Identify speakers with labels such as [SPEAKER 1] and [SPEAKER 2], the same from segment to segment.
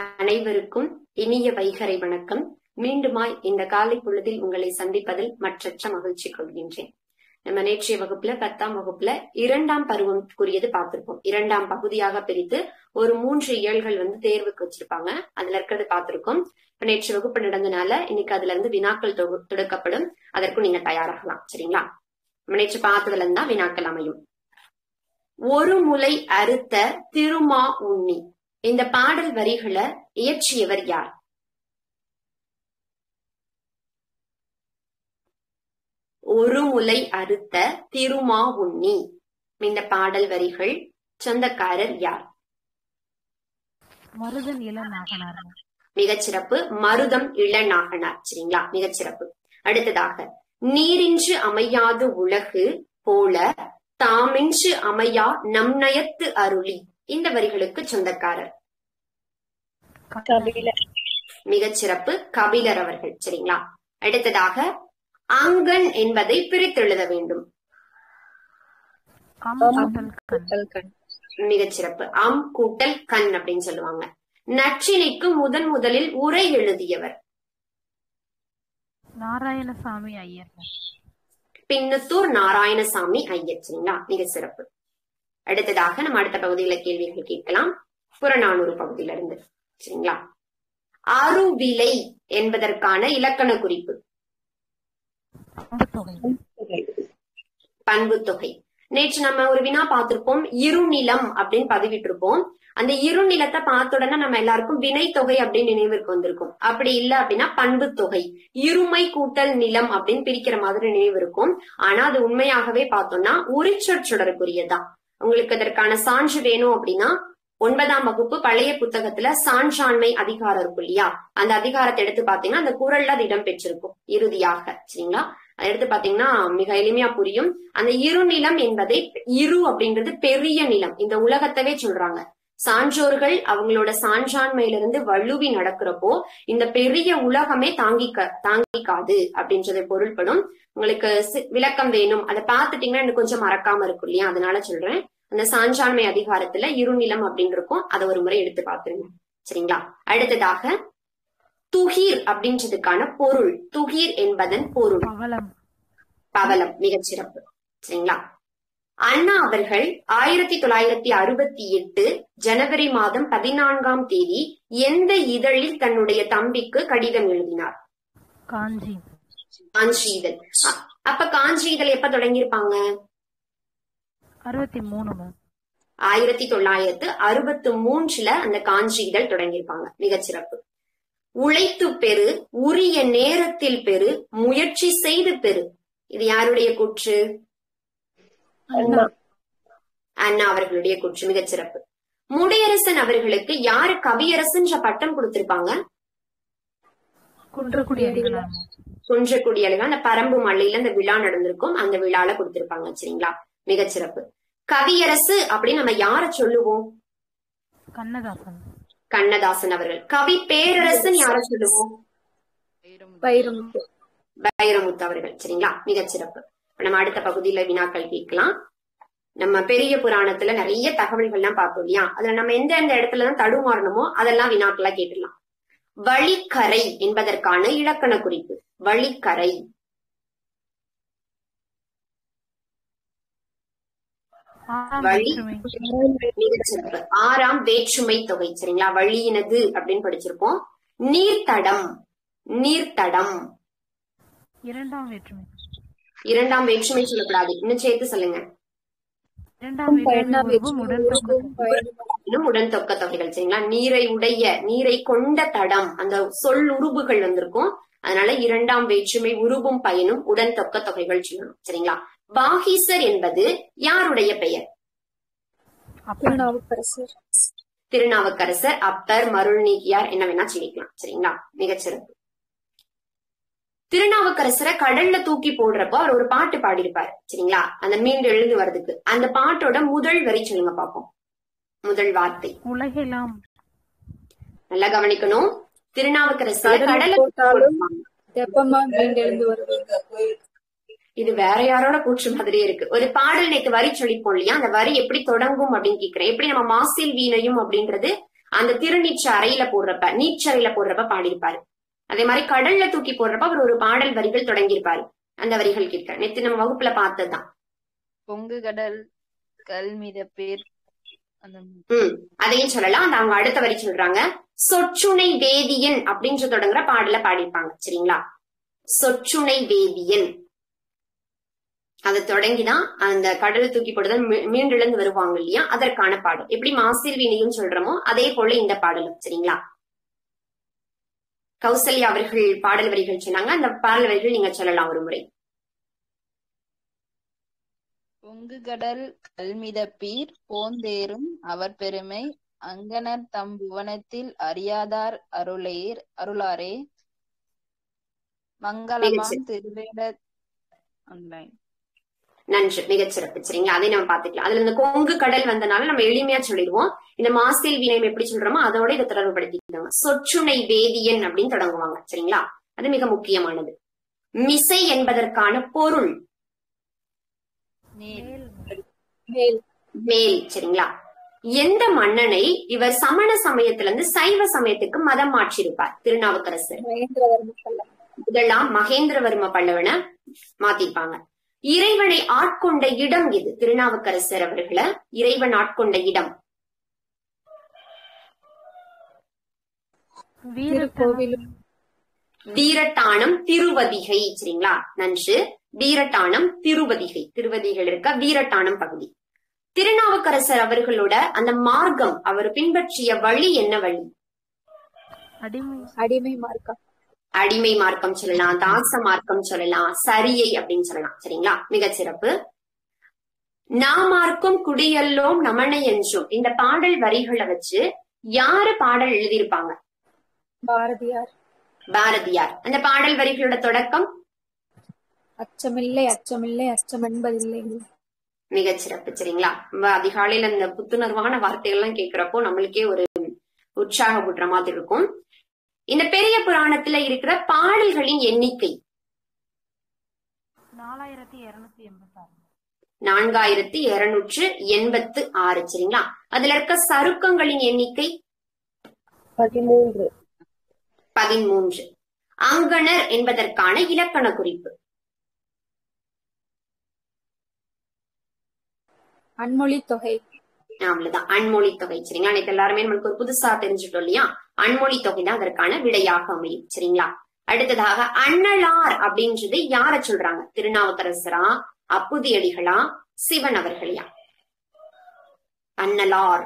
[SPEAKER 1] அனைவருக்கும் இனிய வைகரை வணக்கம் மீண்டுமாய் இந்த காலை பொழுதில் உங்களை சந்திப்பதில் மற்றற்ற மகிழ்ச்சி கொள்கின்றேன் நம்ம நேற்றைய வகுப்புல பத்தாம் வகுப்புல இரண்டாம் பருவம்க்குரியது பார்த்திருப்போம் இரண்டாம் பகுதியாக பிரித்து ஒரு மூன்று இயல்கள் வந்து தேர்வுக்கு வச்சிருப்பாங்க அதுல இருக்கிறது பார்த்திருக்கோம் இப்ப நேற்று வகுப்பு நடந்தனால இன்னைக்கு அதுல இருந்து வினாக்கள் தொகு- தொடுக்கப்படும் அதற்கும் நீங்க தயாராகலாம் சரிங்களா நம்ம நேற்று பார்த்ததுல இருந்தா வினாக்கள் அமையும் ஒரு முலை அறுத்த திருமா உண்ணி இந்த பாடல் வரிகளை இயற்றியவர் யார் ஒரு முலை அறுத்த திருமா உண்ணி இந்த பாடல் வரிகள் சொந்தக்காரர் யார்
[SPEAKER 2] மருதன் இளநாகனார்
[SPEAKER 1] மிகச்சிறப்பு மருதம் இளநாகனார் சரிங்களா மிகச்சிறப்பு அடுத்ததாக நீரின்று அமையாது உலகு போல தாமின்று அமையா நம் நயத்து அருளி இந்த வரிகளுக்கு சொந்தக்காரர்
[SPEAKER 2] கபிலர்
[SPEAKER 1] மிகச்சிறப்பு கபிலர் அவர்கள் சரிங்களா அடுத்ததாக அங்கன் என்பதை பிரித்தெழுத வேண்டும்
[SPEAKER 2] அம்புதல் கண்
[SPEAKER 1] மிகச்சிறப்பு அம் கூட்டல் கண் அப்படின்னு சொல்லுவாங்க நற்றினைக்கு முதன் முதலில் உரை எழுதியவர்
[SPEAKER 2] நாராயணசாமி ஐயர்
[SPEAKER 1] பின்னத்தூர் நாராயணசாமி ஐயர் சரிங்களா மிக சிறப்பு அடுத்ததாக நம்ம அடுத்த பகுதியில கேள்விகள் கேட்கலாம் புறநானூறு பகுதியில இருந்து சரிங்களா அருவிலை என்பதற்கான இலக்கண குறிப்பு
[SPEAKER 2] அம்புத்தொகை
[SPEAKER 1] பண்பு தொகை நேற்று நம்ம ஒரு வினா பார்த்திருப்போம் இருநிலம் அப்படின்னு பதிவிட்டிருப்போம் அந்த இருநிலத்தை பார்த்த உடனே நம்ம எல்லாருக்கும் வினை தொகை அப்படின்னு நினைவிற்கு வந்திருக்கும் அப்படி இல்ல அப்படின்னா பண்பு தொகை இருமை கூட்டல் நிலம் அப்படின்னு பிரிக்கிற மாதிரி நினைவு இருக்கும் ஆனா அது உண்மையாகவே பார்த்தோம்னா உரிச்சொற்சொடருக்குரியதான் உங்களுக்கு அதற்கான சான்று வேணும் அப்படின்னா ஒன்பதாம் வகுப்பு பழைய புத்தகத்துல சான்றாண்மை அதிகாரம் இருக்கும் இல்லையா அந்த அதிகாரத்தை எடுத்து பாத்தீங்கன்னா அந்த குரல்ல அது இடம் பெற்றிருக்கும் இறுதியாக சரிங்களா அதை எடுத்து பாத்தீங்கன்னா மிக எளிமையா புரியும் அந்த இருநிலம் என்பதை இரு அப்படின்றது பெரிய நிலம் இந்த உலகத்தவே சொல்றாங்க சான்றோர்கள் அவங்களோட சான்றாண்மையிலிருந்து வலுவி நடக்கிறப்போ இந்த பெரிய உலகமே தாங்கிக்க தாங்கிக்காது அப்படின்றது பொருள்படும் உங்களுக்கு சி- விளக்கம் வேணும் அதை பார்த்துட்டீங்கன்னா எனக்கு கொஞ்சம் மறக்காம இருக்கும் இல்லையா அதனால சொல்றேன் அந்த சான்றாண்மை அதிகாரத்துல இருநிலம் அப்படின்னு இருக்கும் அதை ஒரு முறை எடுத்து பார்த்துருங்க சரிங்களா அடுத்ததாக துகிர் அப்படின்றதுக்கான பொருள் துகிர் என்பதன் பொருள்
[SPEAKER 2] பவளம்
[SPEAKER 1] பவளம் மிகச் சிறப்பு சரிங்களா அண்ணா அவர்கள் ஆயிரத்தி தொள்ளாயிரத்தி அறுபத்தி எட்டு ஜனவரி மாதம் பதினான்காம் தேதி எந்த இதழில் தன்னுடைய தம்பிக்கு கடிதம் எழுதினார்
[SPEAKER 2] காஞ்சி
[SPEAKER 1] காஞ்சி இதழ் அ- அப்ப காஞ்சி இதழ் எப்ப தொடங்கியிருப்பாங்க
[SPEAKER 2] அறுபத்தி மூணு மேம்
[SPEAKER 1] ஆயிரத்தி தொள்ளாயிரத்து அறுபத்து மூன்றுல அந்த காஞ்சி இதழ் தொடங்கியிருப்பாங்க மிகச் சிறப்பு உழைத்து பெறு உரிய நேரத்தில் பெறு முயற்சி செய்து பெறு இது யாருடைய கூற்று
[SPEAKER 2] அண்ணா
[SPEAKER 1] அண்ணா அவர்களுடைய கூற்று மிகச் சிறப்பு முடியரசன் அவர்களுக்கு யாரு கவியரசுன்ற பட்டம் கொடுத்திருப்பாங்க
[SPEAKER 2] குன்றக்குடி அடிகளார்
[SPEAKER 1] குன்றக்குடி அழகா அந்த பரம்பு மலையில அந்த விழா நடந்திருக்கும் அந்த விழால கொடுத்திருப்பாங்க சரிங்களா மிகச் சிறப்பு கவியரசு அப்படின்னு நம்ம யார சொல்லுவோம்
[SPEAKER 2] கண்ணதாசன்
[SPEAKER 1] கண்ணதாசன் அவர்கள் கவி பேரரசன் யார சொல்லுவோம்
[SPEAKER 3] வைரமுத்து
[SPEAKER 1] வைரமுத்து அவர்கள் சரிங்களா மிகச் சிறப்பு இப்ப நம்ம அடுத்த பகுதியில வினாக்கள் கேட்கலாம் நம்ம பெரிய புராணத்துல நிறைய தகவல்கள்லாம் பார்த்தோம் இல்லையா அதுல நம்ம எந்த எந்த இடத்துலதான் தடுமாறணுமோ அதெல்லாம் வினாக்களா கேட்டுடலாம் வழிக்கரை என்பதற்கான இலக்கண குறிப்பு வழிக்கரை
[SPEAKER 2] ஆறாம்
[SPEAKER 1] வழி.
[SPEAKER 2] வேற்றுமை
[SPEAKER 1] மிகச் சிறப்பு ஆறாம் வேற்றுமை தொகை சரிங்களா வழியினது அப்படின்னு படிச்சிருப்போம் நீர்த்தடம் நீர்த்தடம்
[SPEAKER 2] இரண்டாம் வேற்றுமை
[SPEAKER 1] இரண்டாம் வேற்றுமை சொல்லக்கூடாது இன்னும் சேர்த்து சொல்லுங்க
[SPEAKER 2] இரண்டாம் வேற்றுமை உருவும் உடன் தொகுப்பு.
[SPEAKER 1] இன்னும் உடன் தொக்க தொகைகள் சரிங்களா நீரை உடைய நீரை கொண்ட தடம் அந்த சொல் உருபுகள் வந்திருக்கும் அதனால இரண்டாம் வேற்றுமை உருவும் பயனும் உடன் தொக்க தொகைகள் சொல்லணும் சரிங்களா பாகீசர் என்பது யாருடைய பெயர்
[SPEAKER 2] அப்பன்
[SPEAKER 3] திருநாவுக்கரசர்
[SPEAKER 1] திருநாவுக்கரசர் அப்பர் மருள் நீக்கியார் என்ன வேணா சொல்லிக்கலாம் சரிங்களா மிகச்சிறப்பு திருநாவுக்கரசரை கடல்ல தூக்கி போடுறப்போ அவர் ஒரு பாட்டு பாடியிருப்பாரு சரிங்களா அந்த மீண்டு எழுந்து வர்றதுக்கு அந்த பாட்டோட முதல் வரி சொல்லுங்க பாப்போம் முதல் வார்த்தை
[SPEAKER 2] உலகெல்லாம்
[SPEAKER 1] நல்லா கவனிக்கணும் திருநாவுக்கரசர்
[SPEAKER 3] கடல்ல
[SPEAKER 1] கடல்ல
[SPEAKER 3] போட்டாலும்
[SPEAKER 1] போடுவாங்க.
[SPEAKER 3] தெப்பமா மீண்டெழுந்து வருவது
[SPEAKER 1] இது வேற யாரோட கூற்று மாதிரியே இருக்கு ஒரு பாடல் நேத்து வரி சொல்லிப்போம் இல்லையா அந்த வரி எப்படி தொடங்கும் அப்படின்னு கேக்குறேன் எப்படி நம்ம மாசில் வீணையும் அப்படின்றது அந்த திருநீற்று அறையில போடுறப்ப நீச்சறையில போடுறப்ப பாடியிருப்பாரு அதே மாதிரி கடல்ல தூக்கி போடுறப்ப அவர் ஒரு பாடல் வரிகள் தொடங்கியிருப்பாரு அந்த வரிகள் கேட்க நேத்து நம்ம வகுப்புல பார்த்ததுதான்
[SPEAKER 4] பொங்கு கடல் கல் மிதப்பேர் அந்த
[SPEAKER 1] ம் அதையும் சொல்லலாம் அந்த அவங்க அடுத்த வரி சொல்றாங்க சொற்றுணை வேதியன் அப்படின்னு தொடங்குற பாடல பாடியிருப்பாங்க சரிங்களா சொற்றுணை வேதியன் அதை தொடங்கிதான் அந்த கடல் தூக்கி போடுதல் மீ- மீண்டெழுந்து வருவாங்க இல்லையா அதற்கான பாடல் எப்படி மாசில் வீணையும் சொல்றோமோ அதே போல இந்த பாடலும் சரிங்களா கௌசல்யா அவர்கள் பாடல் வரிகள் சொன்னாங்க அந்த பாடல் வரிகள் நீங்க சொல்லலாம் ஒரு முறை
[SPEAKER 4] பொங்கு கடல் கல் மிதப்பீர் போந்தேரும் அவர் பெருமை அங்கனர் தம் புவனத்தில் அறியாதார் அருளேர் அருளாரே மங்களமாம் திருவேட ஆன்லைன்
[SPEAKER 1] நன்று மிகச்சிறப்பு சரிங்களா அதை நம்ம பாத்துக்கலாம் அதுல இந்த கொங்கு கடல் வந்தனால நம்ம எளிமையா சொல்லிடுவோம் இந்த மாசில் வினயம் எப்படி சொல்றோமோ அதோட இதை தொடர்புபடுத்திக்கணும் சொற்றுணை வேதியன் அப்படின்னு தொடங்குவாங்க சரிங்களா அது மிக முக்கியமானது மிசை என்பதற்கான பொருள்
[SPEAKER 4] நீர்
[SPEAKER 3] மேல்
[SPEAKER 1] மேல் சரிங்களா எந்த மன்னனை இவர் சமண சமயத்துல இருந்து சைவ சமயத்துக்கு மதம் மாற்றியிருப்பார் திருநாவுக்கரசர்
[SPEAKER 3] மகேந்திரவர்ம பல்லவன்
[SPEAKER 1] இதெல்லாம் மகேந்திரவர்ம பல்லவனை மாத்திருப்பாங்க இறைவனை ஆட்கொண்ட இடம் இது திருநாவுக்கரசர் அவர்களை இறைவன் ஆட்கொண்ட இடம்
[SPEAKER 3] திருக்கோவிலும்
[SPEAKER 1] வீரட்டானம் திருவதிகை சரிங்களா நன்று வீரட்டானம் திருவதிகை திருவதிகள் இருக்க வீரட்டானம் பகுதி திருநாவுக்கரசர் அவர்களோட அந்த மார்க்கம் அவர் பின்பற்றிய வழி என்ன வழி
[SPEAKER 2] அடிமை
[SPEAKER 3] அடிமை மார்க்கம்
[SPEAKER 1] அடிமை மார்க்கம் சொல்லலாம் தாச மார்க்கம் சொல்லலாம் சரியை அப்படின்னு சொல்லலாம் சரிங்களா மிகச் சிறப்பு நாமார்க்கும் குடியல்லோம் நமனை என்றும் இந்த பாடல் வரிகளை வச்சு யாரு பாடல் எழுதியிருப்பாங்க
[SPEAKER 3] பாரதியார்
[SPEAKER 1] பாரதியார் அந்த பாடல் வரிகளோட தொடக்கம்
[SPEAKER 3] அச்சமில்லை அச்சமில்லை அச்சம் என்பதில்லை
[SPEAKER 1] மிகச் சிறப்பு சரிங்களா ரொம்ப அதிகாலையில அந்த புத்துணர்வான வார்த்தைகள்லாம் கேட்கிறப்போ நம்மளுக்கே ஒரு உற்சாகப்படுற மாதிரி இருக்கும் இந்த பெரிய புராணத்துல இருக்கிற பாடல்களின் எண்ணிக்கை
[SPEAKER 2] நாலாயிரத்தி இருநூத்தி எண்பத்தாறு
[SPEAKER 1] நான்காயிரத்தி இருநூற்று எண்பத்து ஆறு சரிங்களா அதுல இருக்க சருக்கங்களின் எண்ணிக்கை
[SPEAKER 3] பதிமூன்று
[SPEAKER 1] பதிமூன்று அங்கணர் என்பதற்கான இலக்கண குறிப்பு
[SPEAKER 3] அன்மொழி தொகை
[SPEAKER 1] அவ்வளவுதான் அன்மொழி தொகை சரிங்களா நேற்று எல்லாருமே நம்மளுக்கு ஒரு புதுசா தெரிஞ்சுட்டோம் இல்லையா அன்மொழி தொகை தான் அதற்கான விடையாக அமையும் சரிங்களா அடுத்ததாக அண்ணலார் அப்படின்றது யார சொல்றாங்க திருநாவுக்கரசரா அப்புதியடிகளா சிவன் அவர்களையா அண்ணலார்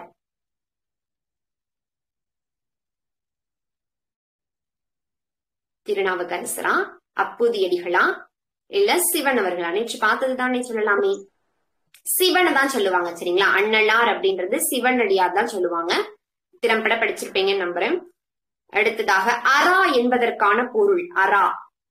[SPEAKER 1] திருநாவுக்கரசரா அப்புதியடிகளா இல்ல சிவன் அவர்களா நேற்று பார்த்ததுதானே சொல்லலாமே சிவனை தான் சொல்லுவாங்க சரிங்களா அண்ணலார் அப்படின்றது சிவனடியார் தான் சொல்லுவாங்க திறம்பட படிச்சிருப்பீங்கன்னு நம்புறேன் அடுத்ததாக அரா என்பதற்கான பொருள் அரா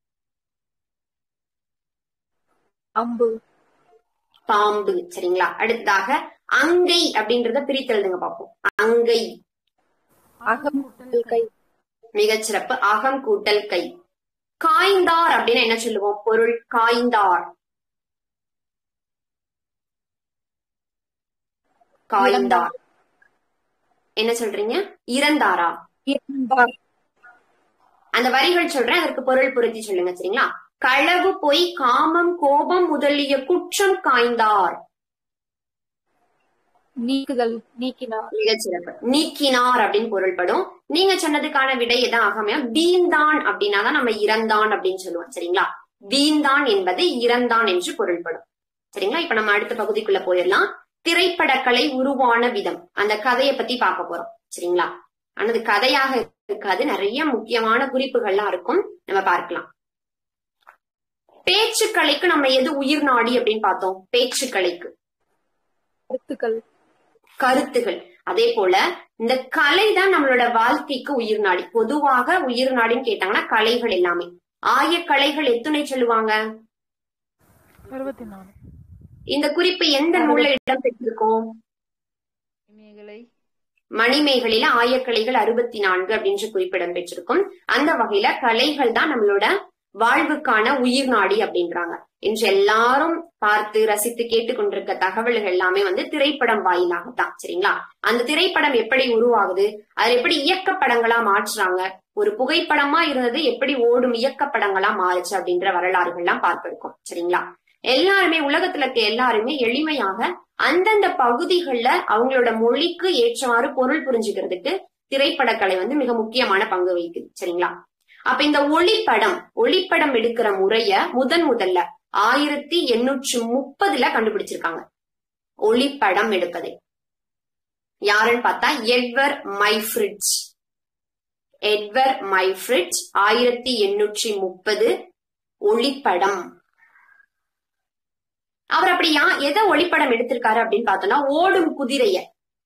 [SPEAKER 3] அம்பு
[SPEAKER 1] பாம்பு சரிங்களா அடுத்ததாக அங்கை அப்படின்றத பிரித்து எழுதுங்க பார்ப்போம் அங்கை
[SPEAKER 3] அகம் கூட்டல் கை
[SPEAKER 1] மிகச்சிறப்பு அகம் கூட்டல் கை காய்ந்தார் அப்படின்னா என்ன சொல்லுவோம் பொருள் காய்ந்தார் காய்ந்தார் என்ன சொல்றீங்க இறந்தாரா
[SPEAKER 3] இருந்தார்
[SPEAKER 1] அந்த வரிகள் சொல்றேன் அதற்கு பொருள் பொருத்தி சொல்லுங்க சரிங்களா களவு பொய் காமம் கோபம் முதலிய குற்றம் காய்ந்தார்
[SPEAKER 3] நீக்குதல் நீக்கினார்
[SPEAKER 1] மிகச்சிறப்பு நீக்கினார் அப்படின்னு பொருள்படும் நீங்க சொன்னதுக்கான விடை எதான் ஆகாமையா வீந்தான் அப்படின்னாதான் நம்ம இறந்தான் அப்படின்னு சொல்லுவோம் சரிங்களா வீந்தான் என்பது இறந்தான் என்று பொருள்படும் சரிங்களா இப்ப நம்ம அடுத்த பகுதிக்குள்ள போயிடலாம் திரைப்படக்கலை உருவான விதம் அந்த கதையை பத்தி பார்க்க போறோம் சரிங்களா ஆனது கதையாக இருக்காது நிறைய முக்கியமான குறிப்புகள்லாம் இருக்கும் நம்ம பார்க்கலாம் பேச்சுக்கலைக்கு நம்ம எது உயிர் நாடி அப்படின்னு பார்த்தோம் பேச்சுக்கலைக்கு
[SPEAKER 3] கருத்துக்கள்
[SPEAKER 1] கருத்துகள் அதே போல இந்த கலை தான் நம்மளோட வாழ்க்கைக்கு உயிர் நாடி பொதுவாக உயிர் நாடின்னு கேட்டாங்கன்னா கலைகள் எல்லாமே ஆய கலைகள் எத்தனை சொல்லுவாங்க
[SPEAKER 2] அறுபத்தி நாலு
[SPEAKER 1] இந்த குறிப்பு எந்த நூல்ல இடம் பெற்றிருக்கோம்
[SPEAKER 4] இமயங்களை
[SPEAKER 1] மணிமேகலையில ஆயக்கலைகள் அறுபத்தி நான்கு அப்படின்ற குறிப்பிடம் பெற்றிருக்கும் அந்த வகையில கலைகள் தான் நம்மளோட வாழ்வுக்கான உயிர் நாடி அப்படின்றாங்க இன்று எல்லாரும் பார்த்து ரசித்து கேட்டுக்கொண்டிருக்க தகவல்கள் எல்லாமே வந்து திரைப்படம் வாயிலாகத்தான் சரிங்களா அந்த திரைப்படம் எப்படி உருவாகுது அது எப்படி இயக்கப்படங்களா மாற்றுறாங்க ஒரு புகைப்படமா இருந்தது எப்படி ஓடும் இயக்கப்படங்களா மாறுச்சு அப்படின்ற வரலாறுகள்லாம் பார்க்க இருக்கோம் சரிங்களா எல்லாருமே உலகத்துல இருக்க எல்லாருமே எளிமையாக அந்தந்த பகுதிகள்ல அவங்களோட மொழிக்கு ஏற்றவாறு பொருள் புரிஞ்சுக்கிறதுக்கு திரைப்படக்கலை வந்து மிக முக்கியமான பங்கு வகிக்குது சரிங்களா அப்ப இந்த ஒளிப்படம் ஒளிப்படம் எடுக்கிற முறைய முதன் முதல்ல ஆயிரத்தி எண்ணூற்றி முப்பதுல கண்டுபிடிச்சிருக்காங்க ஒளிப்படம் எடுப்பதை யாருன்னு பார்த்தா எட்வர் மைஃப்ரிட்ஜ் எட்வர் மைஃப்ரிட்ஜ் ஆயிரத்தி எண்ணூற்றி முப்பது ஒளிப்படம் அவர் அப்படியா எதை ஒளிப்படம் எடுத்திருக்காரு அப்படின்னு பார்த்தோம்னா ஓடும் குதிரைய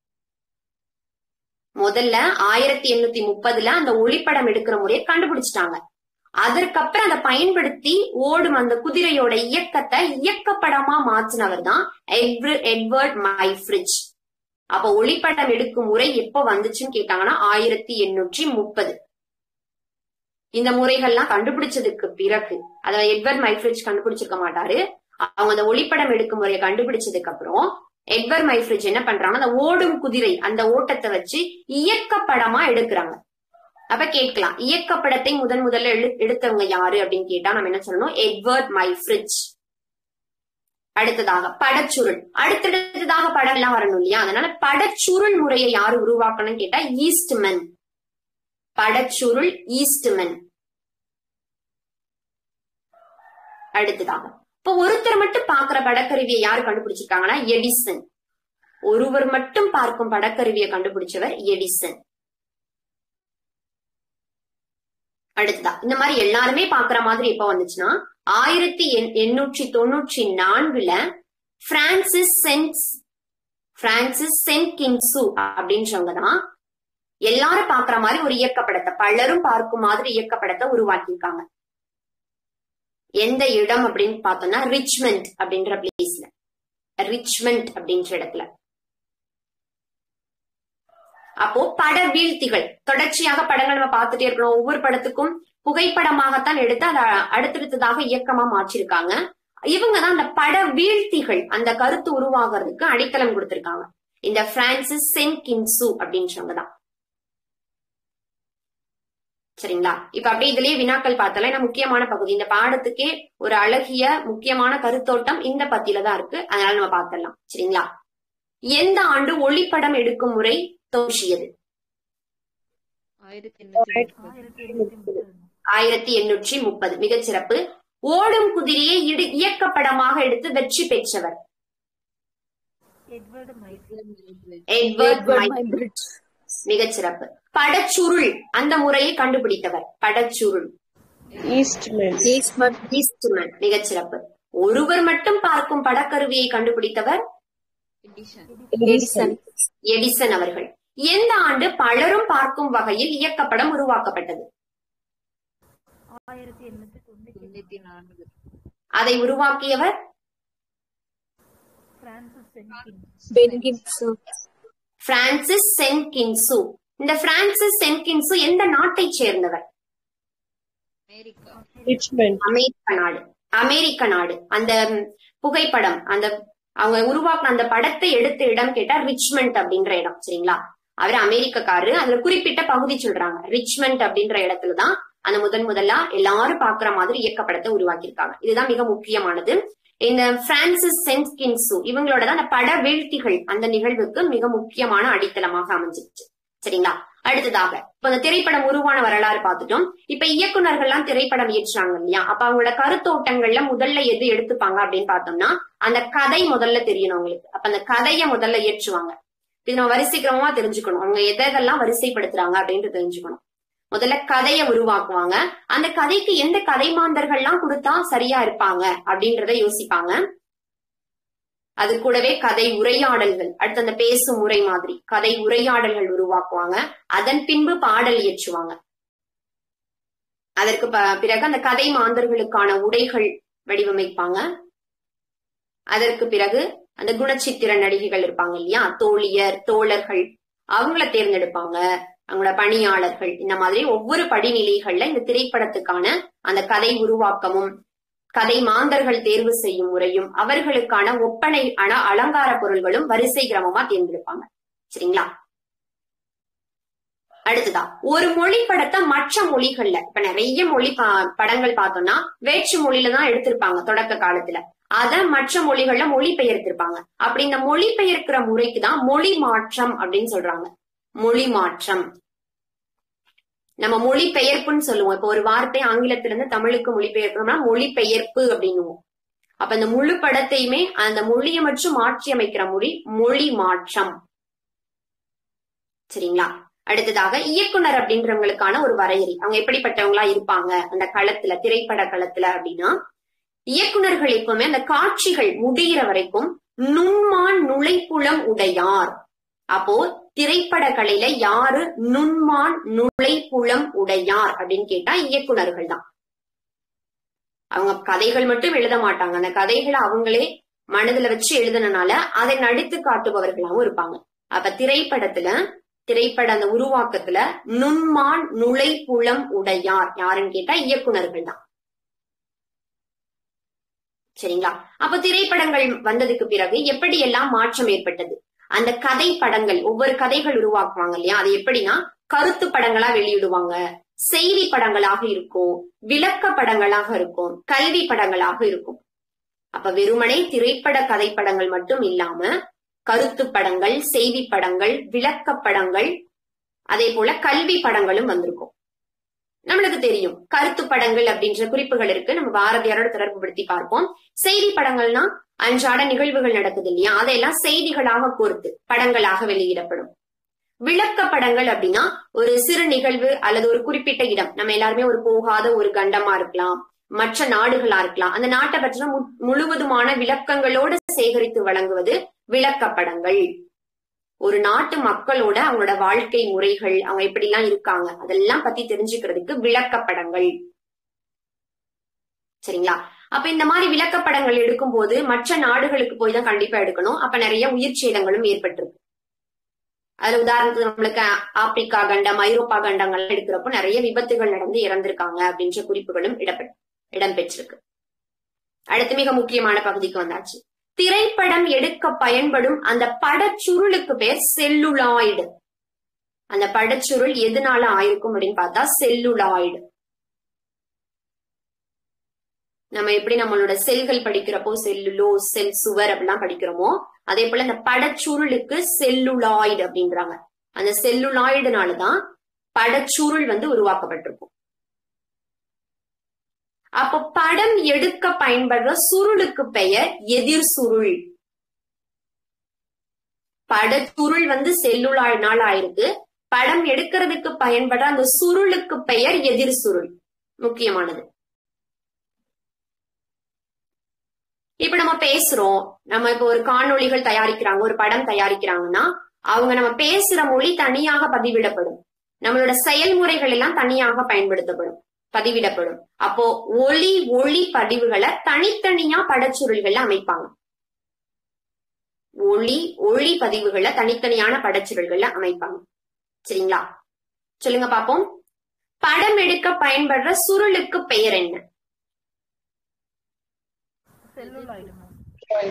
[SPEAKER 1] முதல்ல ஆயிரத்தி எண்ணூத்தி முப்பதுல அந்த ஒளிப்படம் எடுக்கிற முறையை கண்டுபிடிச்சிட்டாங்க அதற்கப்புறம் அதை பயன்படுத்தி ஓடும் அந்த குதிரையோட இயக்கத்தை இயக்கப்படமா மாற்றினவர் தான் எட்வர்ட் மைஃப்ரிட்ஜ் அப்ப ஒளிப்படம் எடுக்கும் முறை எப்ப வந்துச்சுன்னு கேட்டாங்கன்னா ஆயிரத்தி எண்ணூற்றி முப்பது இந்த முறைகள்லாம் கண்டுபிடிச்சதுக்கு பிறகு அத எட்வர்ட் மைஃப்ரிட்ஜ் கண்டுபிடிச்சிருக்க மாட்டாரு அவங்க அந்த ஒளிப்படம் எடுக்கும் முறையை கண்டுபிடிச்சதுக்கு அப்புறம் எட்வர் மைஃப்ரிட்ஜ் என்ன பண்றாங்க அந்த ஓடும் குதிரை அந்த ஓட்டத்தை வச்சு இயக்கப்படமா எடுக்கிறாங்க அப்ப கேட்கலாம் இயக்கப்படத்தை முதன் முதல்ல எழு எடுத்தவங்க யாரு அப்படின்னு கேட்டா நம்ம என்ன சொல்லணும் எட்வர்ட் மைஃப்ரிட்ஜ் அடுத்ததாக படச்சுருள் அடுத்தடுத்ததாக படம் எல்லாம் வரணும் இல்லையா அதனால படச்சுருள் முறையை யாரு உருவாக்கணும்னு கேட்டா ஈஸ்ட்மன் படச்சுருள் ஈஸ்ட்மன் அடுத்ததாக இப்ப ஒருத்தர் மட்டும் பாக்குற படக்கருவியை யாரு கண்டுபிடிச்சிருக்காங்கன்னா எடிசன் ஒருவர் மட்டும் பார்க்கும் படக்கருவியை கண்டுபிடிச்சவர் எடிசன் அடுத்ததா இந்த மாதிரி எல்லாருமே பாக்குற மாதிரி எப்ப வந்துச்சுன்னா ஆயிரத்தி எண்ணூற்றி தொண்ணூற்றி நான்குல பிரான்சிஸ் சென்ஸ் பிரான்சிஸ் சென்கின்சு அப்படின்றவங்க தான் எல்லாரும் பாக்குற மாதிரி ஒரு இயக்கப்படத்தை பலரும் பார்க்கும் மாதிரி இயக்கப்படத்தை உருவாக்கியிருக்காங்க எந்த இடம் அப்படின்னு பார்த்தோம்னா ரிச்மெண்ட் அப்படின்ற பிளேஸ்ல ரிச்மெண்ட் அப்படின்ற இடத்துல அப்போ பட வீழ்த்திகள் தொடர்ச்சியாக படங்கள் நம்ம பார்த்துட்டே இருக்கணும் ஒவ்வொரு படத்துக்கும் புகைப்படமாகத்தான் எடுத்து அதை அடுத்தடுத்ததாக இயக்கமா மாற்றிருக்காங்க இவங்க தான் அந்த பட வீழ்த்திகள் அந்த கருத்து உருவாகிறதுக்கு அடித்தளம் கொடுத்திருக்காங்க இந்த பிரான்சிஸ் சென் கின்சு அப்படின்றவங்க தான் சரிங்களா இப்ப அப்படியே இதுலயே வினாக்கள் பார்த்தாலே நான் முக்கியமான பகுதி இந்த பாடத்துக்கே ஒரு அழகிய முக்கியமான கருத்தோட்டம் இந்த பத்தியில தான் இருக்கு அதனால நம்ம பார்த்துடலாம் சரிங்களா எந்த ஆண்டு ஒளிப்படம் எடுக்கும் முறை தோன்றியது
[SPEAKER 4] ஆயிரத்தி எண்ணூத்தி முப்பது.
[SPEAKER 2] ஆயிரத்தி எண்ணூத்தி முப்பது
[SPEAKER 1] ஆயிரத்தி எண்ணூற்றி முப்பது மிகச்சிறப்பு ஓடும் குதிரையை இடு இயக்கப்படமாக எடுத்து வெற்றி பெற்றவர்
[SPEAKER 2] Edward Michael
[SPEAKER 1] Edward
[SPEAKER 3] Edward
[SPEAKER 1] Michael.
[SPEAKER 3] Muybridge
[SPEAKER 1] மிகச்சிறப்பு படச்சுருள் அந்த முறையை கண்டுபிடித்தவர் படச்சுருள்
[SPEAKER 5] ஈஸ்ட்மென்
[SPEAKER 3] ஈஸ்ட்மன்
[SPEAKER 1] ஈஸ்ட்மன் மிகச்சிறப்பு ஒருவர் மட்டும் பார்க்கும் படக்கருவியை கண்டுபிடித்தவர்
[SPEAKER 4] எடிஷன்
[SPEAKER 3] எடிசன்
[SPEAKER 1] எடிசன் அவர்கள் எந்த ஆண்டு பலரும் பார்க்கும் வகையில் இயக்கப்படம் உருவாக்கப்பட்டது
[SPEAKER 2] ஆயிரத்தி எண்ணூத்தி தொண்ணூத்தி
[SPEAKER 4] தொண்ணூத்தி நான்கு
[SPEAKER 1] அதை உருவாக்கியவர்
[SPEAKER 2] பிரான்சிஸ் சென்கின்
[SPEAKER 3] பென்கின்சு
[SPEAKER 1] பிரான்சிஸ் சென்கின்சு இந்த பிரான்சிஸ் சென்கின்சு எந்த நாட்டைச் சேர்ந்தவர்
[SPEAKER 4] அமெரிக்கா
[SPEAKER 5] ரிச்மென்
[SPEAKER 1] அமெரிக்க நாடு அமெரிக்க நாடு அந்த ம், புகைப்படம் அந்த அவங்க உருவாக்குன அந்த படத்தை எடுத்த இடம் கேட்டா ரிச்மண்ட் அப்படின்ற இடம் சரிங்களா அவர் அமெரிக்கக்காரு அதுல குறிப்பிட்ட பகுதி சொல்றாங்க ரிச்மண்ட் அப்படின்ற இடத்துலதான் அந்த முதன் முதலா எல்லாரும் பாக்குற மாதிரி இயக்கப்படத்தை உருவாக்கியிருக்காங்க இதுதான் மிக முக்கியமானது இந்த பிரான்சிஸ் சென்ஸ்கின்சு இவங்களோட தான் அந்த பட வீழ்த்திகள் அந்த நிகழ்வுக்கு மிக முக்கியமான அடித்தளமாக அமைஞ்சிருச்சு சரிங்களா அடுத்ததாக இப்ப அந்த திரைப்படம் உருவான வரலாறு பார்த்துட்டோம் இப்ப இயக்குனர்கள்லாம் திரைப்படம் இயற்றுறாங்க இல்லையா அப்ப அவங்களோட கருத்தோட்டங்கள்ல முதல்ல எது எடுத்துப்பாங்க அப்படின்னு பார்த்தோம்னா அந்த கதை முதல்ல தெரியணும் அவங்களுக்கு அப்ப அந்த கதையை முதல்ல இயற்றுவாங்க இது நம்ம வரிசைக்கிரமமா தெரிஞ்சுக்கணும் அவங்க எதெல்லாம் வரிசைப்படுத்துறாங்க அப்படின்ட்டு தெரிஞ்சுக்கணும் முதல்ல கதையை உருவாக்குவாங்க அந்த கதைக்கு எந்த கதை மாந்தர்கள்லாம் கொடுத்தா சரியா இருப்பாங்க அப்படின்றத யோசிப்பாங்க அது கூடவே கதை உரையாடல்கள் அடுத்து அந்த பேசும் முறை மாதிரி கதை உரையாடல்கள் உருவாக்குவாங்க அதன் பின்பு பாடல் இயற்றுவாங்க அதற்கு ப- பிறகு அந்த கதை மாந்தர்களுக்கான உடைகள் வடிவமைப்பாங்க அதற்கு பிறகு அந்த குணச்சித்திர நடிகைகள் இருப்பாங்க இல்லையா தோழியர் தோழர்கள் அவங்கள தேர்ந்தெடுப்பாங்க அவங்களோட பணியாளர்கள் இந்த மாதிரி ஒவ்வொரு படிநிலைகள்ல இந்த திரைப்படத்துக்கான அந்த கதை உருவாக்கமும் கதை மாந்தர்கள் தேர்வு செய்யும் முறையும் அவர்களுக்கான ஒப்பனை அன அலங்கார பொருள்களும் வரிசை கிரமமா தேர்ந்தெடுப்பாங்க சரிங்களா அடுத்ததா ஒரு மொழி படத்தை மற்ற மொழிகள்ல இப்ப நிறைய மொழி பா- படங்கள் பார்த்தோம்னா வேற்று மொழியில தான் எடுத்திருப்பாங்க தொடக்க காலத்துல அத மற்ற மொழிகள்ல மொழி பெயர்த்திருப்பாங்க அப்படி இந்த மொழி பெயர்க்கிற முறைக்கு தான் மொழி மாற்றம் அப்படின்னு சொல்றாங்க மொழி மாற்றம் நம்ம மொழி பெயர்ப்புன்னு சொல்லுவோம் இப்ப ஒரு வார்த்தை ஆங்கிலத்திலிருந்து தமிழுக்கு மொழி பெயர்க்கணும்னா மொழி பெயர்ப்பு அப்படின்னுவோம் அப்ப இந்த முழு படத்தையுமே அந்த மொழியை மட்டும் மாற்றி அமைக்கிற மொழி மொழி மாற்றம் சரிங்களா அடுத்ததாக இயக்குனர் அப்படின்றவங்களுக்கான ஒரு வரையறை அவங்க எப்படிப்பட்டவங்களா இருப்பாங்க அந்த களத்துல திரைப்பட களத்துல அப்படின்னா இயக்குனர்கள் எப்பவுமே அந்த காட்சிகள் முடிகிற வரைக்கும் நுண்மான் நுழைப்புலம் உடையார் அப்போ திரைப்பட கலையில யாரு நுண்மான் நுழைப்புலம் உடையார் அப்படின்னு கேட்டா இயக்குனர்கள் தான் அவங்க கதைகள் மட்டும் எழுத மாட்டாங்க அந்த கதைகளை அவங்களே மனதுல வச்சு எழுதுனனால அதை நடித்து காட்டுபவர்களாவும் இருப்பாங்க அப்ப திரைப்படத்துல திரைப்பட அந்த உருவாக்கத்துல நுண்மான் நுழைப்புலம் உடையார் யாருன்னு கேட்டா இயக்குனர்கள் தான் சரிங்களா அப்ப திரைப்படங்கள் வந்ததுக்கு பிறகு எப்படி எல்லாம் மாற்றம் ஏற்பட்டது அந்த கதை படங்கள் ஒவ்வொரு கதைகள் உருவாக்குவாங்க இல்லையா அது எப்படின்னா கருத்து படங்களா வெளியிடுவாங்க செய்தி படங்களாக இருக்கும் விளக்க படங்களாக இருக்கும் கல்வி படங்களாக இருக்கும் அப்ப வெறுமனே திரைப்பட கதை படங்கள் மட்டும் இல்லாம கருத்து படங்கள் செய்தி படங்கள் விளக்க படங்கள் அதே போல கல்வி படங்களும் வந்திருக்கும் நம்மளுக்கு தெரியும் கருத்து படங்கள் அப்படின்ற குறிப்புகள் இருக்கு நம்ம பாரதியாரோட தொடர்புபடுத்தி பார்ப்போம் செய்தி படங்கள்னா அன்றாட நிகழ்வுகள் நடக்குது இல்லையா அதையெல்லாம் செய்திகளாக கோர்த்து படங்களாக வெளியிடப்படும் விளக்க படங்கள் அப்படின்னா ஒரு சிறு நிகழ்வு அல்லது ஒரு குறிப்பிட்ட இடம் நம்ம எல்லாருமே ஒரு போகாத ஒரு கண்டமா இருக்கலாம் மற்ற நாடுகளா இருக்கலாம் அந்த நாட்டை பற்றின மு- முழுவதுமான விளக்கங்களோடு சேகரித்து வழங்குவது விளக்கப்படங்கள் ஒரு நாட்டு மக்களோட அவங்களோட வாழ்க்கை முறைகள் அவங்க எப்படிலாம் இருக்காங்க அதெல்லாம் பத்தி தெரிஞ்சுக்கிறதுக்கு விளக்கப்படங்கள் சரிங்களா அப்ப இந்த மாதிரி விளக்கப்படங்கள் எடுக்கும்போது மற்ற நாடுகளுக்கு போய் தான் கண்டிப்பா எடுக்கணும் அப்ப நிறைய உயிர் சேதங்களும் ஏற்பட்டிருக்கு அதுல உதாரணத்துக்கு நம்மளுக்கு ஆப்பிரிக்கா கண்டம் ஐரோப்பா கண்டங்கள் எடுக்கிறப்போ நிறைய விபத்துகள் நடந்து இறந்திருக்காங்க அப்படின்ற குறிப்புகளும் இடப்பெ இடம்பெற்றிருக்கு அடுத்து மிக முக்கியமான பகுதிக்கு வந்தாச்சு திரைப்படம் எடுக்க பயன்படும் அந்த படச்சுருளுக்கு பேர் செல்லுலாய்டு அந்த படச்சுருள் எதனால ஆயிருக்கும் அப்படின்னு பார்த்தா செல்லுலாய்டு நம்ம எப்படி நம்மளோட செல்கள் படிக்கிறப்போ செல்லுலோ செல் சுவர் அப்படிலாம் படிக்கிறோமோ அதே போல இந்த படச்சுருளுக்கு செல்லுலாய்டு அப்படின்றாங்க அந்த செல்லுலாய்டுனாலதான் படச்சுருள் வந்து உருவாக்கப்பட்டிருக்கும் அப்போ படம் எடுக்க பயன்படுற சுருளுக்கு பெயர் எதிர் சுருள் படச்சுருள் வந்து செல்லுலாய்டுனால ஆயிருக்கு படம் எடுக்கிறதுக்கு பயன்படுற அந்த சுருளுக்கு பெயர் எதிர் சுருள் முக்கியமானது இப்ப நம்ம பேசுறோம் நம்ம இப்ப ஒரு காணொளிகள் தயாரிக்கிறாங்க ஒரு படம் தயாரிக்கிறாங்கன்னா அவங்க நம்ம பேசுற மொழி தனியாக பதிவிடப்படும் நம்மளோட செயல்முறைகள் எல்லாம் தனியாக பயன்படுத்தப்படும் பதிவிடப்படும் அப்போ ஒளி ஒளி பதிவுகளை தனித்தனியா படச்சுருள்கள்ல அமைப்பாங்க ஒளி ஒளி பதிவுகளை தனித்தனியான படச்சுருள்கள்ல அமைப்பாங்க சரிங்களா சொல்லுங்க பாப்போம் படம் எடுக்க பயன்படுற சுருளுக்கு பெயர் என்ன
[SPEAKER 2] செல்லுலாய்டு மேம்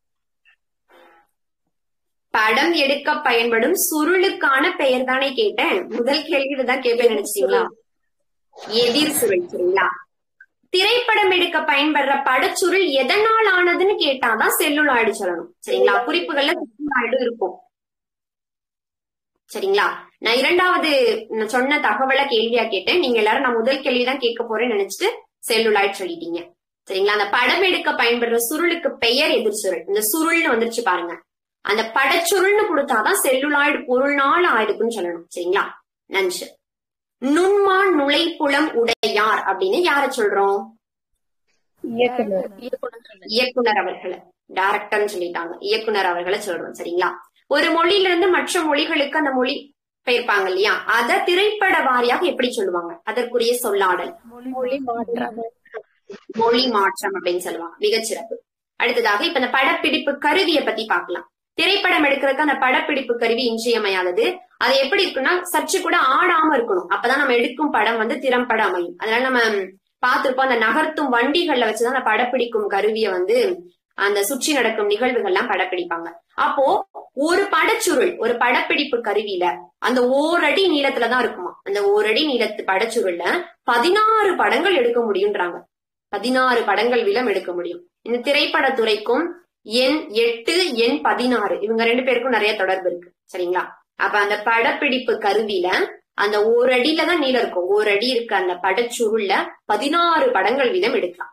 [SPEAKER 1] படம் எடுக்க பயன்படும் சுருளுக்கான பெயர் தானே கேட்டேன் முதல் கேள்வி இதுதான் கேட்பேன் நினைச்சீங்களா எதிர் சுருள் சரிங்களா திரைப்படம் எடுக்க பயன்படுற படச்சுருள் எதனால் ஆனதுன்னு கேட்டாதான் செல்லுலாய்டு சொல்லணும் சரிங்களா குறிப்புகள்ல செல்லுலாய்டு இருக்கும் சரிங்களா நான் இரண்டாவது நான் சொன்ன தகவலை கேள்வியா கேட்டேன் நீங்க எல்லாரும் நான் முதல் கேள்விதான் கேட்க போறேன்னு நினைச்சிட்டு செல்லுலாய்டு சொல்லிட்டீங்க சரிங்களா அந்த படம் எடுக்க பயன்படுற சுருளுக்கு பெயர் எதிர் சுருள் இந்த சுருள்னு வந்துருச்சு பாருங்க அந்த படச்சுருள்னு கொடுத்தாதான் செல்லுலாய்டு பொருள்னால ஆயிடுக்குன்னு சொல்லணும் சரிங்களா நன்று நுண்மான் நுழைப்புலம் உடையார் அப்படின்னு யார சொல்றோம்
[SPEAKER 5] இயக்குனர்
[SPEAKER 1] இயக்குனர் அவர்களை டைரக்டர்னு சொல்லிட்டாங்க இயக்குனர் அவர்களை சொல்றோம் சரிங்களா ஒரு மொழியில இருந்து மற்ற மொழிகளுக்கு அந்த மொழி பெயர்ப்பாங்க இல்லையா அத திரைப்பட வாரியாக எப்படி சொல்லுவாங்க அதற்குரிய சொல்லாடல்
[SPEAKER 3] மொழி மாற்றம்
[SPEAKER 1] மொழி மாற்றம் அப்படின்னு சொல்லுவாங்க மிகச்சிறப்பு அடுத்ததாக இப்ப இந்த படப்பிடிப்பு கருவியை பத்தி பார்க்கலாம் திரைப்படம் எடுக்கிறதுக்கு அந்த படப்பிடிப்பு கருவி இன்றியமையாதது அது எப்படி இருக்குன்னா சற்று கூட ஆடாம இருக்கணும் அப்பதான் நம்ம எடுக்கும் படம் வந்து திறம்பட அமையும் அதனால நம்ம பார்த்திருப்போம் அந்த நகர்த்தும் வண்டிகள்ல வச்சுதான் அந்த படப்பிடிக்கும் கருவியை வந்து அந்த சுற்றி நடக்கும் நிகழ்வுகள்லாம் படப்பிடிப்பாங்க அப்போ ஒரு படச்சுருள் ஒரு படப்பிடிப்பு கருவியில அந்த ஓரடி நீளத்துலதான் இருக்குமா அந்த ஓரடி நீளத்து படச்சுருள்ல பதினாறு படங்கள் எடுக்க முடியும்ன்றாங்க பதினாறு படங்கள் விலம் எடுக்க முடியும் இந்த திரைப்படத்துறைக்கும் எண் எட்டு எண் பதினாறு இவங்க ரெண்டு பேருக்கும் நிறைய தொடர்பு இருக்கு சரிங்களா அப்ப அந்த படப்பிடிப்பு கருவியில அந்த ஒரு அடியில தான் நீளம் இருக்கும் ஒரு அடி இருக்க அந்த படச்சுருள்ல பதினாறு படங்கள் வீதம் எடுக்கலாம்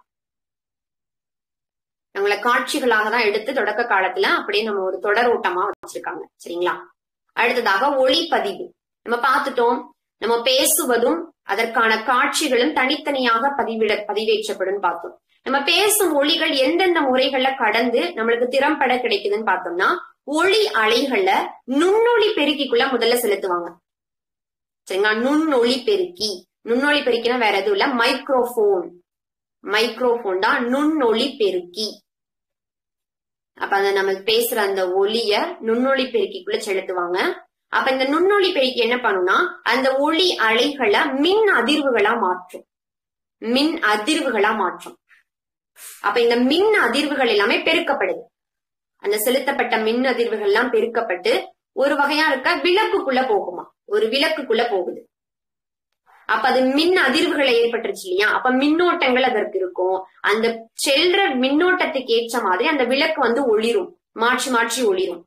[SPEAKER 1] நம்மள காட்சிகளாக தான் எடுத்து தொடக்க காலத்துல அப்படியே நம்ம ஒரு தொடர் ஓட்டமா வச்சிருக்காங்க சரிங்களா அடுத்ததாக ஒளிப்பதிவு நம்ம பார்த்துட்டோம் நம்ம பேசுவதும் அதற்கான காட்சிகளும் தனித்தனியாக பதிவிட பதிவேற்றப்படும் பார்த்தோம் நம்ம பேசும் ஒளிகள் எந்தெந்த முறைகள்ல கடந்து நம்மளுக்கு திறம்பட கிடைக்குதுன்னு பார்த்தோம்னா ஒளி அலைகள்ல நுண்ணொளி பெருக்கிக்குள்ள முதல்ல செலுத்துவாங்க சரிங்களா நுண்ணொளி பெருக்கி நுண்ணொளி பெருக்கினா வேற எதுவும் இல்ல மைக்ரோஃபோன் மைக்ரோஃபோன் தான் நுண்ணொளி பெருக்கி அப்ப அந்த நம்ம பேசுற அந்த ஒளிய நுண்ணொளி பெருக்கிக்குள்ள செலுத்துவாங்க அப்ப இந்த நுண்ணொளி பெருக்கி என்ன பண்ணும்னா அந்த ஒளி அலைகளை மின் அதிர்வுகளா மாற்றும் மின் அதிர்வுகளா மாற்றும் அப்ப இந்த மின் அதிர்வுகள் எல்லாமே பெருக்கப்படுது அந்த செலுத்தப்பட்ட மின் அதிர்வுகள் எல்லாம் பெருக்கப்பட்டு ஒரு வகையா இருக்க விளக்குக்குள்ள போகுமா ஒரு விளக்குக்குள்ள போகுது அப்ப அது மின் அதிர்வுகளை ஏற்பட்டுருச்சு இல்லையா அப்ப மின்னோட்டங்கள் அதற்கு இருக்கும் அந்த செல்ற மின்னோட்டத்துக்கு ஏற்ற மாதிரி அந்த விளக்கு வந்து ஒளிரும் மாற்றி மாற்றி ஒளிரும்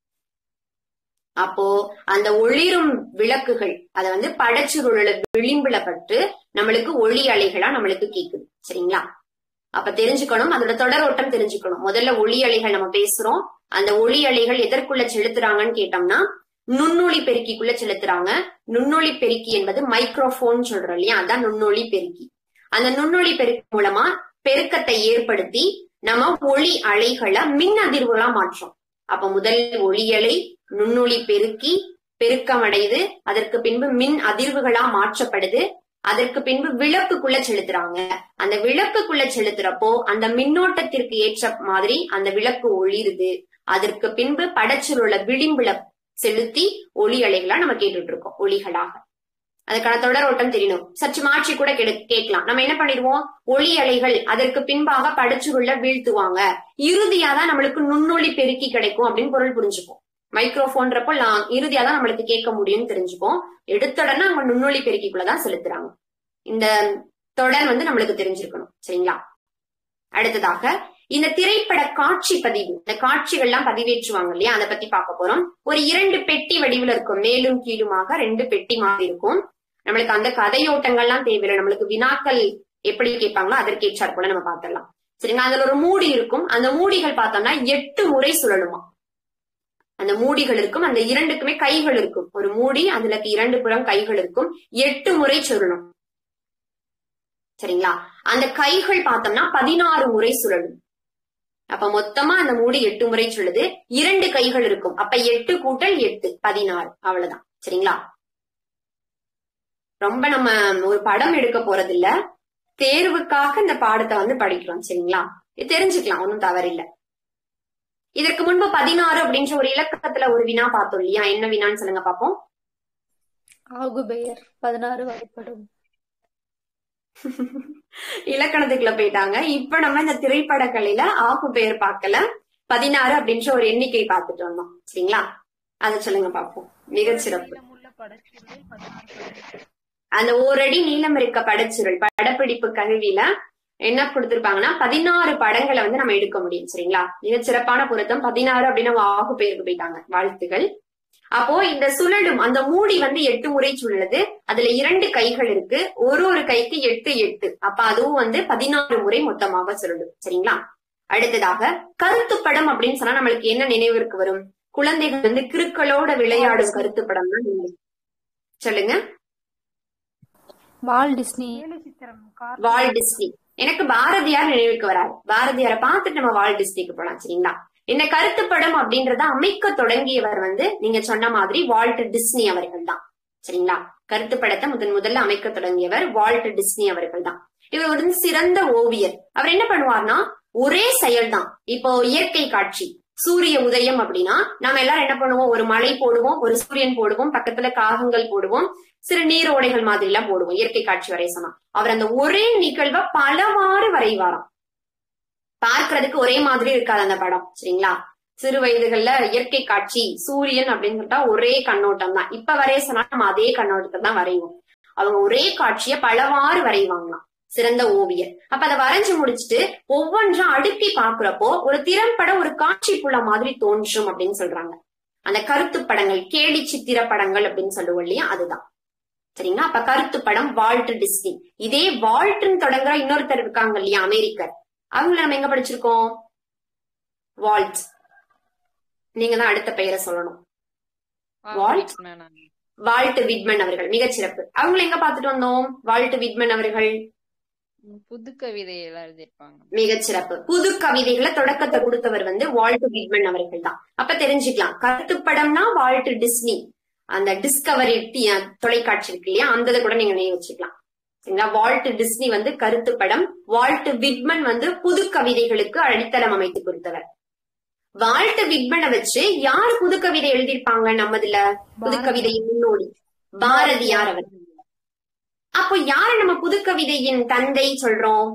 [SPEAKER 1] அப்போ அந்த ஒளிரும் விளக்குகள் அத வந்து படச்சுருள விளிம்புல பட்டு நம்மளுக்கு ஒளி அலைகளா நம்மளுக்கு கேக்குது சரிங்களா அப்ப தெரிஞ்சுக்கணும் அதோட தொடர் ஓட்டம் தெரிஞ்சுக்கணும் முதல்ல ஒளி அலைகள் நம்ம பேசுறோம் அந்த ஒளி அலைகள் எதற்குள்ள செலுத்துறாங்கன்னு கேட்டோம்னா நுண்ணொளி பெருக்கிக்குள்ள செலுத்துறாங்க நுண்ணொளி பெருக்கி என்பது மைக்ரோஃபோன் சொல்றோம் இல்லையா அதான் நுண்ணொளி பெருக்கி அந்த நுண்ணொளி பெருக்கி மூலமா பெருக்கத்தை ஏற்படுத்தி நம்ம ஒளி அலைகளை மின் அதிர்வுகளா மாற்றோம் அப்ப முதல் ஒளி அலை நுண்ணொளி பெருக்கி பெருக்கமடைது அதற்கு பின்பு மின் அதிர்வுகளா மாற்றப்படுது அதற்கு பின்பு விளக்குக்குள்ள செலுத்துறாங்க அந்த விளக்குக்குள்ள செலுத்துறப்போ அந்த மின்னோட்டத்திற்கு ஏற்ற மாதிரி அந்த விளக்கு ஒளிருது அதற்கு பின்பு படச்சில் விளிம்புல செலுத்தி ஒளி அலைகளா நம்ம கேட்டுட்டு இருக்கோம் ஒளிகளாக அதுக்கான தொடர் ஓட்டம் தெரியணும் சற்று மாற்றி கூட கெடு- கேட்கலாம் நம்ம என்ன பண்ணிடுவோம் ஒளி அலைகள் அதற்கு பின்பாக படச்சுருள்ள வீழ்த்துவாங்க இறுதியா தான் நம்மளுக்கு நுண்ணொளி பெருக்கி கிடைக்கும் அப்படின்னு பொருள் புரிஞ்சுப்போம் மைக்ரோஃபோன்றப்போ லா- இறுதியா தான் நம்மளுக்கு கேட்க முடியும்னு தெரிஞ்சுப்போம் எடுத்த உடனே அவங்க நுண்ணொளி பெருக்கிக்குள்ளதான் செலுத்துறாங்க இந்த தொடர் வந்து நம்மளுக்கு தெரிஞ்சிருக்கணும் சரிங்களா அடுத்ததாக இந்த திரைப்பட காட்சி பதிவு இந்த காட்சிகள்லாம் பதிவேற்றுவாங்க இல்லையா அதை பத்தி பார்க்க போறோம் ஒரு இரண்டு பெட்டி வடிவுல இருக்கும் மேலும் கீழுமாக ரெண்டு பெட்டி மாதிரி இருக்கும் நம்மளுக்கு அந்த கதையோட்டங்கள்லாம் தேவையில்லை நம்மளுக்கு வினாக்கள் எப்படி கேட்பாங்களோ அதற்கேற்றாற் போல நம்ம பார்த்துடலாம் சரிங்களா அதுல ஒரு மூடி இருக்கும் அந்த மூடிகள் பார்த்தோம்னா எட்டு முறை சுழலுமா அந்த மூடிகள் இருக்கும் அந்த இரண்டுக்குமே கைகள் இருக்கும் ஒரு மூடி அதுல இரண்டு புறம் கைகள் இருக்கும் எட்டு முறை சுழலும் சரிங்களா அந்த கைகள் பார்த்தோம்னா பதினாறு முறை சுழலும் அப்ப மொத்தமா அந்த மூடி எட்டு முறை சொல்லுது இரண்டு கைகள் இருக்கும் அப்ப எட்டு கூட்டல் எட்டு பதினாறு அவ்வளவுதான் சரிங்களா ரொம்ப நம்ம ஒரு படம் எடுக்க போறது இல்ல தேர்வுக்காக இந்த பாடத்தை வந்து படிக்கிறோம் சரிங்களா இது தெரிஞ்சுக்கலாம் ஒன்றும் தவறில்லை இதற்கு முன்பு பதினாறு அப்படின்ற ஒரு இலக்கத்துல ஒரு வினா பார்த்தோம் இல்லையா என்ன வினான்னு சொல்லுங்க பாப்போம்
[SPEAKER 3] ஆகுபெயர் பதினாறு வகைப்படும்
[SPEAKER 1] இலக்கணத்துக்குள்ள போயிட்டாங்க இப்ப நம்ம இந்த திரைப்பட கலையில ஆகு பெயர் பார்க்கல பதினாறு அப்படின்ற ஒரு எண்ணிக்கை பார்த்துட்டு வந்தோம் சரிங்களா அத சொல்லுங்க பாப்போம் மிகச் சிறப்பு
[SPEAKER 2] நீளமுள்ள படச்சுருள் பதினாறு படங்கள்.
[SPEAKER 1] அந்த ஓரடி நீளம் இருக்க படச்சுருள் படப்பிடிப்பு கருவியில என்ன கொடுத்திருப்பாங்கன்னா பதினாறு படங்களை வந்து நம்ம எடுக்க முடியும் சரிங்களா மிகச் சிறப்பான பொருத்தம் பதினாறு அப்படின்னு அவங்க ஆகு பெயருக்கு போயிட்டாங்க வாழ்த்துகள் அப்போ இந்த சுழலும் அந்த மூடி வந்து எட்டு முறை சுழலுது அதுல இரண்டு கைகள் இருக்கு ஒரு ஒரு கைக்கு எட்டு எட்டு அப்ப அதுவும் வந்து பதினாறு முறை மொத்தமாக சுழலும் சரிங்களா அடுத்ததாக கருத்து படம் அப்படின்னு சொன்னா நம்மளுக்கு என்ன நினைவிற்கு வரும் குழந்தைகள் வந்து கிறுக்களோட விளையாடும் கருத்து படம் தான் நினைவு. சொல்லுங்க
[SPEAKER 3] வால் டிஸ்னி
[SPEAKER 2] ஏழு சித்திரம் கார்
[SPEAKER 1] வால் டிஸ்னி எனக்கு பாரதியார் நினைவுக்கு வராது பாரதியாரை பார்த்துட்டு நம்ம வால் டிஸ்னிக்கு போலாம் சரிங்களா இந்த கருத்து படம் அப்படின்றத அமைக்க தொடங்கியவர் வந்து நீங்க சொன்ன மாதிரி வால்ட் டிஸ்னி அவர்கள் தான் சரிங்களா கருத்து படத்தை முதன் முதல்ல அமைக்க தொடங்கியவர் வால்ட் டிஸ்னி அவர்கள் தான் இவர் ஒரு சிறந்த ஓவியர் அவர் என்ன பண்ணுவார்னா ஒரே செயல்தான் இப்போ இயற்கை காட்சி சூரிய உதயம் அப்படின்னா நாம எல்லாரும் என்ன பண்ணுவோம் ஒரு மலை போடுவோம் ஒரு சூரியன் போடுவோம் பக்கத்துல காகங்கள் போடுவோம் சிறு நீரோடைகள் மாதிரி எல்லாம் போடுவோம் இயற்கை காட்சி வரைய சொன்னா அவர் அந்த ஒரே நிகழ்வை பலவாறு வரைவாராம் பார்க்கிறதுக்கு ஒரே மாதிரி இருக்காது அந்த படம் சரிங்களா சிறு வயதுகள்ல இயற்கை காட்சி சூரியன் அப்படின்னு சொல்லிட்டா ஒரே கண்ணோட்டம் தான் இப்ப வரைய சொன்னா நம்ம அதே கண்ணோட்டத்தை தான் வரைவோம் அவங்க ஒரே காட்சியை பலவாறு வரைவாங்களாம் சிறந்த ஓவியர் அப்ப அதை வரைஞ்சு முடிச்சுட்டு ஒவ்வொன்றா அடுக்கி பாக்குறப்போ ஒரு திறம்பட ஒரு காட்சி புள்ள மாதிரி தோன்றும் அப்படின்னு சொல்றாங்க அந்த கருத்து படங்கள் கேலி சித்திர படங்கள் அப்படின்னு சொல்லுவோம் இல்லையா அதுதான் சரிங்களா அப்ப கருத்து படம் வால்ட் டிஸ்னி இதே வால்ட்னு தொடங்குற இன்னொருத்தர் இருக்காங்க இல்லையா அமெரிக்கர் அவங்கள நம்ம எங்க படிச்சிருக்கோம் வால்ட் நீங்க தான் அடுத்த பெயரை சொல்லணும் Walt? வால்ட் விட்மன் அவர்கள் மிகச்சிறப்பு அவங்கள எங்க பாத்துட்டு வந்தோம் வால்ட் விட்மன் அவர்கள்
[SPEAKER 4] புது கவிதை எல்லாம் எழுதியிருப்பாங்க
[SPEAKER 1] மிகச்சிறப்பு புது கவிதைகளை தொடக்கத்தை கொடுத்தவர் வந்து வால்ட் விட்மன் அவர்கள் தான் அப்ப தெரிஞ்சுக்கலாம் கருத்துப்படம்னா வால்ட் டிஸ்னி அந்த டிஸ்கவரி டி- தொலைக்காட்சி இருக்கு இல்லையா அந்த இதை கூட நீங்க நினைவு வச்சுக்கலாம் சரிங்களா வால்ட் டிஸ்னி வந்து கருத்துப்படம் வால்ட் விட்மன் வந்து புது கவிதைகளுக்கு அடித்தளம் அமைத்து கொடுத்தவர் வால்ட் விட்மனை வச்சு யார் புது கவிதை எழுதியிருப்பாங்க நம்மதுல புது கவிதையின் முன்னோடி பாரதியார் அவர் அப்போ யாரு நம்ம புது கவிதையின் தந்தை சொல்றோம்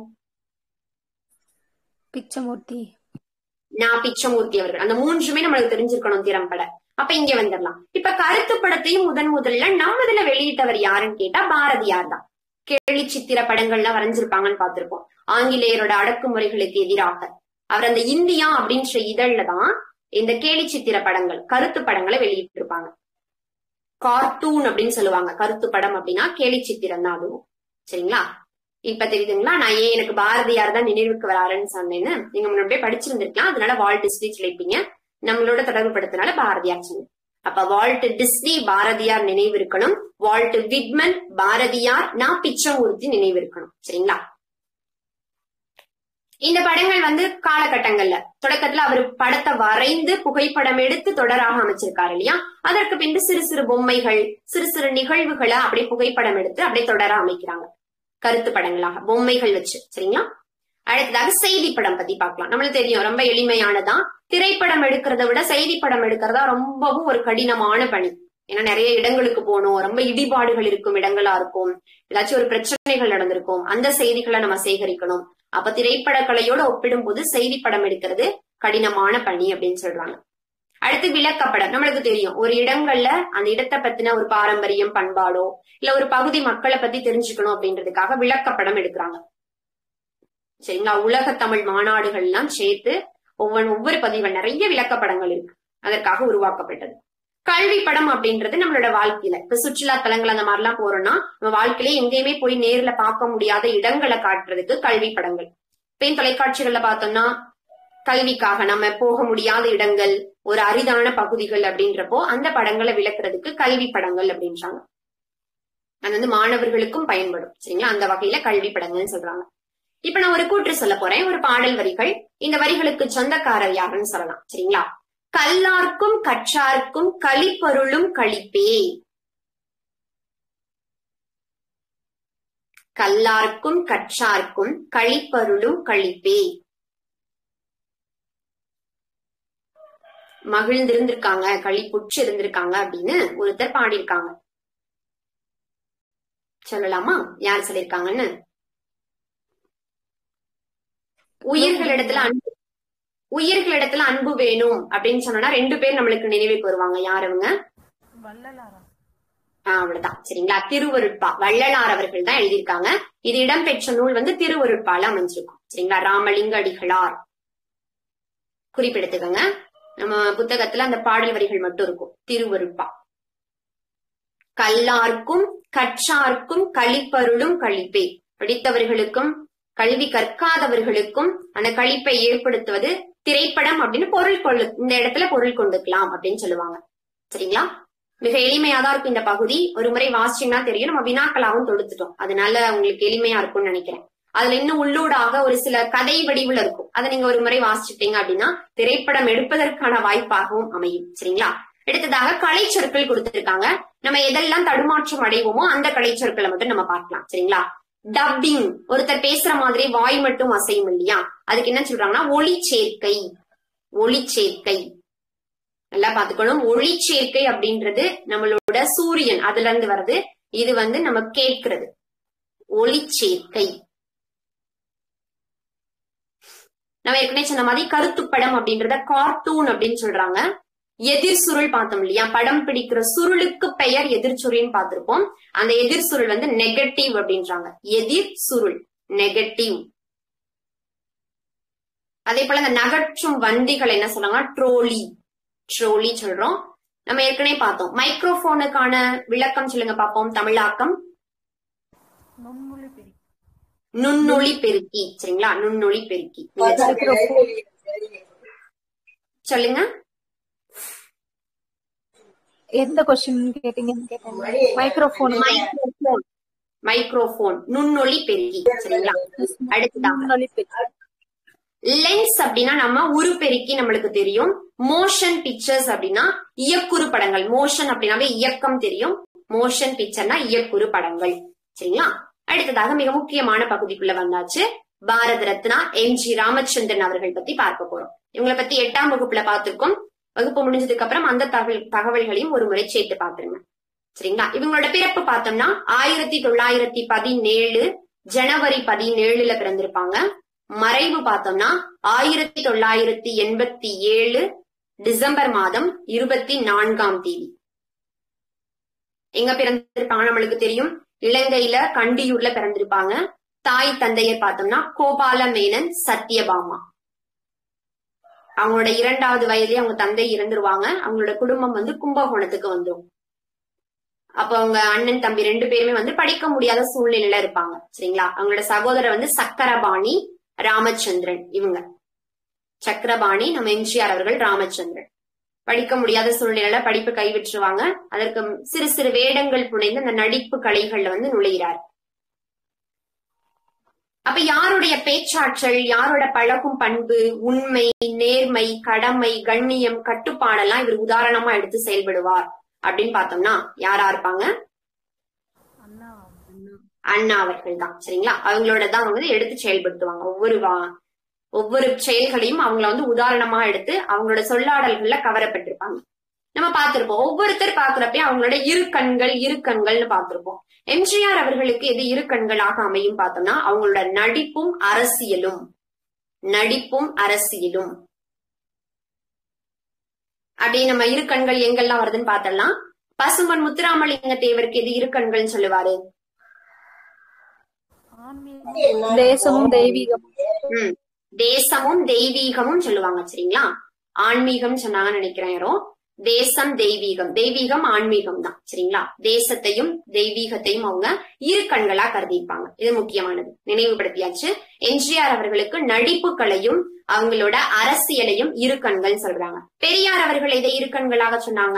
[SPEAKER 3] பிச்சமூர்த்தி
[SPEAKER 1] நான் பிச்சமூர்த்தி அவர்கள் அந்த மூன்றுமே நம்மளுக்கு தெரிஞ்சிருக்கணும் திறம்பட அப்ப இங்க வந்துடலாம் இப்ப கருத்து படத்தையும் முதன் முதல்ல நம்ம இதுல வெளியிட்டவர் யாருன்னு கேட்டா பாரதியார் தான் கேலி சித்திர படங்கள்லாம் வரைஞ்சிருப்பாங்கன்னு பார்த்திருப்போம் ஆங்கிலேயரோட அடக்குமுறைகளுக்கு எதிராக அவர் அந்த இந்தியா அப்படின்ற இதழ்ல தான் இந்த கேலி சித்திர படங்கள் கருத்து படங்களை வெளியிட்டு இருப்பாங்க கார்ட்டூன் அப்படின்னு சொல்லுவாங்க கருத்து படம் அப்படின்னா கேலி சித்திரம் தான் அதுவும் சரிங்களா இப்ப தெரியுதுங்களா நான் ஏன் எனக்கு பாரதியார் தான் நினைவுக்கு வராருன்னு சொன்னேன்னு நீங்க முன்னாடியே படிச்சிருந்திருக்கலாம் அதனால வால்ட் டிஸ்னி சொல்லிப்பீங்க நம்மளோட தொடர்பு படுத்தினால பாரதியார் சொன்னேன் அப்ப வால்ட் டிஸ்னி பாரதியார் நினைவு இருக்கணும் வால்ட் விட்மன் பாரதியார் நான் பிச்சமூர்த்தி நினைவு இருக்கணும் சரிங்களா இந்த படங்கள் வந்து காலகட்டங்கள்ல தொடக்கத்துல அவர் படத்தை வரைந்து புகைப்படம் எடுத்து தொடராக அமைச்சிருக்காரு இல்லையா அதற்கு பின்பு சிறு சிறு பொம்மைகள் சிறு சிறு நிகழ்வுகளை அப்படியே புகைப்படம் எடுத்து அப்படியே தொடர அமைக்கிறாங்க கருத்து படங்களாக பொம்மைகள் வச்சு சரிங்களா அடுத்ததாக செய்தி படம் பத்தி பார்க்கலாம் நம்மளுக்கு தெரியும் ரொம்ப எளிமையானதான் திரைப்படம் எடுக்கிறத விட செய்தி படம் எடுக்கிறதா ரொம்பவும் ஒரு கடினமான பணி ஏன்னா நிறைய இடங்களுக்கு போகணும் ரொம்ப இடிபாடுகள் இருக்கும் இடங்களா இருக்கும் ஏதாச்சும் ஒரு பிரச்சனைகள் நடந்திருக்கும் அந்த செய்திகளை நம்ம சேகரிக்கணும் அப்ப திரைப்பட கலையோட ஒப்பிடும்போது செய்தி படம் எடுக்கிறது கடினமான பணி அப்படின்னு சொல்றாங்க அடுத்து விளக்கப்படம் நம்மளுக்கு தெரியும் ஒரு இடங்கள்ல அந்த இடத்தை பத்தின ஒரு பாரம்பரியம் பண்பாடோ இல்ல ஒரு பகுதி மக்களை பத்தி தெரிஞ்சுக்கணும் அப்படின்றதுக்காக விளக்கப்படம் எடுக்கிறாங்க சரிங்களா உலக தமிழ் மாநாடுகள் எல்லாம் சேர்த்து ஒவ்வொரு ஒவ்வொரு பதிவுகள் நிறைய விளக்கப்படங்கள் இருக்கு அதற்காக உருவாக்கப்பட்டது கல்வி படம் அப்படின்றது நம்மளோட வாழ்க்கையில இப்ப சுற்றுலா தலங்கள் அந்த மாதிரிலாம் போறோம்னா நம்ம வாழ்க்கையில எங்கேயுமே போய் நேர்ல பார்க்க முடியாத இடங்களை காட்டுறதுக்கு கல்வி படங்கள் இப்ப தொலைக்காட்சிகள்ல பார்த்தோம்னா கல்விக்காக நம்ம போக முடியாத இடங்கள் ஒரு அரிதான பகுதிகள் அப்படின்றப்போ அந்த படங்களை விளக்குறதுக்கு கல்வி படங்கள் அப்படின்றாங்க அது வந்து மாணவர்களுக்கும் பயன்படும் சரிங்களா அந்த வகையில கல்வி படங்கள்னு சொல்றாங்க இப்ப நான் ஒரு கூற்று சொல்ல போறேன் ஒரு பாடல் வரிகள் இந்த வரிகளுக்கு சொந்தக்காரர் யாருன்னு சொல்லலாம் சரிங்களா கல்லார்க்கும் கற்றார்க்கும் களிப்பொருளும் களிப்பே கல்லார்க்கும் கற்றார்க்கும் களிப்பருளும் களிப்பே மகிழ்ந்திருந்திருக்காங்க களிப்புற்று இருந்திருக்காங்க அப்படின்னு ஒருத்தர் பாடியிருக்காங்க சொல்லலாமா யார் சொல்லியிருக்காங்கன்னு உயிர்களிடத்துல அன்பு உயிர்களிடத்துல அன்பு வேணும் அப்படின்னு சொன்னா ரெண்டு பேர் நம்மளுக்கு நினைவுக்கு வருவாங்க யார் அவங்க
[SPEAKER 2] வள்ளலாரா
[SPEAKER 1] ஆஹ் அவ்வளவுதான் சரிங்களா திருவருட்பா வள்ளலார் அவர்கள் தான் எழுதியிருக்காங்க இது இடம்பெற்ற நூல் வந்து திருவருட்பால அமைஞ்சிருக்கும் சரிங்களா ராமலிங்க அடிகளார் குறிப்பெடுத்துக்கோங்க நம்ம புத்தகத்துல அந்த பாடல் வரிகள் மட்டும் இருக்கும் திருவருட்பா கல்லார்க்கும் கற்றார்க்கும் களிப்பருளும் களிப்பே படித்தவர்களுக்கும் கல்வி கற்காதவர்களுக்கும் அந்த களிப்பை ஏற்படுத்துவது திரைப்படம் அப்படின்னு பொருள் கொள்ளு இந்த இடத்துல பொருள் கொண்டுக்கலாம் அப்படின்னு சொல்லுவாங்க சரிங்களா மிக எளிமையா தான் இருக்கும் இந்த பகுதி ஒரு முறை வாசிச்சீங்கன்னா தெரியும் நம்ம வினாக்களாவும் தொடுத்துட்டோம் அதனால உங்களுக்கு எளிமையா இருக்கும்னு நினைக்கிறேன் அதுல இன்னும் உள்ளூடாக ஒரு சில கதை வடிவுல இருக்கும் அதை நீங்க ஒரு முறை வாசிச்சிட்டீங்க அப்படின்னா திரைப்படம் எடுப்பதற்கான வாய்ப்பாகவும் அமையும் சரிங்களா அடுத்ததாக கலை சொற்கள் கொடுத்திருக்காங்க நம்ம எதெல்லாம் தடுமாற்றம் அடைவோமோ அந்த கலை சொற்களை மட்டும் நம்ம பார்க்கலாம் சரிங்களா டப்பிங் ஒருத்தர் பேசுற மாதிரி வாய் மட்டும் அசையும் இல்லையா அதுக்கு என்ன சொல்றாங்கன்னா ஒளி சேர்க்கை ஒளிச்சேர்க்கை நல்லா பாத்துக்கணும் ஒளிச்சேர்க்கை அப்படின்றது நம்மளோட சூரியன் அதுல இருந்து வருது இது வந்து நம்ம கேட்கிறது ஒளிச்சேர்க்கை நம்ம ஏற்கனவே சொன்ன மாதிரி கருத்துப்படம் அப்படின்றத கார்ட்டூன் அப்படின்னு சொல்றாங்க எதிர் சுருள் பார்த்தோம் இல்லையா படம் பிடிக்கிற சுருளுக்கு பெயர் எதிர் சுருள்னு பார்த்திருப்போம் அந்த எதிர் சுருள் வந்து நெகட்டிவ் அப்படின்றாங்க எதிர் சுருள் நெகட்டிவ் அதே போல இந்த நகற்றும் வண்டிகள் என்ன சொல்றாங்க ட்ரோலி ட்ரோலி சொல்றோம் நம்ம ஏற்கனவே பார்த்தோம் மைக்ரோபோனுக்கான விளக்கம் சொல்லுங்க பார்ப்போம் தமிழாக்கம்
[SPEAKER 2] நுண்மொழி பெருக்கி
[SPEAKER 1] நுண்ணொளி பெருக்கி சரிங்களா நுண்ணொளி பெருக்கி சொல்லுங்க
[SPEAKER 3] எந்த கொஸ்டின் கேட்டீங்கன்னு கேட்டேன் மைக்ரோஃபோன்
[SPEAKER 1] மைக்ரோபோன் மைக்ரோபோன் நுண்ணொளி பெருக்கி சரிங்களா அடுத்ததாக லென்ஸ் அப்படின்னா நம்ம உருப்பெருக்கி நம்மளுக்கு தெரியும் மோஷன் பிக்சர்ஸ் அப்படின்னா இயக்குறு படங்கள் மோஷன் அப்படின்னாவே இயக்கம் தெரியும் மோஷன் பிக்சர்னா இயக்குறு படங்கள் சரிங்களா அடுத்ததாக மிக முக்கியமான பகுதிக்குள்ள வந்தாச்சு பாரத ரத்னா எம் ஜி ராமச்சந்திரன் அவர்கள் பத்தி பார்க்க போறோம் இவங்களை பத்தி எட்டாம் வகுப்புல பார்த்திருக்கோம் வகுப்பு முடிஞ்சதுக்கு அப்புறம் அந்த தகவல் தகவல்களையும் ஒரு முறை சேர்த்து பாத்துருங்க சரிங்களா இவங்களோட பிறப்பு பார்த்தோம்னா ஆயிரத்தி தொள்ளாயிரத்தி பதினேழு ஜனவரி பதினேழுல பிறந்திருப்பாங்க மறைவு பார்த்தோம்னா ஆயிரத்தி தொள்ளாயிரத்தி எண்பத்தி ஏழு டிசம்பர் மாதம் இருபத்தி நான்காம் தேதி எங்க பிறந்திருப்பாங்க நம்மளுக்கு தெரியும் இலங்கையில கண்டியூர்ல பிறந்திருப்பாங்க தாய் தந்தையர் பார்த்தோம்னா கோபால மேனன் சத்யபாமா அவங்களோட இரண்டாவது வயதிலே அவங்க தந்தை இறந்துருவாங்க அவங்களோட குடும்பம் வந்து கும்பகோணத்துக்கு வந்துரும் அப்ப அவங்க அண்ணன் தம்பி ரெண்டு பேருமே வந்து படிக்க முடியாத சூழ்நிலையில இருப்பாங்க சரிங்களா அவங்களோட சகோதரர் வந்து சக்கரபாணி ராமச்சந்திரன் இவங்க சக்கரபாணி நம்ம எம்ஜிஆர் அவர்கள் ராமச்சந்திரன் படிக்க முடியாத சூழ்நிலையில படிப்பு கைவிட்டுருவாங்க அதற்கு சிறு சிறு வேடங்கள் புனைந்து அந்த நடிப்பு கலைகள்ல வந்து நுழைகிறார் அப்ப யாருடைய பேச்சாற்றல் யாரோட பழகும் பண்பு உண்மை நேர்மை கடமை கண்ணியம் கட்டுப்பாடெல்லாம் இவர் உதாரணமா எடுத்து செயல்படுவார் அப்படின்னு பார்த்தோம்னா யாரா இருப்பாங்க
[SPEAKER 2] அண்ணா
[SPEAKER 1] அண்ணா அவர்கள் தான் சரிங்களா அவங்களோட தான் அவங்க வந்து எடுத்து செயல்படுத்துவாங்க ஒவ்வொரு வா ஒவ்வொரு செயல்களையும் அவங்கள வந்து உதாரணமா எடுத்து அவங்களோட சொல்லாடல்கள்ல கவரப்பட்டிருப்பாங்க நம்ம பார்த்திருப்போம் ஒவ்வொருத்தர் பாக்குறப்ப அவங்களோட இரு கண்கள் இரு கண்கள்னு பார்த்திருப்போம் எம்ஜிஆர் அவர்களுக்கு எது இரு கண்களாக அமையும் பார்த்தோம்னா அவங்களோட நடிப்பும் அரசியலும் நடிப்பும் அரசியலும் அப்படியே நம்ம இரு கண்கள் எங்கெல்லாம் வருதுன்னு பார்த்தலாம் பசும்பன் முத்துராமலிங்க தேவருக்கு எது இரு கண்கள்னு சொல்லுவாரு
[SPEAKER 2] ஆன்மீக
[SPEAKER 3] தேசமும் தெய்வீகமும்
[SPEAKER 1] ம் தேசமும் தெய்வீகமும் சொல்லுவாங்க சரிங்களா ஆன்மீகம் சொன்னாங்கன்னு நினைக்கிறேன் யாரோ தேசம் தெய்வீகம் தெய்வீகம் ஆன்மீகம் தான் சரிங்களா தேசத்தையும் தெய்வீகத்தையும் அவங்க இரு கண்களா கருதிப்பாங்க இது முக்கியமானது நினைவுபடுத்தியாச்சு எம்ஜிஆர் அவர்களுக்கு நடிப்பு கலையும் அவங்களோட அரசியலையும் இரு கண்கள் சொல்றாங்க பெரியார் அவர்கள் இதை இரு கண்களாக சொன்னாங்க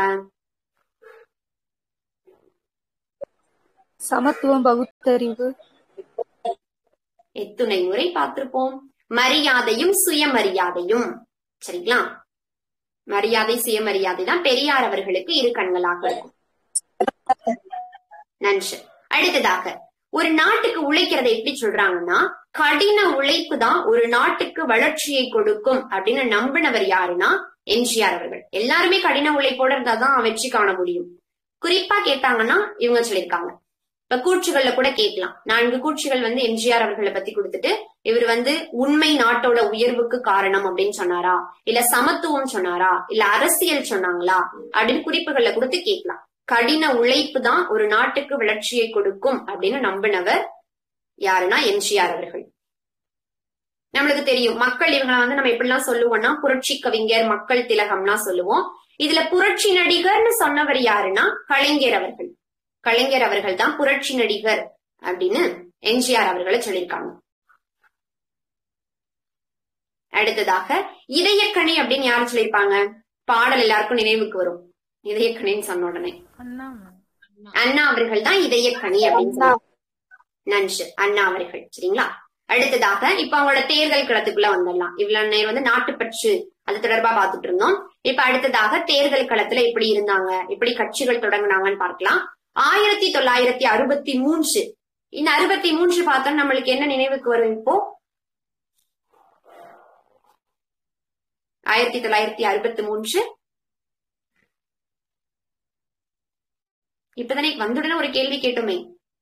[SPEAKER 3] சமத்துவம் பகுத்தறிவு
[SPEAKER 1] எத்துணை முறை பார்த்திருப்போம் மரியாதையும் சுயமரியாதையும் சரிங்களா மரியாதை சுயமரியாதை தான் பெரியார் அவர்களுக்கு இரு கண்களாக இருக்கும் நன்றி அடுத்ததாக ஒரு நாட்டுக்கு உழைக்கிறதை எப்படி சொல்றாங்கன்னா கடின உழைப்பு தான் ஒரு நாட்டுக்கு வளர்ச்சியை கொடுக்கும் அப்படின்னு நம்பினவர் யாருன்னா எம்ஜிஆர் அவர்கள் எல்லாருமே கடின உழைப்போட இருந்தாதான் வெற்றி காண முடியும் குறிப்பா கேட்டாங்கன்னா இவங்க சொல்லியிருக்காங்க இப்ப கூற்றுகள்ல கூட கேட்கலாம் நான்கு கூற்றுகள் வந்து எம்ஜிஆர் அவர்களை பத்தி கொடுத்துட்டு இவர் வந்து உண்மை நாட்டோட உயர்வுக்கு காரணம் அப்படின்னு சொன்னாரா இல்ல சமத்துவம் சொன்னாரா இல்ல அரசியல் சொன்னாங்களா அப்படின்னு குறிப்புகள்ல கொடுத்து கேட்கலாம் கடின உழைப்பு தான் ஒரு நாட்டுக்கு வளர்ச்சியை கொடுக்கும் அப்படின்னு நம்பினவர் யாருன்னா எம்ஜிஆர் அவர்கள் நம்மளுக்கு தெரியும் மக்கள் இவங்களை வந்து நம்ம எப்படிலாம் சொல்லுவோம்னா புரட்சி கவிஞர் மக்கள் திலகம்லாம் சொல்லுவோம் இதுல புரட்சி நடிகர்னு சொன்னவர் யாருன்னா கலைஞர் அவர்கள் கலைஞர் அவர்கள் தான் புரட்சி நடிகர் அப்படின்னு எம்ஜிஆர் அவர்களை சொல்லியிருக்காங்க அடுத்ததாக இதயக்கணி அப்படின்னு யாரு சொல்லியிருப்பாங்க பாடல் எல்லாருக்கும் நினைவுக்கு வரும் இதயக்கணின்னு சொன்ன உடனே
[SPEAKER 2] அண்ணா
[SPEAKER 1] அண்ணா அவர்கள் தான் இதயக்கணி அப்படின்னு சொன்னாங்க. நன்று அண்ணா அவர்கள் சரிங்களா அடுத்ததாக இப்ப அவங்களோட தேர்தல் களத்துக்குள்ள வந்துடலாம் இவ்வளவு நேரம் வந்து நாட்டுப்பற்று அது தொடர்பா பார்த்துட்டு இருந்தோம் இப்ப அடுத்ததாக தேர்தல் களத்துல எப்படி இருந்தாங்க எப்படி கட்சிகள் தொடங்குனாங்கன்னு பார்க்கலாம் ஆயிரத்தி தொள்ளாயிரத்தி அறுபத்தி மூன்று இந்த அறுபத்தி மூன்று பார்த்தா நம்மளுக்கு என்ன நினைவுக்கு வரும் இப்போ ஆயிரத்தி தொள்ளாயிரத்தி அறுபத்தி மூன்று இப்பதானே வந்துடனே ஒரு கேள்வி கேட்டோமே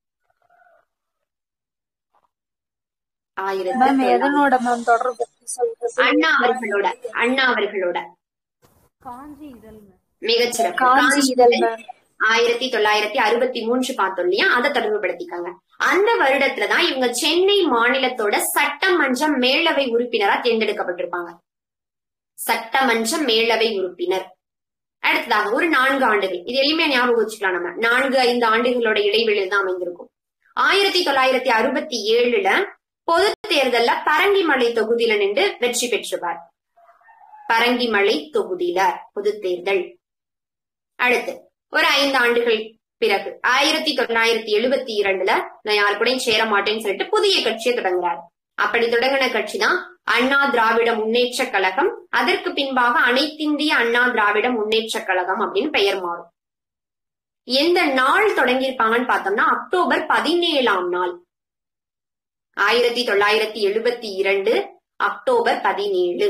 [SPEAKER 1] ஆயிரத்தி
[SPEAKER 3] மேம்
[SPEAKER 1] தொள்ளாயிரத்தி-
[SPEAKER 3] எதனோட மேம் தொடர்பு சொல்றது
[SPEAKER 1] அண்ணா அவர்களோட அண்ணா அவர்களோட
[SPEAKER 2] காஞ்சி இதழ் மேம்
[SPEAKER 1] மிகச்சிறப்பு
[SPEAKER 3] காஞ்சி
[SPEAKER 1] காஞ்சி
[SPEAKER 3] இதழ்
[SPEAKER 1] இதழ்
[SPEAKER 3] மேம்
[SPEAKER 1] ஆயிரத்தி தொள்ளாயிரத்தி அறுபத்தி மூன்று பார்த்தோம் இல்லையா அதை தொடர்புபடுத்திக்காங்க அந்த வருடத்துலதான் இவங்க சென்னை மாநிலத்தோட சட்டமன்ற மேலவை உறுப்பினரா தேர்ந்தெடுக்கப்பட்டிருப்பாங்க சட்டமன்ற மேலவை உறுப்பினர் அடுத்ததாக ஒரு நான்கு ஆண்டுகள் இது எளிமையா ஞாபகம் வச்சுக்கலாம் நம்ம நான்கு ஐந்து ஆண்டுகளோட இடைவெளியில் தான் அமைந்திருக்கும் ஆயிரத்தி தொள்ளாயிரத்தி அறுபத்தி ஏழுல பொது தேர்தல்ல பரங்கிமலை தொகுதியில நின்று வெற்றி பெற்றுவார் பரங்கிமலை தொகுதியில பொது தேர்தல் அடுத்து ஒரு ஐந்து ஆண்டுகள் பிறகு ஆயிரத்தி தொள்ளாயிரத்தி எழுபத்தி இரண்டுல நான் யாரு கூடயும் சேர மாட்டேன்னு சொல்லிட்டு புதிய கட்சியை தொடங்குறாரு அப்படி தொடங்கின கட்சி தான் அண்ணா திராவிட முன்னேற்ற கழகம் அதற்கு பின்பாக அனைத்திந்திய அண்ணா திராவிட முன்னேற்ற கழகம் அப்படின்னு பெயர் மாறும் எந்த நாள் தொடங்கியிருப்பாங்கன்னு பார்த்தோம்னா அக்டோபர் பதினேழாம் நாள் ஆயிரத்தி தொள்ளாயிரத்தி எழுபத்தி இரண்டு அக்டோபர் பதினேழு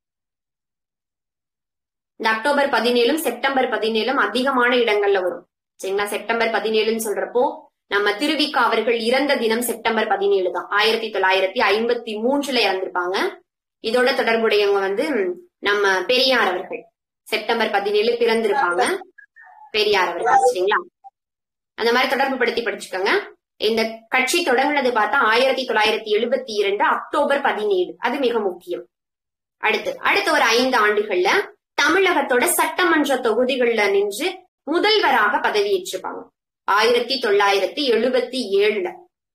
[SPEAKER 1] இந்த அக்டோபர் பதினேழும் செப்டம்பர் பதினேழும் அதிகமான இடங்கள்ல வரும் சரிங்களா செப்டம்பர் பதினேழுன்னு சொல்றப்போ நம்ம திருவிக்கா அவர்கள் இறந்த தினம் செப்டம்பர் பதினேழு தான் ஆயிரத்தி தொள்ளாயிரத்தி ஐம்பத்தி மூன்றுல இறந்திருப்பாங்க இதோட தொடர்புடையவங்க வந்து ம், நம்ம பெரியார் அவர்கள் செப்டம்பர் பதினேழு பிறந்திருப்பாங்க பெரியார் அவர்கள் சரிங்களா அந்த மாதிரி தொடர்பு படுத்தி படிச்சுக்கோங்க இந்த கட்சி தொடங்குனது பார்த்தா ஆயிரத்தி தொள்ளாயிரத்தி எழுபத்தி இரண்டு அக்டோபர் பதினேழு அது மிக முக்கியம் அடுத்து அடுத்த ஒரு ஐந்து ஆண்டுகள்ல தமிழகத்தோட சட்டமன்ற தொகுதிகள்ல நின்று முதல்வராக பதவியேற்றிருப்பாங்க ஆயிரத்தி தொள்ளாயிரத்தி எழுபத்தி ஏழுல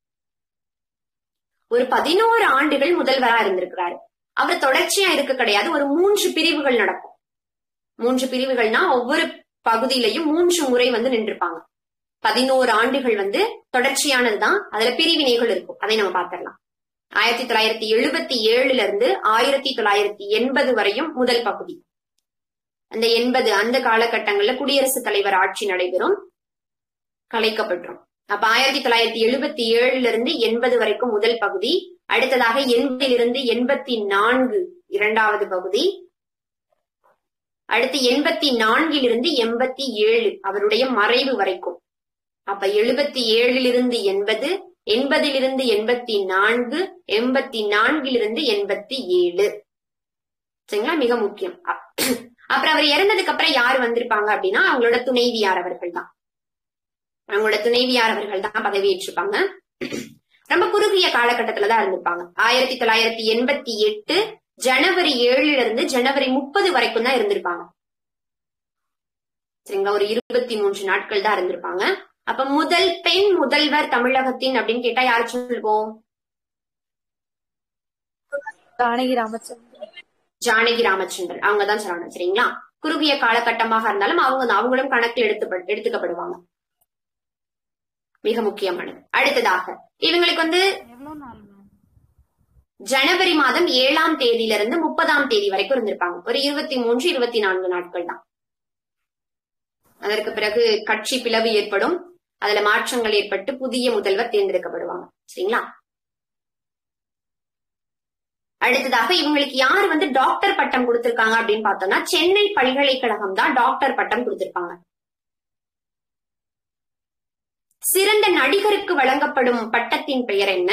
[SPEAKER 1] ஒரு பதினோரு ஆண்டுகள் முதல்வரா இருந்திருக்கிறாரு அவர் தொடர்ச்சியா இருக்க கிடையாது ஒரு மூன்று பிரிவுகள் நடக்கும் மூன்று பிரிவுகள்னா ஒவ்வொரு பகுதியிலையும் மூன்று முறை வந்து நின்றுப்பாங்க பதினோரு ஆண்டுகள் வந்து தொடர்ச்சியானதுதான் அதுல பிரிவினைகள் இருக்கும் அதை நம்ம பார்த்திடலாம் ஆயிரத்தி தொள்ளாயிரத்தி எழுபத்தி ஏழுல இருந்து ஆயிரத்தி தொள்ளாயிரத்தி எண்பது வரையும் முதல் பகுதி அந்த எண்பது அந்த காலகட்டங்கள்ல குடியரசுத் தலைவர் ஆட்சி நடைபெறும் கலைக்கப்பட்டுரும் அப்ப ஆயிரத்தி தொள்ளாயிரத்தி எழுபத்தி ஏழுல இருந்து எண்பது வரைக்கும் முதல் பகுதி அடுத்ததாக எண்பதிலிருந்து எண்பத்தி நான்கு இரண்டாவது பகுதி அடுத்து எண்பத்தி நான்கிலிருந்து எண்பத்தி ஏழு அவருடைய மறைவு வரைக்கும் அப்ப எழுபத்தி ஏழிலிருந்து எண்பது எண்பதிலிருந்து எண்பத்தி நான்கு எண்பத்தி நான்கிலிருந்து எண்பத்தி ஏழு சரிங்களா மிக முக்கியம் அ- அப்புறம் அவர் இறந்ததுக்கு அப்புறம் யார் வந்திருப்பாங்க அப்படின்னா அவங்களோட துணைவியார் அவர்கள் தான் அவங்களோட துணைவியார் அவர்கள் தான் பதவியேற்றிருப்பாங்க ரொம்ப குறுகிய காலகட்டத்துல தான் இருந்திருப்பாங்க ஆயிரத்தி தொள்ளாயிரத்தி எண்பத்தி எட்டு ஜனவரி ஏழுல இருந்து ஜனவரி முப்பது வரைக்கும் தான் இருந்திருப்பாங்க சரிங்களா ஒரு இருபத்தி மூன்று நாட்கள் தான் இருந்திருப்பாங்க அப்ப முதல் பெண் முதல்வர் தமிழகத்தின் அப்படின்னு கேட்டா யார் சொல்லுவோம்
[SPEAKER 3] ஜானகி ராமச்சந்திரன்
[SPEAKER 1] ஜானகி ராமச்சந்திரன் அவங்க தான் சொல்லணும் சரிங்களா குறுகிய காலகட்டமாக இருந்தாலும் அவங்க தான் அவங்களும் கணக்கில் எடுத்து எடுத்துக்கப்படுவாங்க மிக முக்கியமானது அடுத்ததாக இவங்களுக்கு வந்து
[SPEAKER 2] எவ்வளவு நாள் மேம்
[SPEAKER 1] ஜனவரி மாதம் ஏழாம் தேதியில இருந்து முப்பதாம் தேதி வரைக்கும் இருந்திருப்பாங்க ஒரு இருபத்தி மூன்று இருபத்தி நான்கு நாட்கள் தான் அதற்கு பிறகு கட்சி பிளவு ஏற்படும் அதுல மாற்றங்கள் ஏற்பட்டு புதிய முதல்வர் தேர்ந்தெடுக்கப்படுவாங்க சரிங்களா அடுத்ததாக இவங்களுக்கு யார் வந்து டாக்டர் பட்டம் கொடுத்திருக்காங்க அப்படின்னு பார்த்தோம்னா சென்னை பல்கலைக்கழகம் தான் டாக்டர் பட்டம் கொடுத்திருப்பாங்க சிறந்த நடிகருக்கு வழங்கப்படும் பட்டத்தின் பெயர் என்ன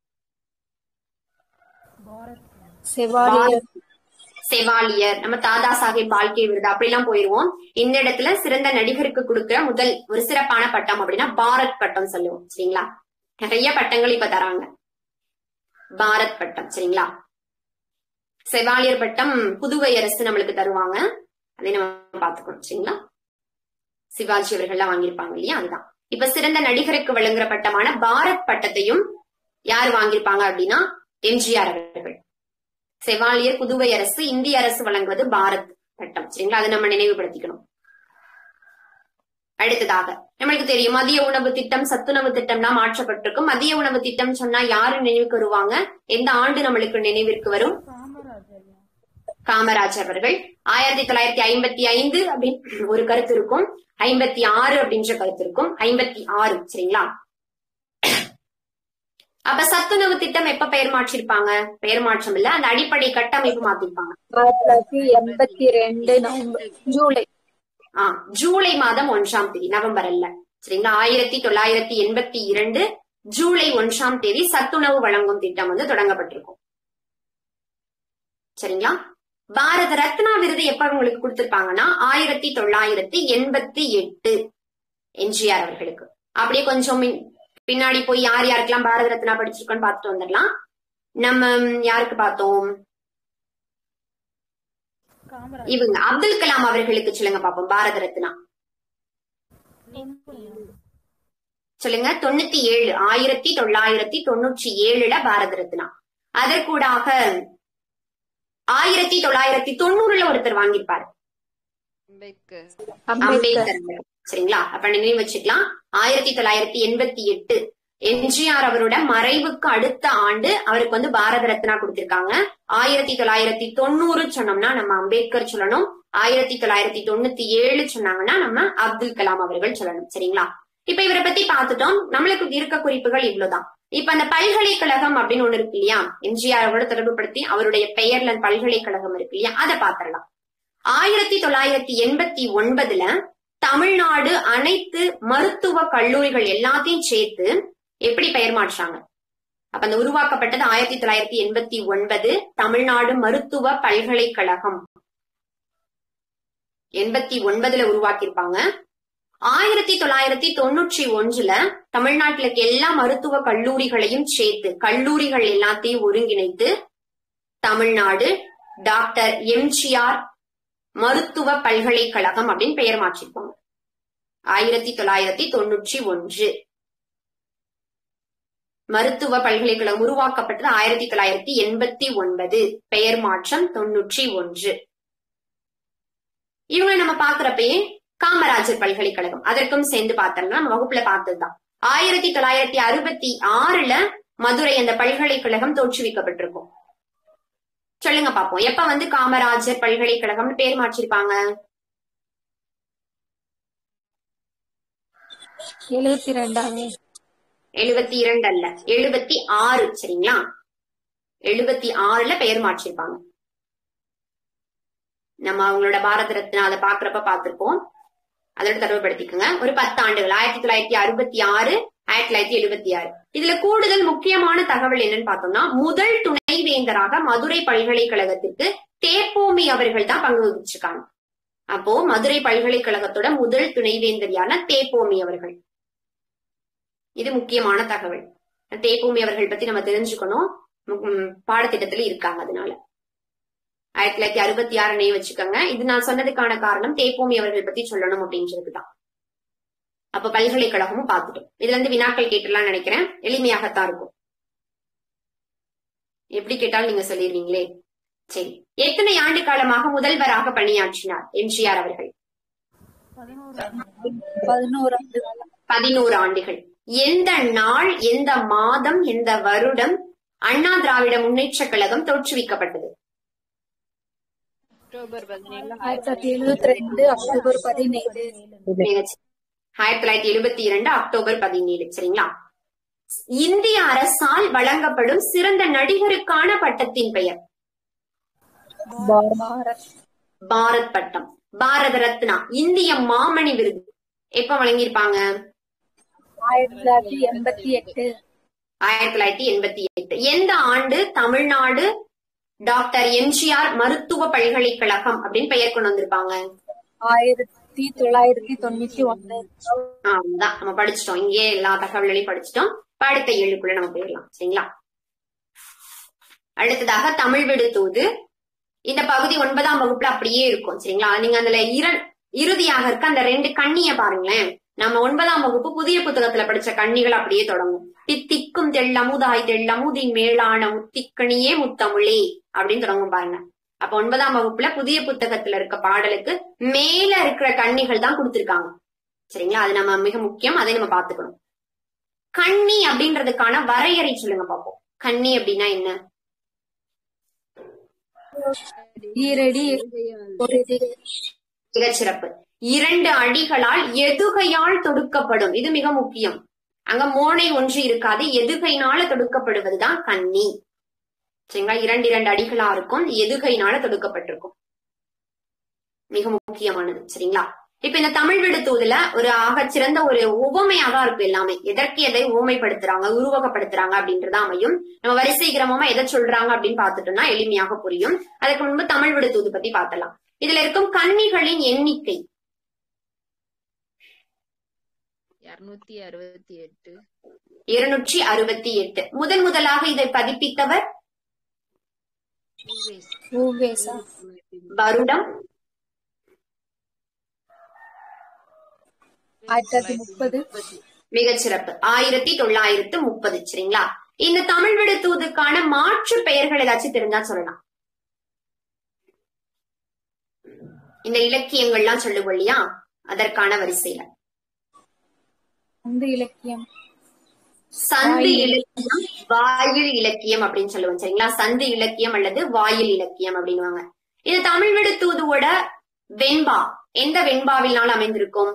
[SPEAKER 2] பாரத் மேம்
[SPEAKER 3] செவாலியர்
[SPEAKER 1] செவாலியர் நம்ம தாதா சாஹேப் பால்கே விருது அப்படிலாம் போயிருவோம் இந்த இடத்துல சிறந்த நடிகருக்கு கொடுக்கிற முதல் ஒரு சிறப்பான பட்டம் அப்படின்னா பாரத் பட்டம் சொல்லுவோம் சரிங்களா நிறைய பட்டங்கள் இப்ப தராங்க பாரத் பட்டம் சரிங்களா செவாலியர் பட்டம் புதுவை அரசு நம்மளுக்கு தருவாங்க அதை நம்ம பாத்துக்கணும் சரிங்களா சிவாஜி அவர்கள்லாம் வாங்கியிருப்பாங்க இல்லையா அதுதான் இப்ப சிறந்த நடிகருக்கு வழங்குற பட்டமான பாரத் பட்டத்தையும் யார் வாங்கியிருப்பாங்க அப்படின்னா எம்ஜிஆர் அவர்கள் செவாலியர் புதுவை அரசு இந்திய அரசு வழங்குவது பாரத் பட்டம் சரிங்களா அதை நம்ம நினைவுபடுத்திக்கணும் அடுத்ததாக நம்மளுக்கு தெரியும் மதிய உணவு திட்டம் சத்துணவு திட்டம்லாம் மாற்றப்பட்டிருக்கும் மதிய உணவு திட்டம் சொன்னா யாரு நினைவுக்கு வருவாங்க எந்த ஆண்டு நம்மளுக்கு நினைவிற்கு வரும்
[SPEAKER 2] காமராஜர் மேம்
[SPEAKER 1] காமராஜர் அவர்கள் ஆயிரத்தி தொள்ளாயிரத்தி ஐம்பத்தி ஐந்து அப்படின்னு ஒரு கருத்து இருக்கும் ஐம்பத்தி ஆறு அப்படின்ற கருத்து இருக்கும் ஐம்பத்தி ஆறு சரிங்களா அப்ப சத்துணவு திட்டம் எப்ப பெயர் மாற்றிருப்பாங்க பெயர் மாற்றம் இல்ல அந்த அடிப்படை கட்டமைப்பு மாத்திருப்பாங்க
[SPEAKER 3] ஆயிரத்தி தொள்ளாயிரத்தி எண்பத்தி ரெண்டு நவம்பர் ஜூலை
[SPEAKER 1] ஆ ஜூலை மாதம் ஒன்றாம் தேதி நவம்பர் அல்ல சரிங்களா ஆயிரத்தி தொள்ளாயிரத்தி எண்பத்தி இரண்டு ஜூலை ஒன்றாம் தேதி சத்துணவு வழங்கும் திட்டம் வந்து தொடங்கப்பட்டிருக்கும் சரிங்களா பாரத ரத்னா விருது எப்ப உங்களுக்கு கொடுத்திருப்பாங்கன்னா ஆயிரத்தி தொள்ளாயிரத்தி எண்பத்தி எட்டு எம்ஜிஆர் அவர்களுக்கு அப்படியே கொஞ்சம் மின்- பின்னாடி போய் யார் யாருக்கெல்லாம் பாரத ரத்னா படிச்சிருக்கோன்னு பார்த்துட்டு வந்துடலாம் நம்ம ம், யாருக்கு பார்த்தோம்
[SPEAKER 2] காமராஜ்
[SPEAKER 1] இவங்க அப்துல் கலாம் அவர்களுக்கு சொல்லுங்க பாப்போம் பாரத ரத்னா சொல்லுங்க தொண்ணூத்தி ஏழு ஆயிரத்தி தொள்ளாயிரத்தி தொண்ணூற்றி ஏழுல பாரத ரத்னா அதற்கூடாக ஆயிரத்தி தொள்ளாயிரத்தி தொண்ணூறுல ஒருத்தர் வாங்கியிருப்பாரு
[SPEAKER 4] அம்பேத்கர்
[SPEAKER 3] அம்பேத்கர்
[SPEAKER 1] அம்பேத்கர் சரிங்களா அப்ப நினைவு வச்சுக்கலாம் ஆயிரத்தி தொள்ளாயிரத்தி எண்பத்தி எட்டு எம்ஜிஆர் அவரோட மறைவுக்கு அடுத்த ஆண்டு அவருக்கு வந்து பாரத ரத்னா கொடுத்திருக்காங்க ஆயிரத்தி தொள்ளாயிரத்தி தொண்ணூறு சொன்னோம்னா நம்ம அம்பேத்கர் சொல்லணும் ஆயிரத்தி தொள்ளாயிரத்தி தொண்ணூத்தி ஏழு சொன்னாங்கன்னா நம்ம அப்துல் கலாம் அவர்கள் சொல்லணும் சரிங்களா இப்ப இவரை பத்தி பார்த்துட்டோம் நம்மளுக்கு இருக்க குறிப்புகள் இவ்வளவுதான் இப்ப அந்த பல்கலைக்கழகம் அப்படின்னு ஒண்ணு இருக்கு இல்லையா எம்ஜிஆர் அவரோட தொடர்புபடுத்தி அவருடைய பெயர்ல அந்த பல்கலைக்கழகம் இருக்கு இல்லையா அதை பாத்திரலாம் ஆயிரத்தி தொள்ளாயிரத்தி எண்பத்தி ஒன்பதுல தமிழ்நாடு அனைத்து மருத்துவ கல்லூரிகள் எல்லாத்தையும் சேர்த்து எப்படி பெயர் மாற்றாங்க அப்ப அந்த உருவாக்கப்பட்டது ஆயிரத்தி தொள்ளாயிரத்தி எண்பத்தி ஒன்பது தமிழ்நாடு மருத்துவ பல்கலைக்கழகம் எண்பத்தி ஒன்பதுல உருவாக்கியிருப்பாங்க ஆயிரத்தி தொள்ளாயிரத்தி தொண்ணூற்றி ஒன்றுல தமிழ்நாட்டுல இருக்க எல்லா மருத்துவ கல்லூரிகளையும் சேர்த்து கல்லூரிகள் எல்லாத்தையும் ஒருங்கிணைத்து தமிழ்நாடு டாக்டர் எம்ஜிஆர் மருத்துவ பல்கலைக்கழகம் அப்படின்னு பெயர் மாற்றிருப்பாங்க ஆயிரத்தி தொள்ளாயிரத்தி தொண்ணூற்றி ஒன்று மருத்துவ பல்கலைக்கழகம் உருவாக்கப்பட்டது ஆயிரத்தி தொள்ளாயிரத்தி எண்பத்தி ஒன்பது பெயர் மாற்றம் தொண்ணூற்றி ஒன்று இவங்க நம்ம பாக்குறப்பயே காமராஜர் பல்கலைக்கழகம் அதற்கும் சேர்ந்து பார்த்தோம்னா நம்ம வகுப்புல பார்த்ததுதான் ஆயிரத்தி தொள்ளாயிரத்தி அறுபத்தி ஆறுல மதுரை அந்த பல்கலைக்கழகம் தோற்றுவிக்கப்பட்டிருக்கும் சொல்லுங்க பாப்போம் எப்ப வந்து காமராஜர் பல்கலைக்கழகம்னு பேர் மாற்றிருப்பாங்க
[SPEAKER 3] எழுபத்தி ரெண்டாவது
[SPEAKER 1] எழுபத்தி இரண்டு அல்ல எழுபத்தி ஆறு சரிங்களா எழுபத்தி ஆறுல பெயர் மாற்றிருப்பாங்க நம்ம அவங்களோட பாரத ரத்னா அதை பாக்குறப்ப பார்த்திருப்போம் அதோட தொடர்புபடுத்திக்கோங்க ஒரு பத்து ஆண்டுகள் ஆயிரத்தி தொள்ளாயிரத்தி அறுபத்தி ஆறு ஆயிரத்தி தொள்ளாயிரத்தி எழுபத்தி ஆறு இதுல கூடுதல் முக்கியமான தகவல் என்னன்னு பார்த்தோம்னா முதல் துணைவேந்தராக மதுரை பல்கலைக்கழகத்திற்கு தேப்போமி அவர்கள் தான் பங்கு வகிச்சிருக்காங்க அப்போ மதுரை பல்கலைக்கழகத்தோட முதல் துணைவேந்தர் யாருன்னா தேப்போமி அவர்கள் இது முக்கியமான தகவல் தேப்பூமி அவர்கள் பத்தி நம்ம தெரிஞ்சுக்கணும் உம், பாடத்திட்டத்துல இருக்காங்க அதனால ஆயிரத்தி தொள்ளாயிரத்தி அறுபத்தி ஆறு நினைவு வச்சுக்கோங்க இது நான் சொன்னதுக்கான காரணம் தேப்பூமி அவர்கள் பத்தி சொல்லணும் அப்படின்றதுக்குதான் அப்ப பல்கலைக்கழகமும் பார்த்துட்டோம் இதுல இருந்து வினாக்கள் கேட்டுலாம் நினைக்கிறேன் எளிமையாகத்தான் இருக்கும் எப்படி கேட்டாலும் நீங்க சொல்லிடுவீங்களே சரி எத்தனை ஆண்டு காலமாக முதல்வராக பணியாற்றினார் எம்ஜிஆர் அவர்கள்
[SPEAKER 2] பதினோரு
[SPEAKER 3] பதினோரு ஆண்டு காலம்
[SPEAKER 1] பதினோரு ஆண்டுகள் எந்த நாள் எந்த மாதம் எந்த வருடம் அண்ணா திராவிட முன்னேற்ற கழகம் தோற்றுவிக்கப்பட்டது
[SPEAKER 4] அக்டோபர் பதினேழு
[SPEAKER 3] ஆயிரத்தி தொள்ளாயிரத்தி எழுபத்தி ரெண்டு அக்டோபர் பதினேழு
[SPEAKER 1] மிகச் சரி. ஆயிரத்தி தொள்ளாயிரத்தி எழுபத்தி இரண்டு அக்டோபர் பதினேழு சரிங்களா இந்திய அரசால் வழங்கப்படும் சிறந்த நடிகருக்கான பட்டத்தின் பெயர்
[SPEAKER 3] பாரத்
[SPEAKER 1] பாரத் பட்டம் பாரத ரத்னா இந்திய மாமணி விருது எப்ப வழங்கியிருப்பாங்க
[SPEAKER 3] ஆயிரத்தி தொள்ளாயிரத்தி எண்பத்தி எட்டு
[SPEAKER 1] ஆயிரத்தி தொள்ளாயிரத்தி எண்பத்தி எட்டு எந்த ஆண்டு தமிழ்நாடு டாக்டர் எம்ஜிஆர் மருத்துவ பல்கலைக்கழகம் அப்படின்னு பெயர் கொண்டு வந்திருப்பாங்க
[SPEAKER 3] ஆயிரத்தி தொள்ளாயிரத்தி தொண்ணூத்தி ஒண்ணு
[SPEAKER 1] ஆமாம் நம்ம படிச்சிட்டோம் இங்கே எல்லா தகவல்களையும் படிச்சிட்டோம் இப்ப அடுத்த ஏழுக்குள்ள நம்ம போயிடலாம் சரிங்களா அடுத்ததாக தமிழ் விடு தூது இந்த பகுதி ஒன்பதாம் வகுப்புல அப்படியே இருக்கும் சரிங்களா நீங்க அதுல இர இறுதியாக இருக்க அந்த ரெண்டு கண்ணிய பாருங்களேன் நம்ம ஒன்பதாம் வகுப்பு புதிய புத்தகத்துல படிச்ச கண்ணிகள் அப்படியே தொடங்கும் தித்திக்கும் தெள்ளமுதாய் தெள்ளமுதின் மேலான முத்திக்கணியே முத்தமிழே அப்படின்னு தொடங்கும் பாருங்க அப்ப ஒன்பதாம் வகுப்புல புதிய புத்தகத்துல இருக்க பாடலுக்கு மேல இருக்கிற கண்ணிகள் தான் கொடுத்திருக்காங்க சரிங்களா அது நம்ம மிக முக்கியம் அதை நம்ம பாத்துக்கணும் கண்ணி அப்படின்றதுக்கான வரையறை சொல்லுங்க பாப்போம் கண்ணி அப்படின்னா என்ன
[SPEAKER 3] ஈரடி ஒரு இது
[SPEAKER 1] மிகச்சிறப்பு இரண்டு அடிகளால் எதுகையால் தொடுக்கப்படும் இது மிக முக்கியம் அங்க மோனை ஒன்று இருக்காது எதுகைனால தொடுக்கப்படுவதுதான் கன்னி சரிங்களா இரண்டு இரண்டு அடிகளா இருக்கும் எதுகைனால தொடுக்கப்பட்டிருக்கும் மிக முக்கியமானது சரிங்களா இப்ப இந்த தமிழ் விடுத்தூதுல ஒரு ஆகச்சிறந்த ஒரு உவமையா தான் இருக்கும் எல்லாமே எதற்கு எதை உவமைப்படுத்துறாங்க உருவகப்படுத்துறாங்க அப்படின்றதா அமையும் நம்ம வரிசை கிரமமா எதை சொல்றாங்க அப்படின்னு பார்த்துட்டோம்னா எளிமையாக புரியும் அதுக்கு முன்பு தமிழ் விடுத்தூது பத்தி பார்த்தலாம் இதுல இருக்கும் கன்னிகளின் எண்ணிக்கை
[SPEAKER 4] இருநூத்தி அறுபத்தி எட்டு
[SPEAKER 1] இருநூற்றி அறுபத்தி எட்டு முதன் முதலாக இதை பதிப்பித்தவர்
[SPEAKER 4] பூவேஸ்
[SPEAKER 3] பூவேசா
[SPEAKER 1] வருடம்
[SPEAKER 3] ஆயிரத்தி தொள்ளாயிரத்தி முப்பது
[SPEAKER 1] மிகச் சிறப்பு ஆயிரத்தி தொள்ளாயிரத்து முப்பது சரிங்களா இந்த தமிழ் விடுத்தூதுக்கான மாற்று பெயர்கள் ஏதாச்சும் தெரிஞ்சா சொல்லலாம் இந்த இலக்கியங்கள்லாம் சொல்லுவோம் இல்லையா அதற்கான வரிசையில
[SPEAKER 3] அந்த இலக்கியம்
[SPEAKER 1] சந்து இலக்கியம் வாயில் இலக்கியம் அப்படின்னு சொல்லுவோம் சரிங்களா சந்து இலக்கியம் அல்லது வாயில் இலக்கியம் அப்படின்னுவாங்க இது தமிழ் விடுத்தூதுவோட வெண்பா எந்த வெண்பாவினால் அமைந்திருக்கும்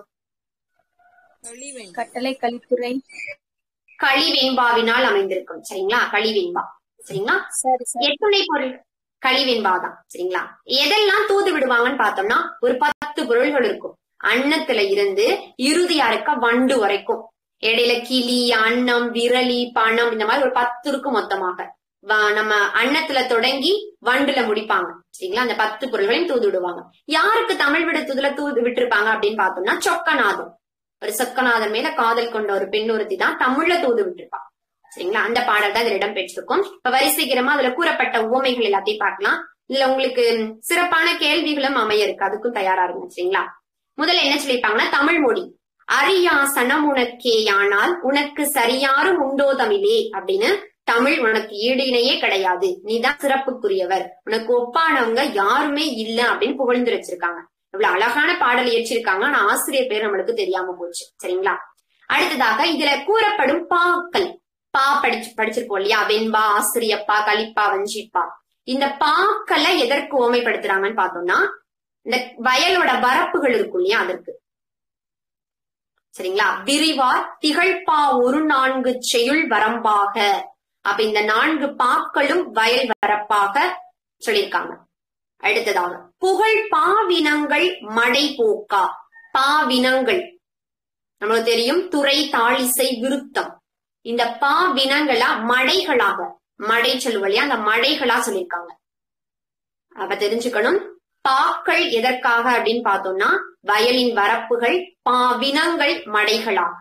[SPEAKER 3] கட்டளை கலித்துறை
[SPEAKER 1] களி வெண்பாவினால் அமைந்திருக்கும் சரிங்களா களி வெண்பா சரிங்களா
[SPEAKER 3] சரி சரி
[SPEAKER 1] எத்துணை பொருள் களிவெண்பா தான் சரிங்களா எதெல்லாம் தூது விடுவாங்கன்னு பார்த்தோம்னா ஒரு பத்து பொருள்கள் இருக்கும் அன்னத்துல இருந்து இறுதியா இருக்க வண்டு வரைக்கும் இடையில கிளி அன்னம் விரலி பணம் இந்த மாதிரி ஒரு பத்து இருக்கும் மொத்தமாக வ- நம்ம அன்னத்துல தொடங்கி வண்டுல முடிப்பாங்க சரிங்களா அந்த பத்து பொருள்களையும் தூது விடுவாங்க யாருக்கு தமிழ் விட தூதுல தூது விட்டிருப்பாங்க அப்படின்னு பார்த்தோம்னா சொக்கநாதம் ஒரு சொக்கநாதன் மேல காதல் கொண்ட ஒரு பெண் ஒருத்தி தான் தமிழ்ல தூது விட்டிருப்பா சரிங்களா அந்த பாடல் தான் இதுல இடம் பெற்றிருக்கும் இப்ப வரிசைக்கிறமா அதுல கூறப்பட்ட உவமைகள் எல்லாத்தையும் பார்க்கலாம் இதுல உங்களுக்கு சிறப்பான கேள்விகளும் அமைய இருக்கு அதுக்கும் தயாரா இருங்க சரிங்களா முதல்ல என்ன சொல்லியிருப்பாங்கன்னா தமிழ் மொழி அரியாசனம் உனக்கேயானால் உனக்கு சரியாரும் உண்டோ தமிழே அப்படின்னு தமிழ் உனக்கு ஈடு இணையே கிடையாது நீதான் சிறப்புக்குரியவர் உனக்கு ஒப்பானவங்க யாருமே இல்ல அப்படின்னு புகழ்ந்து வச்சிருக்காங்க இவ்வளவு அழகான பாடல் இயற்றிருக்காங்க ஆனா ஆசிரியர் பேர் நம்மளுக்கு தெரியாம போச்சு சரிங்களா அடுத்ததாக இதுல கூறப்படும் பாக்கள் பா படிச்சு படிச்சிருப்போம் இல்லையா வெண்பா ஆசிரியப்பா கலிப்பா வஞ்சிப்பா இந்த பாக்களை எதற்கு ஓமைப்படுத்துறாங்கன்னு பார்த்தோம்னா இந்த வயலோட வரப்புகள் இருக்கும் இல்லையா அதற்கு சரிங்களா விரிவார் திகழ்பா ஒரு நான்கு செய்யுள் வரம்பாக அப்ப இந்த நான்கு பாக்களும் வயல் வரப்பாக சொல்லியிருக்காங்க அடுத்ததாக புகழ் பாவினங்கள் மடை போக்கா பாவினங்கள் நமக்கு தெரியும் துறை தாளிசை விருத்தம் இந்த பாவினங்களா மடைகளாக மடை சொல்லுவோம் இல்லையா அந்த மடைகளா சொல்லியிருக்காங்க அப்ப தெரிஞ்சுக்கணும் பாக்கள் எதற்காக அப்படின்னு பார்த்தோம்னா வயலின் வரப்புகள் பாவினங்கள் மடைகளாக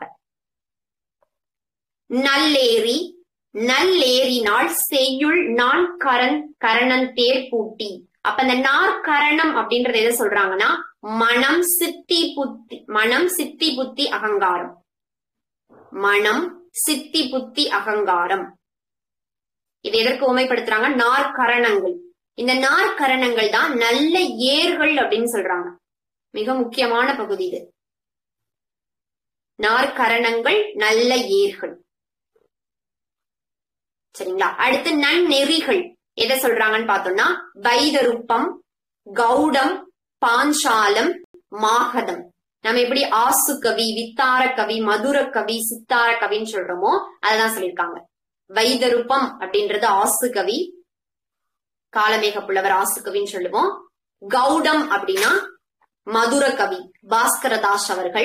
[SPEAKER 1] நல்லேரி நல்லேரினால் செய்யுள் நான் கரண் கரணன் தேர் பூட்டி அப்ப இந்த நாற்கரணம் அப்படின்றது எதை சொல்றாங்கன்னா மனம் சித்தி புத்தி மனம் சித்தி புத்தி அகங்காரம் மனம் சித்தி புத்தி அகங்காரம் இது எதற்கு உமைப்படுத்துறாங்க நாற்கரணங்கள் இந்த நாற்கரணங்கள் தான் நல்ல ஏர்கள் அப்படின்னு சொல்றாங்க மிக முக்கியமான பகுதி இது நாற்கரணங்கள் நல்ல ஏர்கள் சரிங்களா அடுத்து நன்னெறிகள் எதை சொல்றாங்கன்னு பார்த்தோம்னா வைதருப்பம் கௌடம் பாஞ்சாலம் மாகதம் நம்ம எப்படி ஆசு கவி வித்தார கவி மதுர கவி சித்தார கவின்னு சொல்றோமோ அததான் சொல்லியிருக்காங்க வைதருப்பம் அப்படின்றது ஆசு கவி காலமேக புலவர் ஆசு கவின்னு சொல்லுவோம் கௌடம் அப்படின்னா மதுர கவி பாஸ்கரதாஸ் அவர்கள்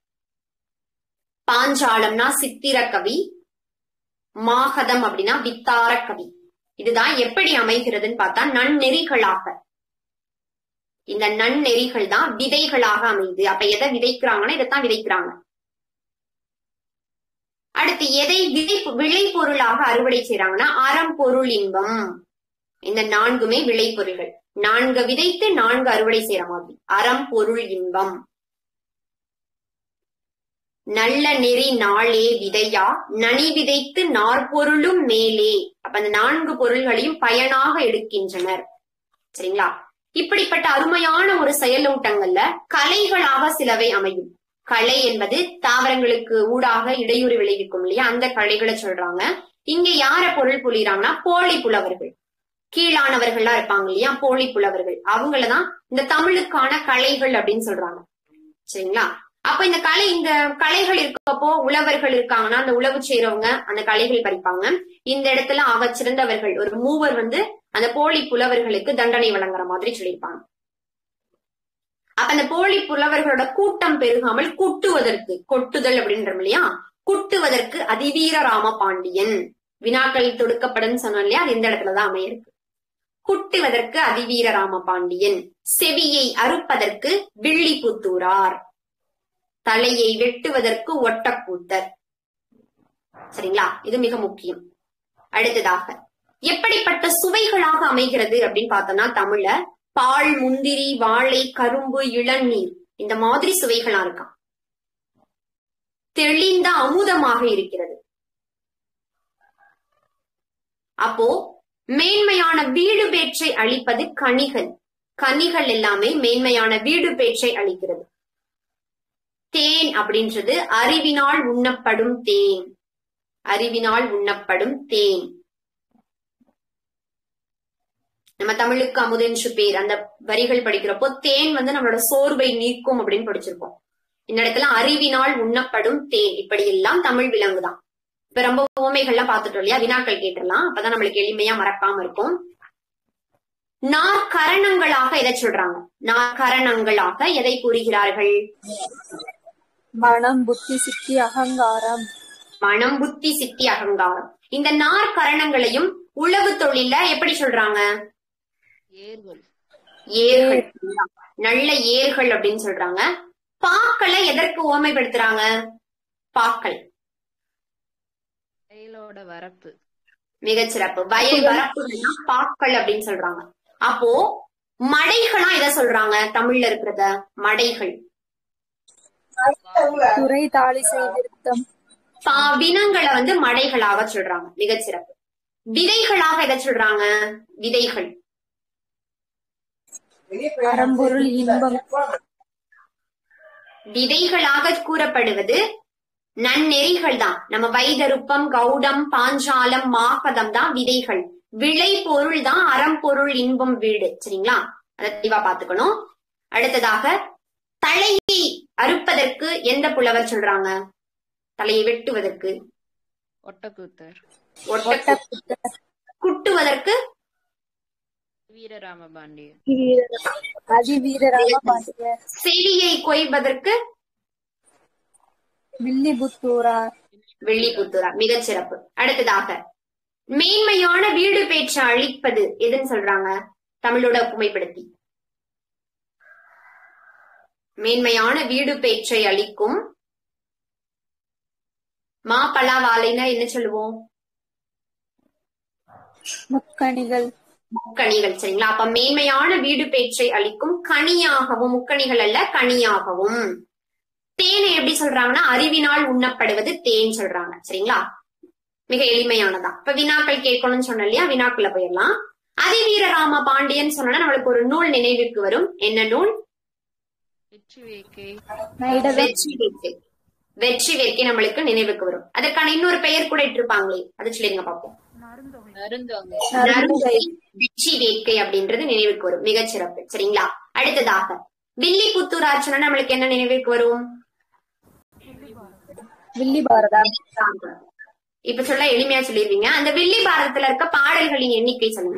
[SPEAKER 1] பாஞ்சாலம்னா சித்திர கவி மாகதம் அப்படின்னா வித்தார கவி இதுதான் எப்படி அமைகிறதுன்னு பார்த்தா நன்னெறிகளாக இந்த நன்னெறிகள் தான் விதைகளாக அமையுது அப்ப எதை விதைக்கிறாங்கன்னா இதைத்தான் விதைக்கிறாங்க அடுத்து எதை விதை விளைபொருளாக அறுவடை செய்யறாங்கன்னா அறம் பொருள் இன்பம் இந்த நான்குமே விளைபொருள்கள் நான்கு விதைத்து நான்கு அறுவடை செய்யற மாதிரி அறம் பொருள் இன்பம் நல்ல நெறி நாளே விதையா நனி விதைத்து நாற்பொருளும் மேலே அப்ப அந்த நான்கு பொருள்களையும் பயனாக எடுக்கின்றனர் சரிங்களா இப்படிப்பட்ட அருமையான ஒரு செயலூட்டங்கள்ல கலைகளாக சிலவை அமையும் கலை என்பது தாவரங்களுக்கு ஊடாக இடையூறு விளைவிக்கும் இல்லையா அந்த கலைகளை சொல்றாங்க இங்க யார பொருள் புலிறாங்கன்னா போலி புலவர்கள் கீழானவர்கள்லாம் இருப்பாங்க இல்லையா போலி புலவர்கள் அவங்களதான் இந்த தமிழுக்கான கலைகள் அப்படின்னு சொல்றாங்க சரிங்களா அப்ப இந்த கலை இந்த கலைகள் இருக்கப்போ உழவர்கள் இருக்காங்கன்னா அந்த உழவு செய்யறவங்க அந்த கலைகள் பறிப்பாங்க இந்த இடத்துல ஆகச் சிறந்தவர்கள் ஒரு மூவர் வந்து அந்த போலி புலவர்களுக்கு தண்டனை வழங்குற மாதிரி சொல்லியிருப்பாங்க அப்ப அந்த போலி புலவர்களோட கூட்டம் பெருகாமல் குட்டுவதற்கு கொட்டுதல் அப்படின்றோம் இல்லையா குட்டுவதற்கு அதிவீர ராம பாண்டியன் வினாக்கள் தொடுக்கப்படும் சொன்னோம் இல்லையா அது இந்த இடத்துலதான் அமையிருக்கு குட்டுவதற்கு அதிவீர ராம பாண்டியன் செவியை அறுப்பதற்கு வில்லிபுத்தூரார் தலையை வெட்டுவதற்கு ஒட்டக்கூத்தர் சரிங்களா இது மிக முக்கியம் அடுத்ததாக எப்படிப்பட்ட சுவைகளாக அமைகிறது அப்படின்னு பார்த்தோம்னா தமிழ்ல பால் முந்திரி வாழை கரும்பு இளநீர் இந்த மாதிரி சுவைகளா இருக்காம் தெளிந்த அமுதமாக இருக்கிறது அப்போ மேன்மையான வீடு பேற்றை அளிப்பது கனிகள் கனிகள் எல்லாமே மேன்மையான வீடு பேற்றை அளிக்கிறது தேன் அப்படின்றது அறிவினால் உண்ணப்படும் தேன் அறிவினால் உண்ணப்படும் தேன் நம்ம தமிழுக்கு அமுதென்று பேர் அந்த வரிகள் படிக்கிறப்போ தேன் வந்து நம்மளோட சோர்வை நீக்கும் அப்படின்னு படிச்சிருக்கோம் இந்த இடத்துல அறிவினால் உண்ணப்படும் தேன் இப்படி எல்லாம் தமிழ் விலங்குதான் இப்ப ரொம்ப உவமைகள்லாம் பார்த்துட்டோம் இல்லையா வினாக்கள் கேட்டுடலாம் அப்பதான் நம்மளுக்கு எளிமையா மறக்காம இருக்கும் நாற்கரணங்களாக எதை சொல்றாங்க நாற்கரணங்களாக எதை கூறுகிறார்கள்
[SPEAKER 3] மனம் புத்தி சித்தி அகங்காரம்
[SPEAKER 1] மனம் புத்தி சித்தி அகங்காரம் இந்த நாற்கரணங்களையும் உழவு தொழில எப்படி சொல்றாங்க
[SPEAKER 4] ஏர்கள்
[SPEAKER 1] ஏர்கள் நல்ல ஏர்கள் அப்படின்னு சொல்றாங்க பாக்களை எதற்கு ஓமைப்படுத்துறாங்க பாக்கள்
[SPEAKER 4] வயலோட வரப்பு
[SPEAKER 1] மிகச்சிறப்பு வயல் வரப்புகள்னா பாக்கள் அப்படின்னு சொல்றாங்க அப்போ மடைகளா எதை சொல்றாங்க தமிழ்ல இருக்கிறத மடைகள்
[SPEAKER 3] துறை தாளிசை நிறுத்தம்
[SPEAKER 1] பா- வினங்களை வந்து மடைகளாக சொல்றாங்க மிகச்சிறப்பு விதைகளாக எதை சொல்றாங்க விதைகள்
[SPEAKER 3] அறம்பொருள் இன்பம்
[SPEAKER 1] விதைகளாக கூறப்படுவது நன்னெறிகள் தான் நம்ம வைதருப்பம் கௌடம் பாஞ்சாலம் மாகதம் தான் விதைகள் விளை பொருள் தான் அறம்பொருள் இன்பம் வீடு சரிங்களா அதை தெளிவா பாத்துக்கணும் அடுத்ததாக தலையை அறுப்பதற்கு எந்த புலவர் சொல்றாங்க தலையை வெட்டுவதற்கு
[SPEAKER 4] ஒட்டக்கூத்தர்
[SPEAKER 1] ஒட்ட குட்டுவதற்கு
[SPEAKER 4] வீரராம பாண்டியன்
[SPEAKER 3] அதிவீரராம பாண்டியர்
[SPEAKER 1] செடியை கொய்வதற்கு
[SPEAKER 3] வில்லிபுத்தூரார்
[SPEAKER 1] வெள்ளிப்புத்தூரா மிகச்சிறப்பு அடுத்ததாக மேன்மையான வீடு பேற்ற அழிப்பது எதுன்னு சொல்றாங்க தமிழோட ஒப்புமைப்படுத்தி மேன்மையான வீடு பேற்றை அளிக்கும் மா பலா வாழைன்னா என்ன சொல்லுவோம்
[SPEAKER 3] முக்கணிகள்
[SPEAKER 1] முக்கணிகள் சரிங்களா அப்ப மேன்மையான வீடு பேற்றை அளிக்கும் கனியாகவும் முக்கணிகள் அல்ல கனியாகவும் தேனை எப்படி சொல்றாங்கன்னா அறிவினால் உண்ணப்படுவது தேன் சொல்றாங்க சரிங்களா மிக எளிமையானதா இப்ப வினாக்கள் கேட்கணும்னு சொன்னோம் இல்லையா வினாக்குள்ள போயிடலாம் அதிவீரராம பாண்டியன் சொன்னா நம்மளுக்கு ஒரு நூல் நினைவுக்கு வரும் என்ன நூல்
[SPEAKER 4] வெற்றி வேக்கை
[SPEAKER 3] நைடவே
[SPEAKER 1] வெற்றி வேட்கை வெற்றி வேட்கை நம்மளுக்கு நினைவுக்கு வரும் அதற்கான இன்னொரு பெயர் கூட இட்டிருப்பாங்களே அது சொல்லிருங்க பாப்போம்
[SPEAKER 2] நருந்தொகை
[SPEAKER 4] நருந்தோங்க
[SPEAKER 3] நறுங்கை
[SPEAKER 1] வெற்றி வேட்கை அப்படின்றது நினைவுக்கு வரும் மிகச் சிறப்பு சரிங்களா அடுத்ததாக வில்லி புத்தூர் சொன்னா நம்மளுக்கு என்ன நினைவுக்கு வரும்
[SPEAKER 3] வில்லி பாரதா
[SPEAKER 1] இப்ப சொல்ல எளிமையா சொல்லிருவீங்க அந்த வில்லி பாரதத்துல இருக்க பாடல்களின் எண்ணிக்கை சொல்லுங்க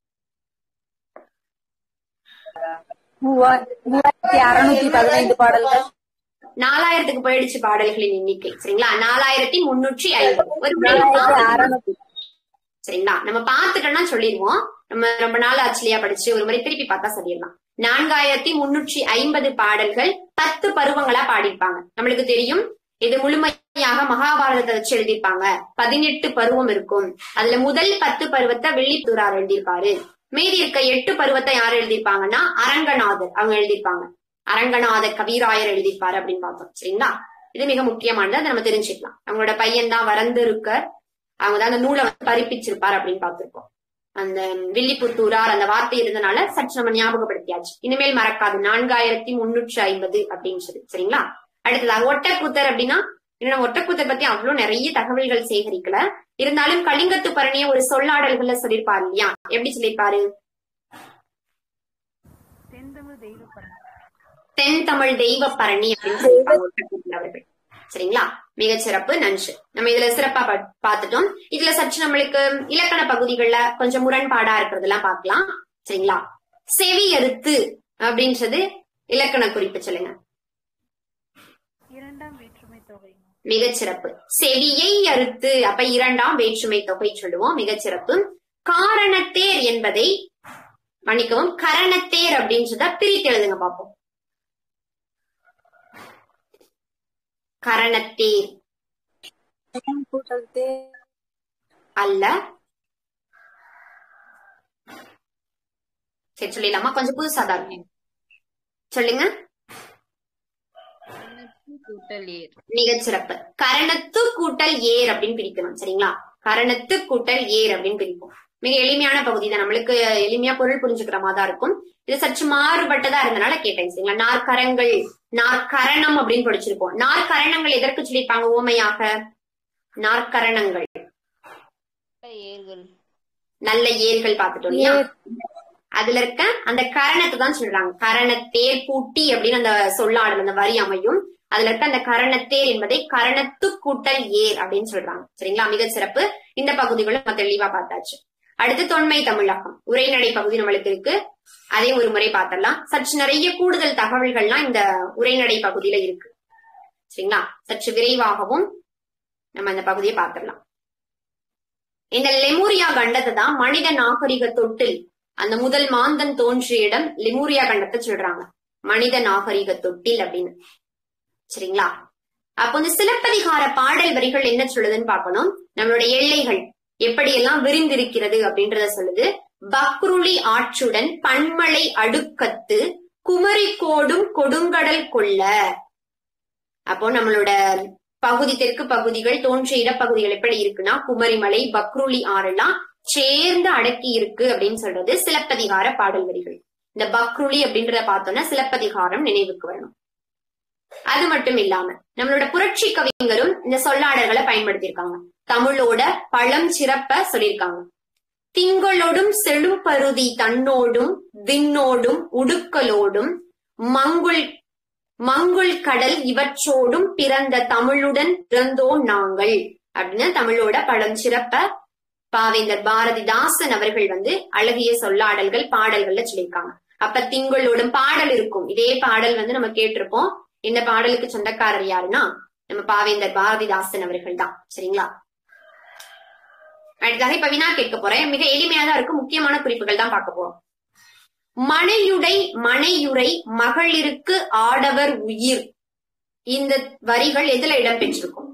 [SPEAKER 3] மூவா- மூவாயிரத்தி அறுநூத்தி பதினைந்து பாடல்கள்
[SPEAKER 1] நாலாயிரத்துக்கு போயிடுச்சு பாடல்களின் எண்ணிக்கை சரிங்களா நாலாயிரத்தி முன்னூற்றி ஐம்பது ஒரு முறை
[SPEAKER 3] நாலாயிரத்தி அறுநூத்தி
[SPEAKER 1] சரிங்களா நம்ம பார்த்துட்டோம்னா சொல்லிடுவோம் நம்ம ரொம்ப நாள் ஆச்சுலையா படிச்சு ஒரு முறை திருப்பி பார்த்தா சொல்லிடலாம் நான்காயிரத்தி முன்னூற்றி ஐம்பது பாடல்கள் பத்து பருவங்களா பாடியிருப்பாங்க நம்மளுக்கு தெரியும் இது முழுமையாக மகாபாரதத்தை வச்சு எழுதியிருப்பாங்க பதினெட்டு பருவம் இருக்கும் அதுல முதல் பத்து பருவத்தை வெள்ளித்தூரார் எழுதியிருப்பாரு மீதி இருக்க எட்டு பருவத்தை யார் எழுதியிருப்பாங்கன்னா அரங்கநாதர் அவங்க எழுதியிருப்பாங்க அரங்கநாத கவிராயர் எழுதியிருப்பாரு அப்படின்னு பார்த்தோம் சரிங்களா இது மிக முக்கியமானது அதை நம்ம தெரிஞ்சுக்கலாம் அவங்களோட பையன் தான் வரந்திருக்கர் அவங்க தான் அந்த நூலை வந்து பறிப்பிச்சிருப்பார் அப்படின்னு பார்த்திருக்கோம் அந்த வில்லிபுத்தூரார் அந்த வார்த்தை இருந்தனால சற்று நம்ம ஞாபகப்படுத்தியாச்சு இனிமேல் மறக்காது நான்காயிரத்தி முன்னூற்றி ஐம்பது அப்படின்னு சொல்லி சரிங்களா அடுத்ததாக ஒட்டக்கூத்தர் அப்படின்னா இன்னும் நம்ம ஒட்டக்கூத்தர் பத்தி அவ்வளவு நிறைய தகவல்கள் சேகரிக்கல இருந்தாலும் கலிங்கத்து பரணிய ஒரு சொல்லாடல்கள்ல சொல்லியிருப்பாரு இல்லையா எப்படி சொல்லியிருப்பாரு
[SPEAKER 2] தென்தமிழ் தெய்வ பரணி
[SPEAKER 1] தென் தமிழ் தெய்வ பரணி அப்படின்னு சொல்லியிருப்பாங்க ஒட்டக்கூத்தர் அவர்கள் சரிங்களா மிகச் சிறப்பு நன்று நம்ம இதுல சிறப்பா பா- பார்த்துட்டோம் இதுல சற்று நம்மளுக்கு இலக்கண பகுதிகள்ல கொஞ்சம் முரண்பாடா இருக்கிறதெல்லாம் பார்க்கலாம் சரிங்களா செவி அறுத்து அப்படின்றது இலக்கண குறிப்பு சொல்லுங்க
[SPEAKER 2] இரண்டாம் வேற்றுமை தொகை
[SPEAKER 1] மிகச் சிறப்பு செவியை அறுத்து அப்ப இரண்டாம் வேற்றுமை தொகை சொல்லுவோம் மிகச் சிறப்பு காரணத்தேர் என்பதை மன்னிக்கவும் கரணத்தேர் அப்படின்றத பிரித்து எழுதுங்க பார்ப்போம் கரணத்தேர்
[SPEAKER 3] கூட்டல் தே
[SPEAKER 1] அல்ல சரி சொல்லிடலாமா கொஞ்சம் புதுசா தான் இருக்கும் சொல்லுங்க
[SPEAKER 4] கரணத்து கூட்டல் ஏர்
[SPEAKER 1] மிகச் சிறப்பு கரணத்து கூட்டல் ஏர் அப்படின்னு பிரிக்கணும் சரிங்களா கரணத்து கூட்டல் ஏர் அப்படின்னு பிரிப்போம் மிக எளிமையான பகுதி தான் நம்மளுக்கு எளிமையா பொருள் புரிஞ்சுக்கிற மாதிரி தான் இருக்கும் இது சற்று மாறுபட்டதா இருந்தனால கேட்டேன் சரிங்களா நாற்கரங்கள் நாற்கரணம் அப்படின்னு படிச்சிருப்போம் நாற்கரணங்கள் எதற்கு சொல்லியிருப்பாங்க ஓமையாக நாற்கரணங்கள்
[SPEAKER 4] ஏர்கள்
[SPEAKER 1] நல்ல ஏர்கள் பார்த்துட்டோம் இல்லையா அதுல இருக்க அந்த கரணத்தை தான் சொல்றாங்க கரணத்தேர் பூட்டி அப்படின்னு அந்த சொல்லாடல் அந்த வரி அமையும் அதுல இருக்க அந்த கரணத்தேர் என்பதை கரணத்து கூட்டல் ஏர் அப்படின்னு சொல்றாங்க சரிங்களா மிகச் சிறப்பு இந்த பகுதிகளும் நம்ம தெளிவா பார்த்தாச்சு அடுத்து தொன்மை தமிழகம் உரைநடை பகுதி நம்மளுக்கு இருக்கு அதே ஒரு முறை பார்த்தரலாம் சற்று நிறைய கூடுதல் தகவல்கள்லாம் இந்த உரைநடை பகுதியில இருக்கு சரிங்களா சற்று விரைவாகவும் நம்ம இந்த பகுதியை பார்த்திடலாம் இந்த லெமூரியா கண்டத்தை தான் மனித நாகரிக தொட்டில் அந்த முதல் மாந்தன் தோன்றிய இடம் லெமூரியா கண்டத்தை சொல்றாங்க மனித நாகரிக தொட்டில் அப்படின்னு சரிங்களா அப்போ இந்த சிலப்பதிகார பாடல் வரிகள் என்ன சொல்லுதுன்னு பார்க்கணும் நம்மளுடைய எல்லைகள் எப்படியெல்லாம் விரிந்திருக்கிறது அப்படின்றத சொல்லுது பக்ருளி ஆற்றுடன் பன்மலை அடுக்கத்து குமரி கோடும் கொடுங்கடல் கொள்ள அப்போ நம்மளோட பகுதி தெற்கு பகுதிகள் தோன்றிய இடப்பகுதிகள் எப்படி இருக்குன்னா குமரிமலை பக்ருளி ஆறெல்லாம் சேர்ந்து அடக்கி இருக்கு அப்படின்னு சொல்றது சிலப்பதிகார பாடல் வரிகள் இந்த பக்ருளி அப்படின்றத பார்த்தோம்னா சிலப்பதிகாரம் நினைவுக்கு வரணும் அது மட்டும் இல்லாம நம்மளோட புரட்சி கவிஞரும் இந்த சொல்லாடல்களை பயன்படுத்தியிருக்காங்க தமிழோட பழம் சிறப்ப சொல்லியிருக்காங்க திங்களோடும் செழும்பருதி தன்னோடும் விண்ணோடும் உடுக்கலோடும் மங்குள் மங்குள் கடல் இவற்றோடும் பிறந்த தமிழுடன் பிறந்தோம் நாங்கள் அப்படின்னு தமிழோட பழம் சிறப்ப பாவேந்தர் பாரதிதாசன் அவர்கள் வந்து அழகிய சொல்லாடல்கள் பாடல்கள்ல சொல்லியிருக்காங்க அப்ப திங்களோடும் பாடல் இருக்கும் இதே பாடல் வந்து நம்ம கேட்டிருப்போம் இந்த பாடலுக்கு சொந்தக்காரர் யாருன்னா நம்ம பாவேந்தர் பாரதிதாசன் அவர்கள் தான் சரிங்களா அடுத்ததாக இப்ப வினா கேட்க போறேன் மிக எளிமையா தான் இருக்கும் முக்கியமான குறிப்புகள் தான் பார்க்க போறோம் மனையுடை மனையுரை மகளிருக்கு ஆடவர் உயிர் இந்த வரிகள் எதுல இடம்பெற்றிருக்கும்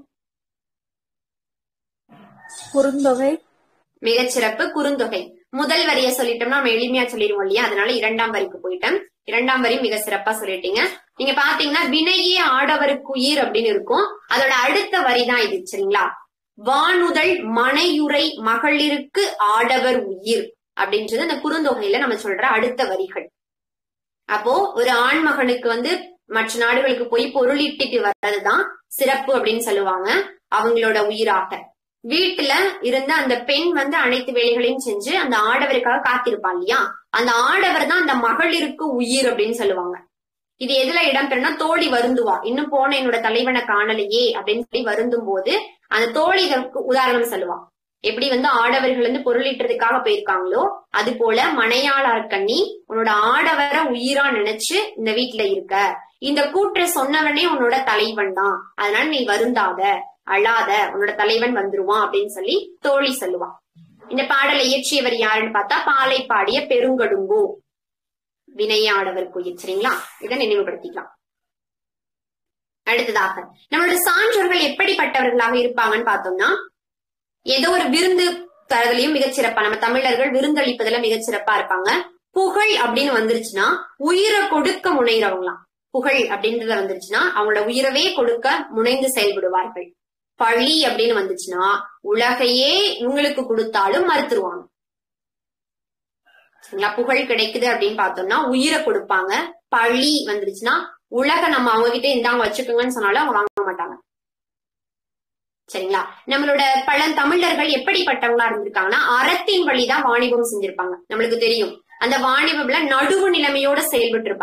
[SPEAKER 3] குறுந்தொகை
[SPEAKER 1] மிகச்சிறப்பு குறுந்தொகை முதல் வரியை சொல்லிட்டோம்னா நம்ம எளிமையா சொல்லிடுவோம் இல்லையா அதனால இரண்டாம் வரிக்கு போயிட்டேன் இரண்டாம் வரி மிக சிறப்பா சொல்லிட்டீங்க நீங்க பாத்தீங்கன்னா வினையே ஆடவருக்கு உயிர் அப்படின்னு இருக்கும் அதோட அடுத்த வரி தான் இது சரிங்களா வானுதல் மனையுரை மகளிருக்கு ஆடவர் உயிர் அப்படின்றது அந்த குறுந்தொகையில நம்ம சொல்ற அடுத்த வரிகள் அப்போ ஒரு ஆண் மகனுக்கு வந்து மற்ற நாடுகளுக்கு போய் பொருளீட்டிட்டு வர்றதுதான் சிறப்பு அப்படின்னு சொல்லுவாங்க அவங்களோட உயிராக வீட்டுல இருந்த அந்த பெண் வந்து அனைத்து வேலைகளையும் செஞ்சு அந்த ஆடவருக்காக காத்திருப்பான் இல்லையா அந்த ஆடவர் தான் அந்த மகளிருக்கு உயிர் அப்படின்னு சொல்லுவாங்க இது எதுல இடம்பெறும்னா தோழி வருந்துவா இன்னும் போன என்னோட தலைவனை காணலையே அப்படின்னு சொல்லி வருந்தும் போது அந்த தோழி இதற்கு உதாரணம் சொல்லுவா எப்படி வந்து ஆடவர்கள் வந்து பொருளீட்டுறதுக்காக போயிருக்காங்களோ அது போல மனையாளார் கண்ணி உன்னோட ஆடவரை உயிரா நினைச்சு இந்த வீட்டுல இருக்க இந்த கூற்றை சொன்னவனே உன்னோட தலைவன் தான் அதனால நீ வருந்தாத அழாத உன்னோட தலைவன் வந்துருவான் அப்படின்னு சொல்லி தோழி சொல்லுவான் இந்த பாடலை இயற்றியவர் யாருன்னு பார்த்தா பாலை பாடிய பெருங்கடுங்கோ வினையாடவர் குயில் சரிங்களா இதை நினைவுபடுத்திக்கலாம் அடுத்ததாக நம்மளோட சான்றோர்கள் எப்படிப்பட்டவர்களாக இருப்பாங்கன்னு பார்த்தோம்னா ஏதோ ஒரு விருந்து தரதுலயும் மிகச்சிறப்பா நம்ம தமிழர்கள் விருந்தளிப்பதுல மிகச்சிறப்பா இருப்பாங்க புகழ் அப்படின்னு வந்துருச்சுன்னா உயிரை கொடுக்க முனைகிறவங்களாம் புகழ் அப்படின்றத வந்துருச்சுன்னா அவங்களோட உயிரவே கொடுக்க முனைந்து செயல்படுவார்கள் பழி அப்படின்னு வந்துச்சுன்னா உலகையே இவங்களுக்கு கொடுத்தாலும் மறுத்துருவாங்க சரிங்களா புகழ் கிடைக்குது அப்படின்னு பார்த்தோம்னா உயிரை கொடுப்பாங்க பழி வந்துருச்சுன்னா உலக நம்ம அவங்க கிட்ட இந்தாங்க வச்சுக்கோங்கன்னு சொன்னாலும் அவங்க வாங்க மாட்டாங்க சரிங்களா நம்மளோட பழந்தமிழர்கள் எப்படிப்பட்டவங்களா இருந்திருக்காங்கன்னா அறத்தின் வழிதான் வாணிபம் செஞ்சிருப்பாங்க நம்மளுக்கு தெரியும் அந்த வாணிபம்ல நடுவு நிலைமையோட செயல்பட்டு இருப்பாங்க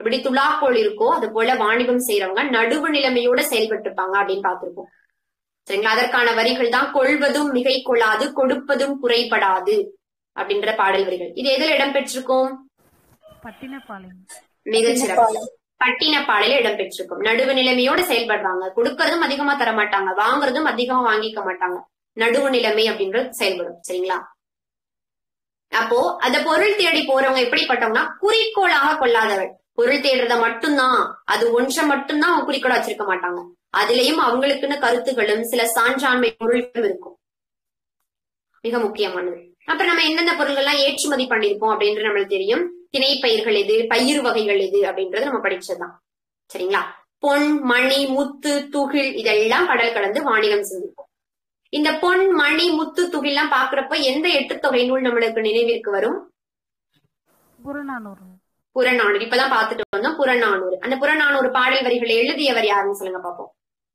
[SPEAKER 1] எப்படி துலாக்கோள் இருக்கோ அது போல வாணிபம் செய்யறவங்க நடுவு நிலைமையோட செயல்பட்டு இருப்பாங்க அப்படின்னு பார்த்திருப்போம் சரிங்களா அதற்கான வரிகள் தான் கொள்வதும் மிகை கொள்ளாது கொடுப்பதும் குறைபடாது அப்படின்ற பாடல் வரிகள் இது எதில் இடம்பெற்றிருக்கும்
[SPEAKER 2] பட்டினப்பாளையம்
[SPEAKER 1] மிகச்சிறப்பு பட்டினப்பாளையில இடம்பெற்றிருக்கும் நடுவு நிலைமையோட செயல்படுறாங்க கொடுக்கறதும் அதிகமா தர மாட்டாங்க வாங்குறதும் அதிகமா வாங்கிக்க மாட்டாங்க நடுவு நிலைமை அப்படின்றது செயல்படும் சரிங்களா அப்போ அந்த பொருள் தேடி போறவங்க எப்படிப்பட்டவங்கன்னா குறிக்கோளாக கொள்ளாதவள் பொருள் தேடுறத மட்டும்தான் அது ஒன்றை மட்டும்தான் அவங்க குறிக்கோளா வச்சிருக்க மாட்டாங்க அதுலயும் அவங்களுக்குன்னு கருத்துகளும் சில சான்றாண்மை பொருட்களும் இருக்கும் மிக முக்கியமானது அப்புறம் நம்ம எந்தெந்த பொருள்கள்லாம் ஏற்றுமதி பண்ணிருப்போம் அப்படின்றது நம்மளுக்கு தெரியும் திணை பயிர்கள் எது பயிர் வகைகள் எது அப்படின்றது நம்ம படிச்சதுதான் சரிங்களா பொன் மணி முத்து துகில் இதெல்லாம் கடல் கடந்து வாணிகம் செஞ்சிருப்போம் இந்த பொன் மணி முத்து துகில்லாம் பாக்குறப்ப எந்த எட்டு தொகை நூல் நம்மளுக்கு நினைவிற்கு வரும்
[SPEAKER 2] புறநானூறு
[SPEAKER 1] புறநானூறு இப்பதான் பாத்துட்டு வந்தோம் புறநானூறு அந்த புறநானூறு பாடல் வரிகளை எழுதியவர் யாருன்னு சொல்லுங்க பாப்போம்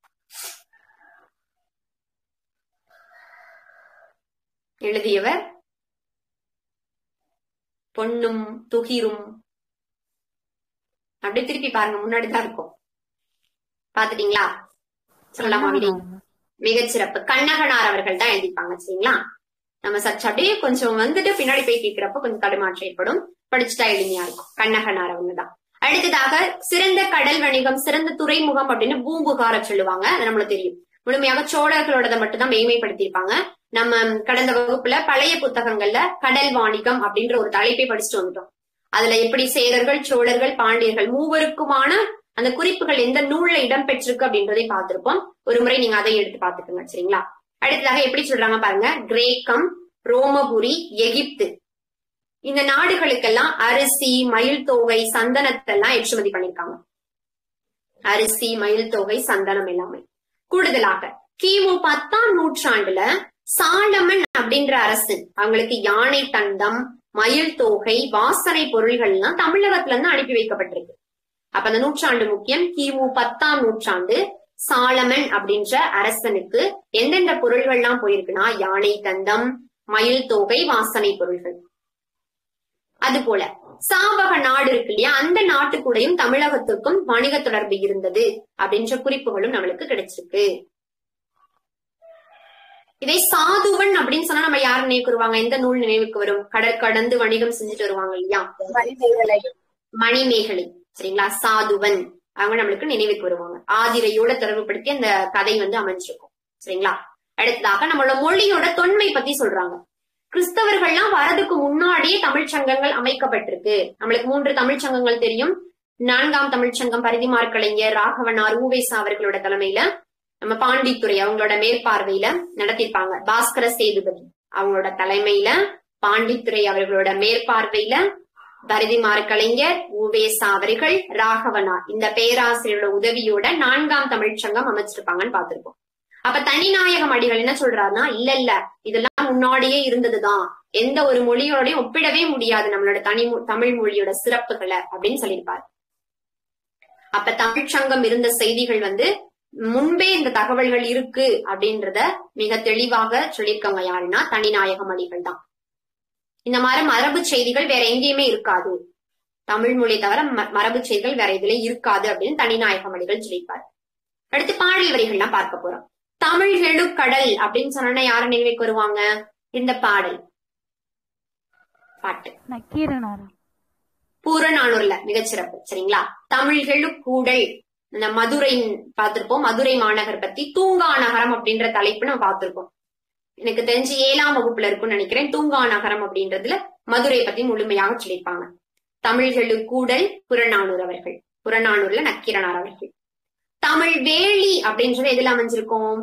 [SPEAKER 1] எழுதியவர் பொன்னும் துகிரும் அப்படியே திருப்பி பாருங்க முன்னாடிதான் இருக்கும் பாத்துட்டீங்களா சொல்லலாமா விடை மிகச்சிறப்பு கண்ணகனார் அவர்கள் தான் எழுதிப்பாங்க சரிங்களா நம்ம சற்று அப்படியே கொஞ்சம் வந்துட்டு பின்னாடி போய் கேட்கிறப்ப கொஞ்சம் தடுமாற்றம் ஏற்படும் படிச்சுட்டா எளிமையா இருக்கும் கண்ணகனார் அவங்க தான் அடுத்ததாக சிறந்த கடல் வணிகம் சிறந்த துறைமுகம் அப்படின்னு பூம்புகார சொல்லுவாங்க அது நம்மளுக்கு தெரியும் முழுமையாக சோழர்களோடத மட்டும்தான் மேன்மைப்படுத்தியிருப்பாங்க நம்ம கடந்த வகுப்புல பழைய புத்தகங்கள்ல கடல் வாணிகம் அப்படின்ற ஒரு தலைப்பை படிச்சுட்டு வந்துட்டோம் அதுல எப்படி சேரர்கள் சோழர்கள் பாண்டியர்கள் மூவருக்குமான அந்த குறிப்புகள் எந்த நூல்ல இடம்பெற்றிருக்கு அப்படின்றதை பார்த்திருப்போம் ஒரு முறை நீங்க அதை எடுத்து பாத்துக்கோங்க சரிங்களா அடுத்ததாக எப்படி சொல்றாங்க பாருங்க கிரேக்கம் ரோமபுரி எகிப்து இந்த நாடுகளுக்கெல்லாம் அரிசி மயில் தோகை சந்தனத்தெல்லாம் ஏற்றுமதி பண்ணிருக்காங்க அரிசி மயில் தொகை சந்தனம் எல்லாமே கூடுதலாக கிமு பத்தாம் நூற்றாண்டுல சாலமன் அப்படின்ற அரசன் அவங்களுக்கு யானை தண்டம் மயில் தோகை வாசனை பொருள்கள் எல்லாம் தமிழகத்துல இருந்து அனுப்பி வைக்கப்பட்டிருக்கு அப்ப அந்த நூற்றாண்டு முக்கியம் கிமு பத்தாம் நூற்றாண்டு சாலமன் அப்படின்ற அரசனுக்கு எந்தெந்த பொருள்கள்லாம் போயிருக்குன்னா யானை தந்தம் மயில் தோகை வாசனை பொருள்கள் அது போல சாவக நாடு இருக்கு இல்லையா அந்த நாட்டுக்கூடையும் தமிழகத்துக்கும் வணிக தொடர்பு இருந்தது அப்படின்ற குறிப்புகளும் நம்மளுக்கு கிடைச்சிருக்கு இதை சாதுவன் அப்படின்னு சொன்னா நம்ம யார் நினைவுக்கு வருவாங்க எந்த நூல் நினைவுக்கு வரும் கடற்கடந்து வணிகம் செஞ்சுட்டு வருவாங்க இல்லையா
[SPEAKER 3] மணிமேகலை
[SPEAKER 1] மணிமேகலை சரிங்களா சாதுவன் அவங்க நம்மளுக்கு நினைவுக்கு வருவாங்க ஆதிரையோட தொடர்புபடுத்தி அந்த கதை வந்து அமைஞ்சிருக்கும் சரிங்களா அடுத்ததாக நம்மளோட மொழியோட தொன்மை பத்தி சொல்றாங்க கிறிஸ்தவர்கள்லாம் வரதுக்கு முன்னாடியே தமிழ்ச் சங்கங்கள் அமைக்கப்பட்டிருக்கு நம்மளுக்கு மூன்று தமிழ்ச் சங்கங்கள் தெரியும் நான்காம் தமிழ்ச் சங்கம் பரிதிமார் கலைஞர் ராகவனார் ஊவேசா அவர்களோட தலைமையில நம்ம பாண்டித்துறை அவங்களோட மேற்பார்வையில நடத்திருப்பாங்க பாஸ்கர சேதுபதி அவங்களோட தலைமையில பாண்டித்துறை அவர்களோட மேற்பார்வையில பரதிமார் கலைஞர் உவேசா அவர்கள் ராகவனார் இந்த பேராசிரியரோட உதவியோட நான்காம் தமிழ்ச் சங்கம் அமைச்சிருப்பாங்கன்னு பார்த்திருப்போம் அப்ப தனிநாயகம் அடிகள் என்ன சொல்றாருன்னா இல்ல இல்ல இதெல்லாம் முன்னாடியே இருந்ததுதான் எந்த ஒரு மொழியோடையும் ஒப்பிடவே முடியாது நம்மளோட தனி மொ- தமிழ் மொழியோட சிறப்புகளை அப்படின்னு சொல்லியிருப்பார் அப்ப தமிழ்ச் சங்கம் இருந்த செய்திகள் வந்து முன்பே இந்த தகவல்கள் இருக்கு அப்படின்றத மிக தெளிவாக சொல்லியிருக்காங்க யாருன்னா தனிநாயகம் அடிகள் தான் இந்த மாதிரி மரபு செய்திகள் வேற எங்கேயுமே இருக்காது தமிழ் மொழி தவிர ம- மரபு செய்திகள் வேற இதுல இருக்காது அப்படின்னு தனிநாயகம் அடிகள் சொல்லியிருப்பார் அடுத்து பாடல் வரிகள்லாம் பார்க்க போறோம் தமிழ்கெழு கடல் அப்படின்னு சொன்னா யார நினைவுக்கு வருவாங்க இந்த பாடல் பாட்டு
[SPEAKER 2] நக்கீரனார்
[SPEAKER 1] பூரநானூர்ல மிகச்சிறப்பு சரிங்களா தமிழ்கெழு கூடல் இந்த மதுரை பார்த்திருப்போம் மதுரை மாநகர் பத்தி தூங்கா நகரம் அப்படின்ற தலைப்பு நம்ம பார்த்திருப்போம் எனக்கு தெரிஞ்சு ஏழாம் வகுப்புல இருக்கும்னு நினைக்கிறேன் தூங்கா நகரம் அப்படின்றதுல மதுரை பத்தி முழுமையாக சொல்லியிருப்பாங்க தமிழ்கெழு கூடல் புறநானூர் அவர்கள் புறநானூர்ல நக்கீரனார் அவர்கள் தமிழ் வேலி அப்படின்றது எதுல அமைஞ்சிருக்கும்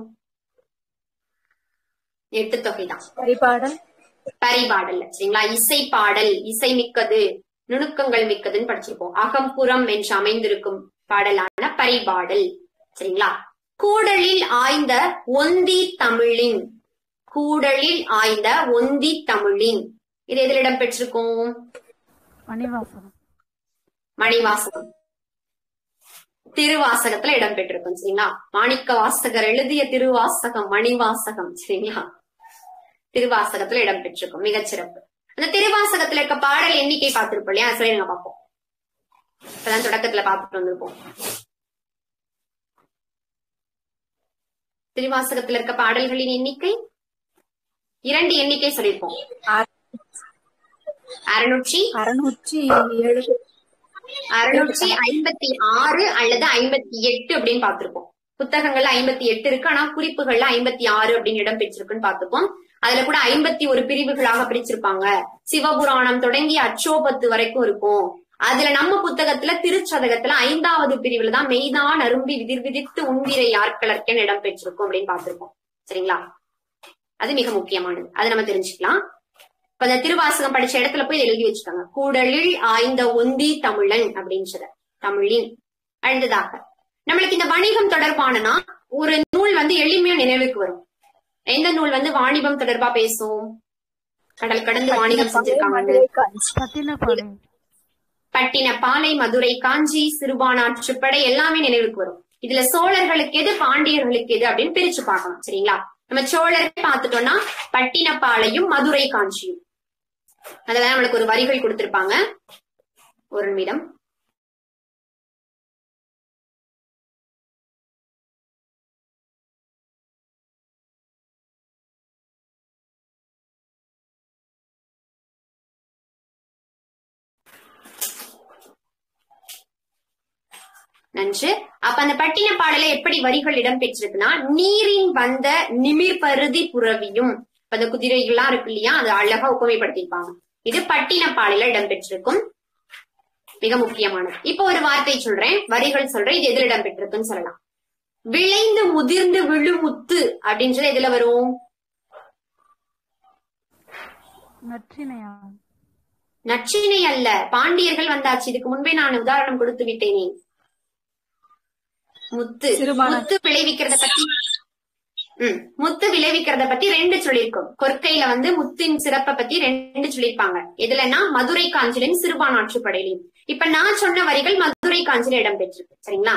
[SPEAKER 1] எட்டு தொகை தான்
[SPEAKER 3] பரிபாடல்
[SPEAKER 1] பரிபாடல் சரிங்களா இசை பாடல் இசை மிக்கது நுணுக்கங்கள் மிக்கதுன்னு படிச்சிருப்போம் அகம்புறம் என்று அமைந்திருக்கும் பாடலான பரிபாடல் சரிங்களா கூடலில் ஆய்ந்த ஒந்தி தமிழின் கூடலில் ஆய்ந்த ஒந்தி தமிழின் இது எதில் இடம்பெற்றிருக்கும்
[SPEAKER 2] மணிவாசகம்
[SPEAKER 1] மணிவாசகம் திருவாசகத்துல இடம்பெற்றிருக்கும் சரிங்களா மாணிக்க வாசகர் எழுதிய திருவாசகம் மணிவாசகம் சரிங்களா திருவாசகத்துல இடம்பெற்றிருக்கும் மிகச்சிறப்பு அந்த திருவாசகத்துல இருக்க பாடல் எண்ணிக்கை பார்த்திருப்போம் இல்லையா சொல்லுங்க பார்ப்போம் இப்பதான் தொடக்கத்துல பார்த்துட்டு வந்திருப்போம் திருவாசகத்துல இருக்க பாடல்களின் எண்ணிக்கை இரண்டு எண்ணிக்கை சொல்லியிருப்போம் அறுநூற்றி
[SPEAKER 3] அறுநூற்றி ஏழு
[SPEAKER 1] அறுநூற்றி ஐம்பத்தி ஆறு அல்லது ஐம்பத்தி எட்டு அப்படின்னு பார்த்திருப்போம் புத்தகங்கள்ல ஐம்பத்தி எட்டு இருக்கு ஆனா குறிப்புகள்ல ஐம்பத்தி ஆறு அப்படின்னு இடம் பெற்றிருக்குன்னு பார்த்திருப்போம் அதுல கூட ஐம்பத்தி ஒரு பிரிவுகளாக பிரிச்சிருப்பாங்க சிவபுராணம் தொடங்கி அச்சோபத்து வரைக்கும் இருக்கும் அதுல நம்ம புத்தகத்துல திருச்சதகத்துல ஐந்தாவது பிரிவுல தான் மெய்தான் அரும்பி விதிர் விதித்து உன்விரை யார்கலர்க்கன் இடம் பெற்றிருக்கும் அப்படின்னு பார்த்திருப்போம் சரிங்களா அது மிக முக்கியமானது அதை நம்ம தெரிஞ்சுக்கலாம் இப்ப இந்த திருவாசகம் படிச்ச இடத்துல போய் இதை எழுதி வச்சுக்கோங்க கூடலில் ஆய்ந்த ஒந்தி தமிழன் அப்படின்னு தமிழின் அடுத்ததாக நம்மளுக்கு இந்த வணிகம் தொடர்பானனா ஒரு நூல் வந்து எளிமையா நினைவுக்கு வரும் எந்த நூல் வந்து வாணிபம் தொடர்பா பேசும் கடல் கடந்து வாணிகம் செஞ்சிருக்காங்க
[SPEAKER 3] மதுரை காஞ்சி
[SPEAKER 2] பட்டினப்பாளையம்
[SPEAKER 1] பட்டினப்பாலை மதுரை காஞ்சி சிறுபானாற்றுப்படை எல்லாமே நினைவுக்கு வரும் இதுல சோழர்களுக்கு எது பாண்டியர்களுக்கு எது அப்படின்னு பிரிச்சு பார்க்கலாம் சரிங்களா நம்ம சோழரை பார்த்துட்டோம்னா பட்டினப்பாலையும் மதுரை காஞ்சியும் அதுல நம்மளுக்கு ஒரு வரிகள் கொடுத்திருப்பாங்க ஒரு நிமிடம் நன்று அப்ப அந்த பட்டின பாடல எப்படி வரிகள் இடம்பெற்றிருக்குன்னா நீரின் வந்த நிமிர் பருதி புறவியும் இப்ப அந்த குதிரைகள்லாம் இருக்கு இல்லையா அது அழகா உபமைப்படுத்திருப்பாங்க இது பட்டின பாடல இடம்பெற்றிருக்கும் மிக முக்கியமானது இப்போ ஒரு வார்த்தை சொல்றேன் வரிகள் சொல்றேன் இது எதுல இடம்பெற்றிருக்குன்னு சொல்லலாம் விளைந்து முதிர்ந்து விழுமுத்து அப்படின்றது எதுல வரும்
[SPEAKER 2] நற்றினையாம்
[SPEAKER 1] நச்சினை அல்ல பாண்டியர்கள் வந்தாச்சு இதுக்கு முன்பே நான் உதாரணம் கொடுத்து விட்டேனே முத்து
[SPEAKER 3] சிறுபானாற்று-
[SPEAKER 1] முத்து விளைவிக்கிறத பத்தி ம் முத்து விளைவிக்கிறத பத்தி ரெண்டு சொல்லியிருக்கோம் கொற்கையில வந்து முத்தின் சிறப்பை பத்தி ரெண்டு சொல்லியிருப்பாங்க எதுலன்னா மதுரை காஞ்சிலும் சிறுபானாற்று படையிலையும் இப்ப நான் சொன்ன வரிகள் மதுரை காஞ்சில இடம்பெற்றிருக்கு சரிங்களா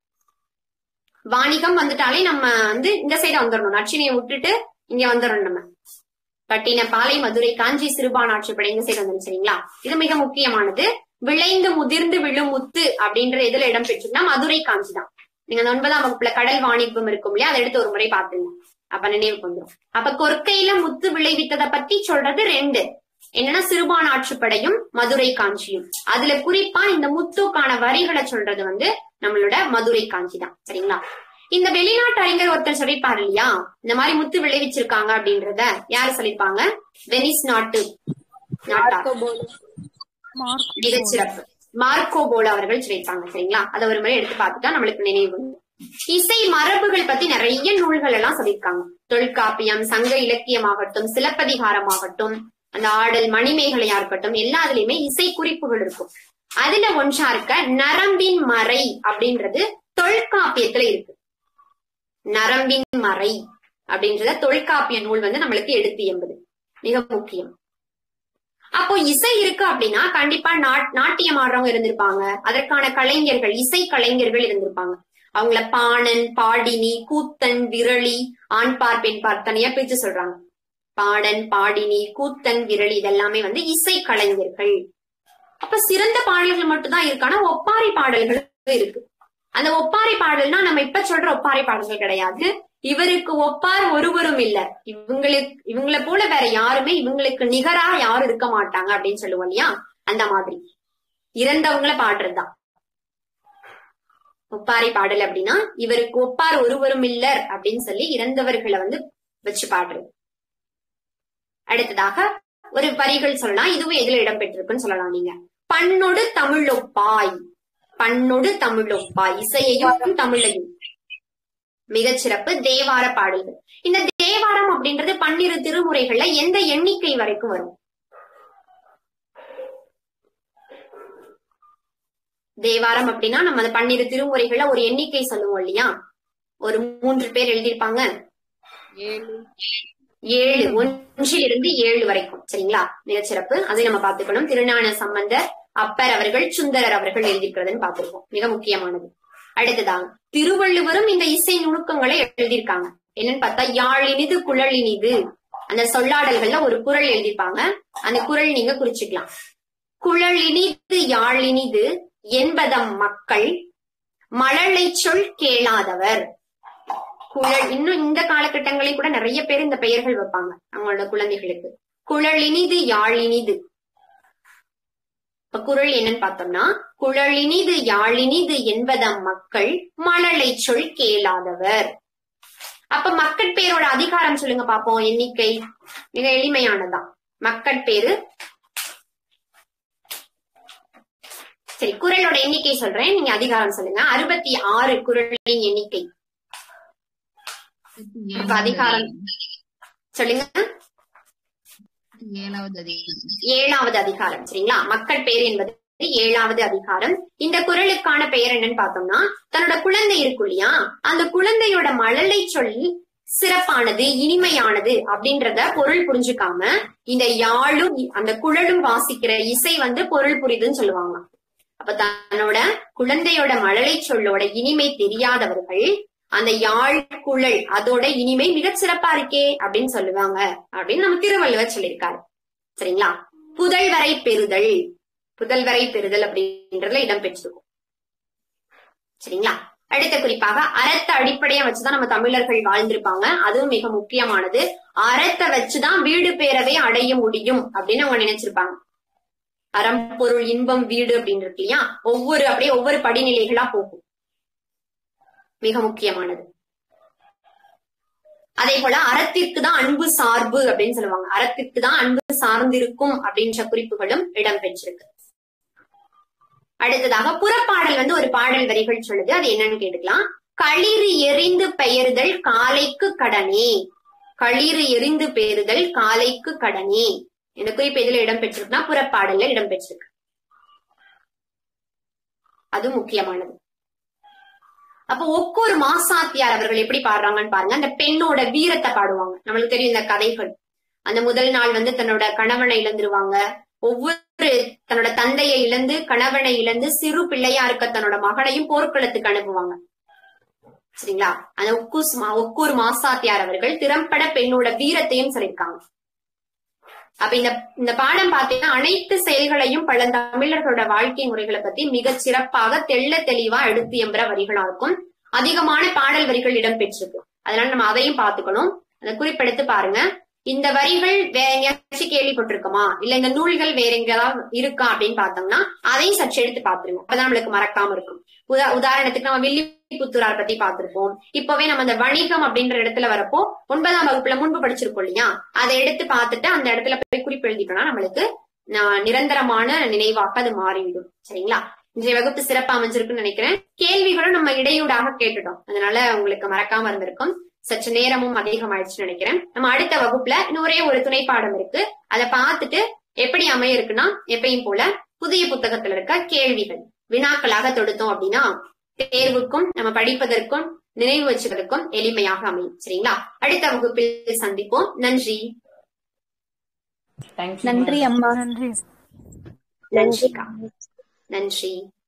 [SPEAKER 1] வாணிகம் வந்துட்டாலே நம்ம வந்து இந்த சைடு வந்துடணும் நச்சினையை விட்டுட்டு இங்க வந்துடணும் நம்ம பட்டினப்பாலை மதுரை காஞ்சி சிறுபானாற்று படை இந்த சைடு வந்துடும் சரிங்களா இது மிக முக்கியமானது விளைந்து முதிர்ந்து விழும் முத்து அப்படின்ற எதுல இடம் பெற்றிருந்தா மதுரை காஞ்சி தான் நீங்க அந்த ஒன்பதாம் வகுப்புல கடல் வாணிபம் இருக்கும் இல்லையா அதை எடுத்து ஒரு முறை பாத்துங்க அப்ப நினைவுக்கு வந்துடும் அப்ப கொற்கையில முத்து விளைவித்ததை பத்தி சொல்றது ரெண்டு என்னன்னா சிறுபானாற்றுப்படையும் மதுரை காஞ்சியும் அதுல குறிப்பா இந்த முத்துக்கான வரிகளை சொல்றது வந்து நம்மளோட மதுரை காஞ்சி தான் சரிங்களா இந்த வெளிநாட்டு அறிஞர் ஒருத்தர் சொல்லிருப்பாரு இல்லையா இந்த மாதிரி முத்து விளைவிச்சிருக்காங்க அப்படின்றத யாரு சொல்லிருப்பாங்க வெனிஸ் நாட்டு நாட்டார்
[SPEAKER 2] மார்க்
[SPEAKER 1] மிகச்சிறப்பு மார்க்கோ போல அவர்கள் சொல்லியிருப்பாங்க சரிங்களா அதை ஒரு முறை எடுத்து பார்த்துட்டா நம்மளுக்கு நினைவு வரும். இசை மரபுகள் பத்தி நிறைய நூல்கள் எல்லாம் சொல்லியிருக்காங்க தொல்காப்பியம் சங்க இலக்கியமாகட்டும் சிலப்பதிகாரமாகட்டும் அந்த ஆடல் மணிமேகலையா இருக்கட்டும் எல்லாத்துலயுமே இசை குறிப்புகள் இருக்கும் அதுல ஒன்றா இருக்க நரம்பின் மறை அப்படின்றது தொல்காப்பியத்துல இருக்கு நரம்பின் மறை அப்படின்றத தொல்காப்பிய நூல் வந்து நம்மளுக்கு எடுத்து எம்பது மிக முக்கியம் அப்போ இசை இருக்கு அப்படின்னா கண்டிப்பா நாட் நாட்டியம் ஆடுறவங்க இருந்திருப்பாங்க அதற்கான கலைஞர்கள் இசை கலைஞர்கள் இருந்திருப்பாங்க அவங்கள பாணன் பாடினி கூத்தன் விரலி ஆண்பார் பெண்பார் தனியா பிரிச்சு சொல்றாங்க பாடன் பாடினி கூத்தன் விரலி இதெல்லாமே வந்து இசை கலைஞர்கள் அப்ப சிறந்த பாடல்கள் மட்டும்தான் இருக்கு ஆனா ஒப்பாரி பாடல்கள் இருக்கு அந்த ஒப்பாரி பாடல்னா நம்ம இப்ப சொல்ற ஒப்பாரி பாடல்கள் கிடையாது இவருக்கு ஒப்பார் ஒருவரும் இல்ல இவங்களுக்கு இவங்கள போல வேற யாருமே இவங்களுக்கு நிகரா யாரும் இருக்க மாட்டாங்க அப்படின்னு சொல்லுவோம் இல்லையா அந்த மாதிரி இறந்தவங்கள பாடுறதுதான் ஒப்பாரி பாடல் அப்படின்னா இவருக்கு ஒப்பார் ஒருவரும் இல்லர் அப்படின்னு சொல்லி இறந்தவர்களை வந்து வச்சு பாடுறது அடுத்ததாக ஒரு வரிகள் சொல்லலாம் இதுவும் எதுல இடம்பெற்றிருக்குன்னு சொல்லலாம் நீங்க பண்ணொடு தமிழொப்பாய் பண்ணொடு தமிழொப்பாய் இசையையும் தமிழையும் மிகச்சிறப்பு தேவார பாடல்கள் இந்த தேவாரம் அப்படின்றது பன்னிரு திருமுறைகள்ல எந்த எண்ணிக்கை வரைக்கும் வரும் தேவாரம் அப்படின்னா நம்ம அந்த பன்னிரு திருமுறைகள்ல ஒரு எண்ணிக்கை சொல்லுவோம் இல்லையா ஒரு மூன்று பேர் எழுதியிருப்பாங்க
[SPEAKER 4] ஏழு
[SPEAKER 1] ஏழு ஒன்றில் இருந்து ஏழு வரைக்கும் சரிங்களா மிகச்சிறப்பு அதை நம்ம பார்த்துக்கணும் திருஞான சம்பந்தர் அப்பர் அவர்கள் சுந்தரர் அவர்கள் எழுதியிருக்கிறதுன்னு பார்த்திருக்கோம் மிக முக்கியமானது அடுத்ததாக திருவள்ளுவரும் இந்த இசை நுணுக்கங்களை எழுதியிருக்காங்க என்னன்னு பார்த்தா யாழினிது குழலினிது அந்த சொல்லாடல்கள்ல ஒரு குறள் எழுதியிருப்பாங்க அந்த குறள் நீங்க குறிச்சுக்கலாம் குழலினிது யாழினிது என்பதம் மக்கள் மழலை சொல் கேளாதவர் குழல் இன்னும் இந்த காலகட்டங்களில் கூட நிறைய பேர் இந்த பெயர்கள் வைப்பாங்க அவங்களோட குழந்தைகளுக்கு குழலினிது யாழினிது இப்ப குரல் என்னன்னு பார்த்தோம்னா குழலினிது யாழினிது என்பதம் மக்கள் மழலை சொல் கேளாதவர் அப்ப மக்கட்பேரோட அதிகாரம் சொல்லுங்க பாப்போம் எண்ணிக்கை மிக எளிமையானதான் மக்கட்பேரு சரி குரலோட எண்ணிக்கை சொல்றேன் நீங்க அதிகாரம் சொல்லுங்க அறுபத்தி ஆறு குரலின் எண்ணிக்கை இப்ப அதிகாரம் சொல்லுங்க
[SPEAKER 4] ஏழாவது அதிகாரம்
[SPEAKER 1] ஏழாவது அதிகாரம் சரிங்களா மக்கள் பேர் என்பது ஏழாவது அதிகாரம் இந்த குரலுக்கான பெயர் என்னன்னு பார்த்தோம்னா தன்னோட குழந்தை இருக்கும் இல்லையா அந்த குழந்தையோட மழலை சொல்லி சிறப்பானது இனிமையானது அப்படின்றத பொருள் புரிஞ்சுக்காம இந்த யாழும் அந்த குழலும் வாசிக்கிற இசை வந்து பொருள் புரியுதுன்னு சொல்லுவாங்க அப்ப தன்னோட குழந்தையோட மழலை சொல்லோட இனிமை தெரியாதவர்கள் அந்த யாழ் குழல் அதோட இனிமை மிகச் சிறப்பா இருக்கே அப்படின்னு சொல்லுவாங்க அப்படின்னு நம்ம திருவள்ளுவர் சொல்லியிருக்காரு சரிங்களா புதல்வரை பெறுதல் புதல்வரை பெறுதல் அப்படின்றதுல இடம் பெற்றிருக்கும் சரிங்களா அடுத்த குறிப்பாக அறத்தை அடிப்படையா வச்சுதான் நம்ம தமிழர்கள் வாழ்ந்திருப்பாங்க அதுவும் மிக முக்கியமானது அறத்தை வச்சுதான் வீடு பேரவே அடைய முடியும் அப்படின்னு அவங்க நினைச்சிருப்பாங்க அறம் பொருள் இன்பம் வீடு அப்படின்னு இருக்கு இல்லையா ஒவ்வொரு அப்படியே ஒவ்வொரு படிநிலைகளா போகும் மிக முக்கியமானது அதே போல அறத்திற்கு தான் அன்பு சார்பு அப்படின்னு சொல்லுவாங்க அறத்திற்கு தான் அன்பு சார்ந்திருக்கும் அப்படின்ற குறிப்புகளும் இடம் பெற்றிருக்கு அடுத்ததாக புறப்பாடல் வந்து ஒரு பாடல் வரிகள் சொல்லுது அது என்னன்னு கேட்டுக்கலாம் களிறு எரிந்து பெயர்தல் காலைக்கு கடனே களிறு எரிந்து பெயர்தல் காலைக்கு கடனே இந்த குறிப்பு எதுல இடம் பெற்றிருக்குன்னா புறப்பாடல்ல இடம் பெற்றிருக்கு அது முக்கியமானது அப்போ ஒவ்வொரு மாசாத்தியார் அவர்கள் எப்படி பாடுறாங்கன்னு பாருங்க அந்த பெண்ணோட வீரத்தை பாடுவாங்க நம்மளுக்கு தெரியும் இந்த கதைகள் அந்த முதல் நாள் வந்து தன்னோட கணவனை இழந்துருவாங்க ஒவ்வொரு தன்னோட தந்தையை இழந்து கணவனை இழந்து சிறு பிள்ளையா இருக்க தன்னோட மகனையும் போர்க்களத்துக்கு அனுப்புவாங்க சரிங்களா அந்த ஒக்கூஸ் மா ஒக்கூர் மாசாத்தியார் அவர்கள் திறம்பட பெண்ணோட வீரத்தையும் சொல்லியிருக்காங்க அப்ப இந்த இந்த பாடம் பார்த்தீங்கன்னா அனைத்து செயல்களையும் பழந்தமிழர்களோட வாழ்க்கை முறைகளை பத்தி மிகச் சிறப்பாக தெள்ள தெளிவா எடுத்து எம்புற வரிகளா இருக்கும் அதிகமான பாடல் வரிகள் இடம்பெற்றிருக்கு அதனால நம்ம அதையும் பார்த்துக்கணும் அந்த குறிப்பெடுத்து பாருங்க இந்த வரிகள் வேற எங்கேயாச்சும் கேள்விப்பட்டிருக்குமா இல்ல இந்த நூல்கள் வேற எங்கேயாவது இருக்கா அப்படின்னு பார்த்தோம்னா அதையும் சற்று எடுத்து பார்த்துருங்க அப்பதான் நம்மளுக்கு மறக்காம இருக்கும் உதா உதாரணத்துக்கு நம்ம வில்லிபுத்தூரார் பத்தி பார்த்திருப்போம் இப்பவே நம்ம அந்த வணிகம் அப்படின்ற இடத்துல வரப்போ ஒன்பதாம் வகுப்புல முன்பு படிச்சிருக்கோம் இல்லையா அதை எடுத்து பார்த்துட்டு அந்த இடத்துல போய் குறிப்பு எழுதிட்டோம்னா நம்மளுக்கு நா- நிரந்தரமான நினைவாக அது மாறிவிடும் சரிங்களா இன்றைய வகுப்பு சிறப்பா அமைஞ்சிருக்குன்னு நினைக்கிறேன் கேள்விகளும் நம்ம இடையூடாக கேட்டுட்டோம் அதனால உங்களுக்கு மறக்காம இருந்திருக்கும் சற்று நேரமும் அதிகமாயிடுச்சுன்னு நினைக்கிறேன் நம்ம அடுத்த வகுப்புல இன்னும் ஒரே ஒரு துணை பாடம் இருக்கு அதை பார்த்துட்டு எப்படி அமைய இருக்குன்னா எப்பயும் போல புதிய புத்தகத்துல இருக்க கேள்விகள் வினாக்களாக தொடுத்தோம் அப்படின்னா தேர்வுக்கும் நம்ம படிப்பதற்கும் நினைவு வச்சுவதற்கும் எளிமையாக அமையும் சரிங்களா அடுத்த வகுப்பில் சந்திப்போம் நன்றி
[SPEAKER 3] நன்றி அம்மா
[SPEAKER 2] நன்றி
[SPEAKER 1] நன்றிக்கா நன்றி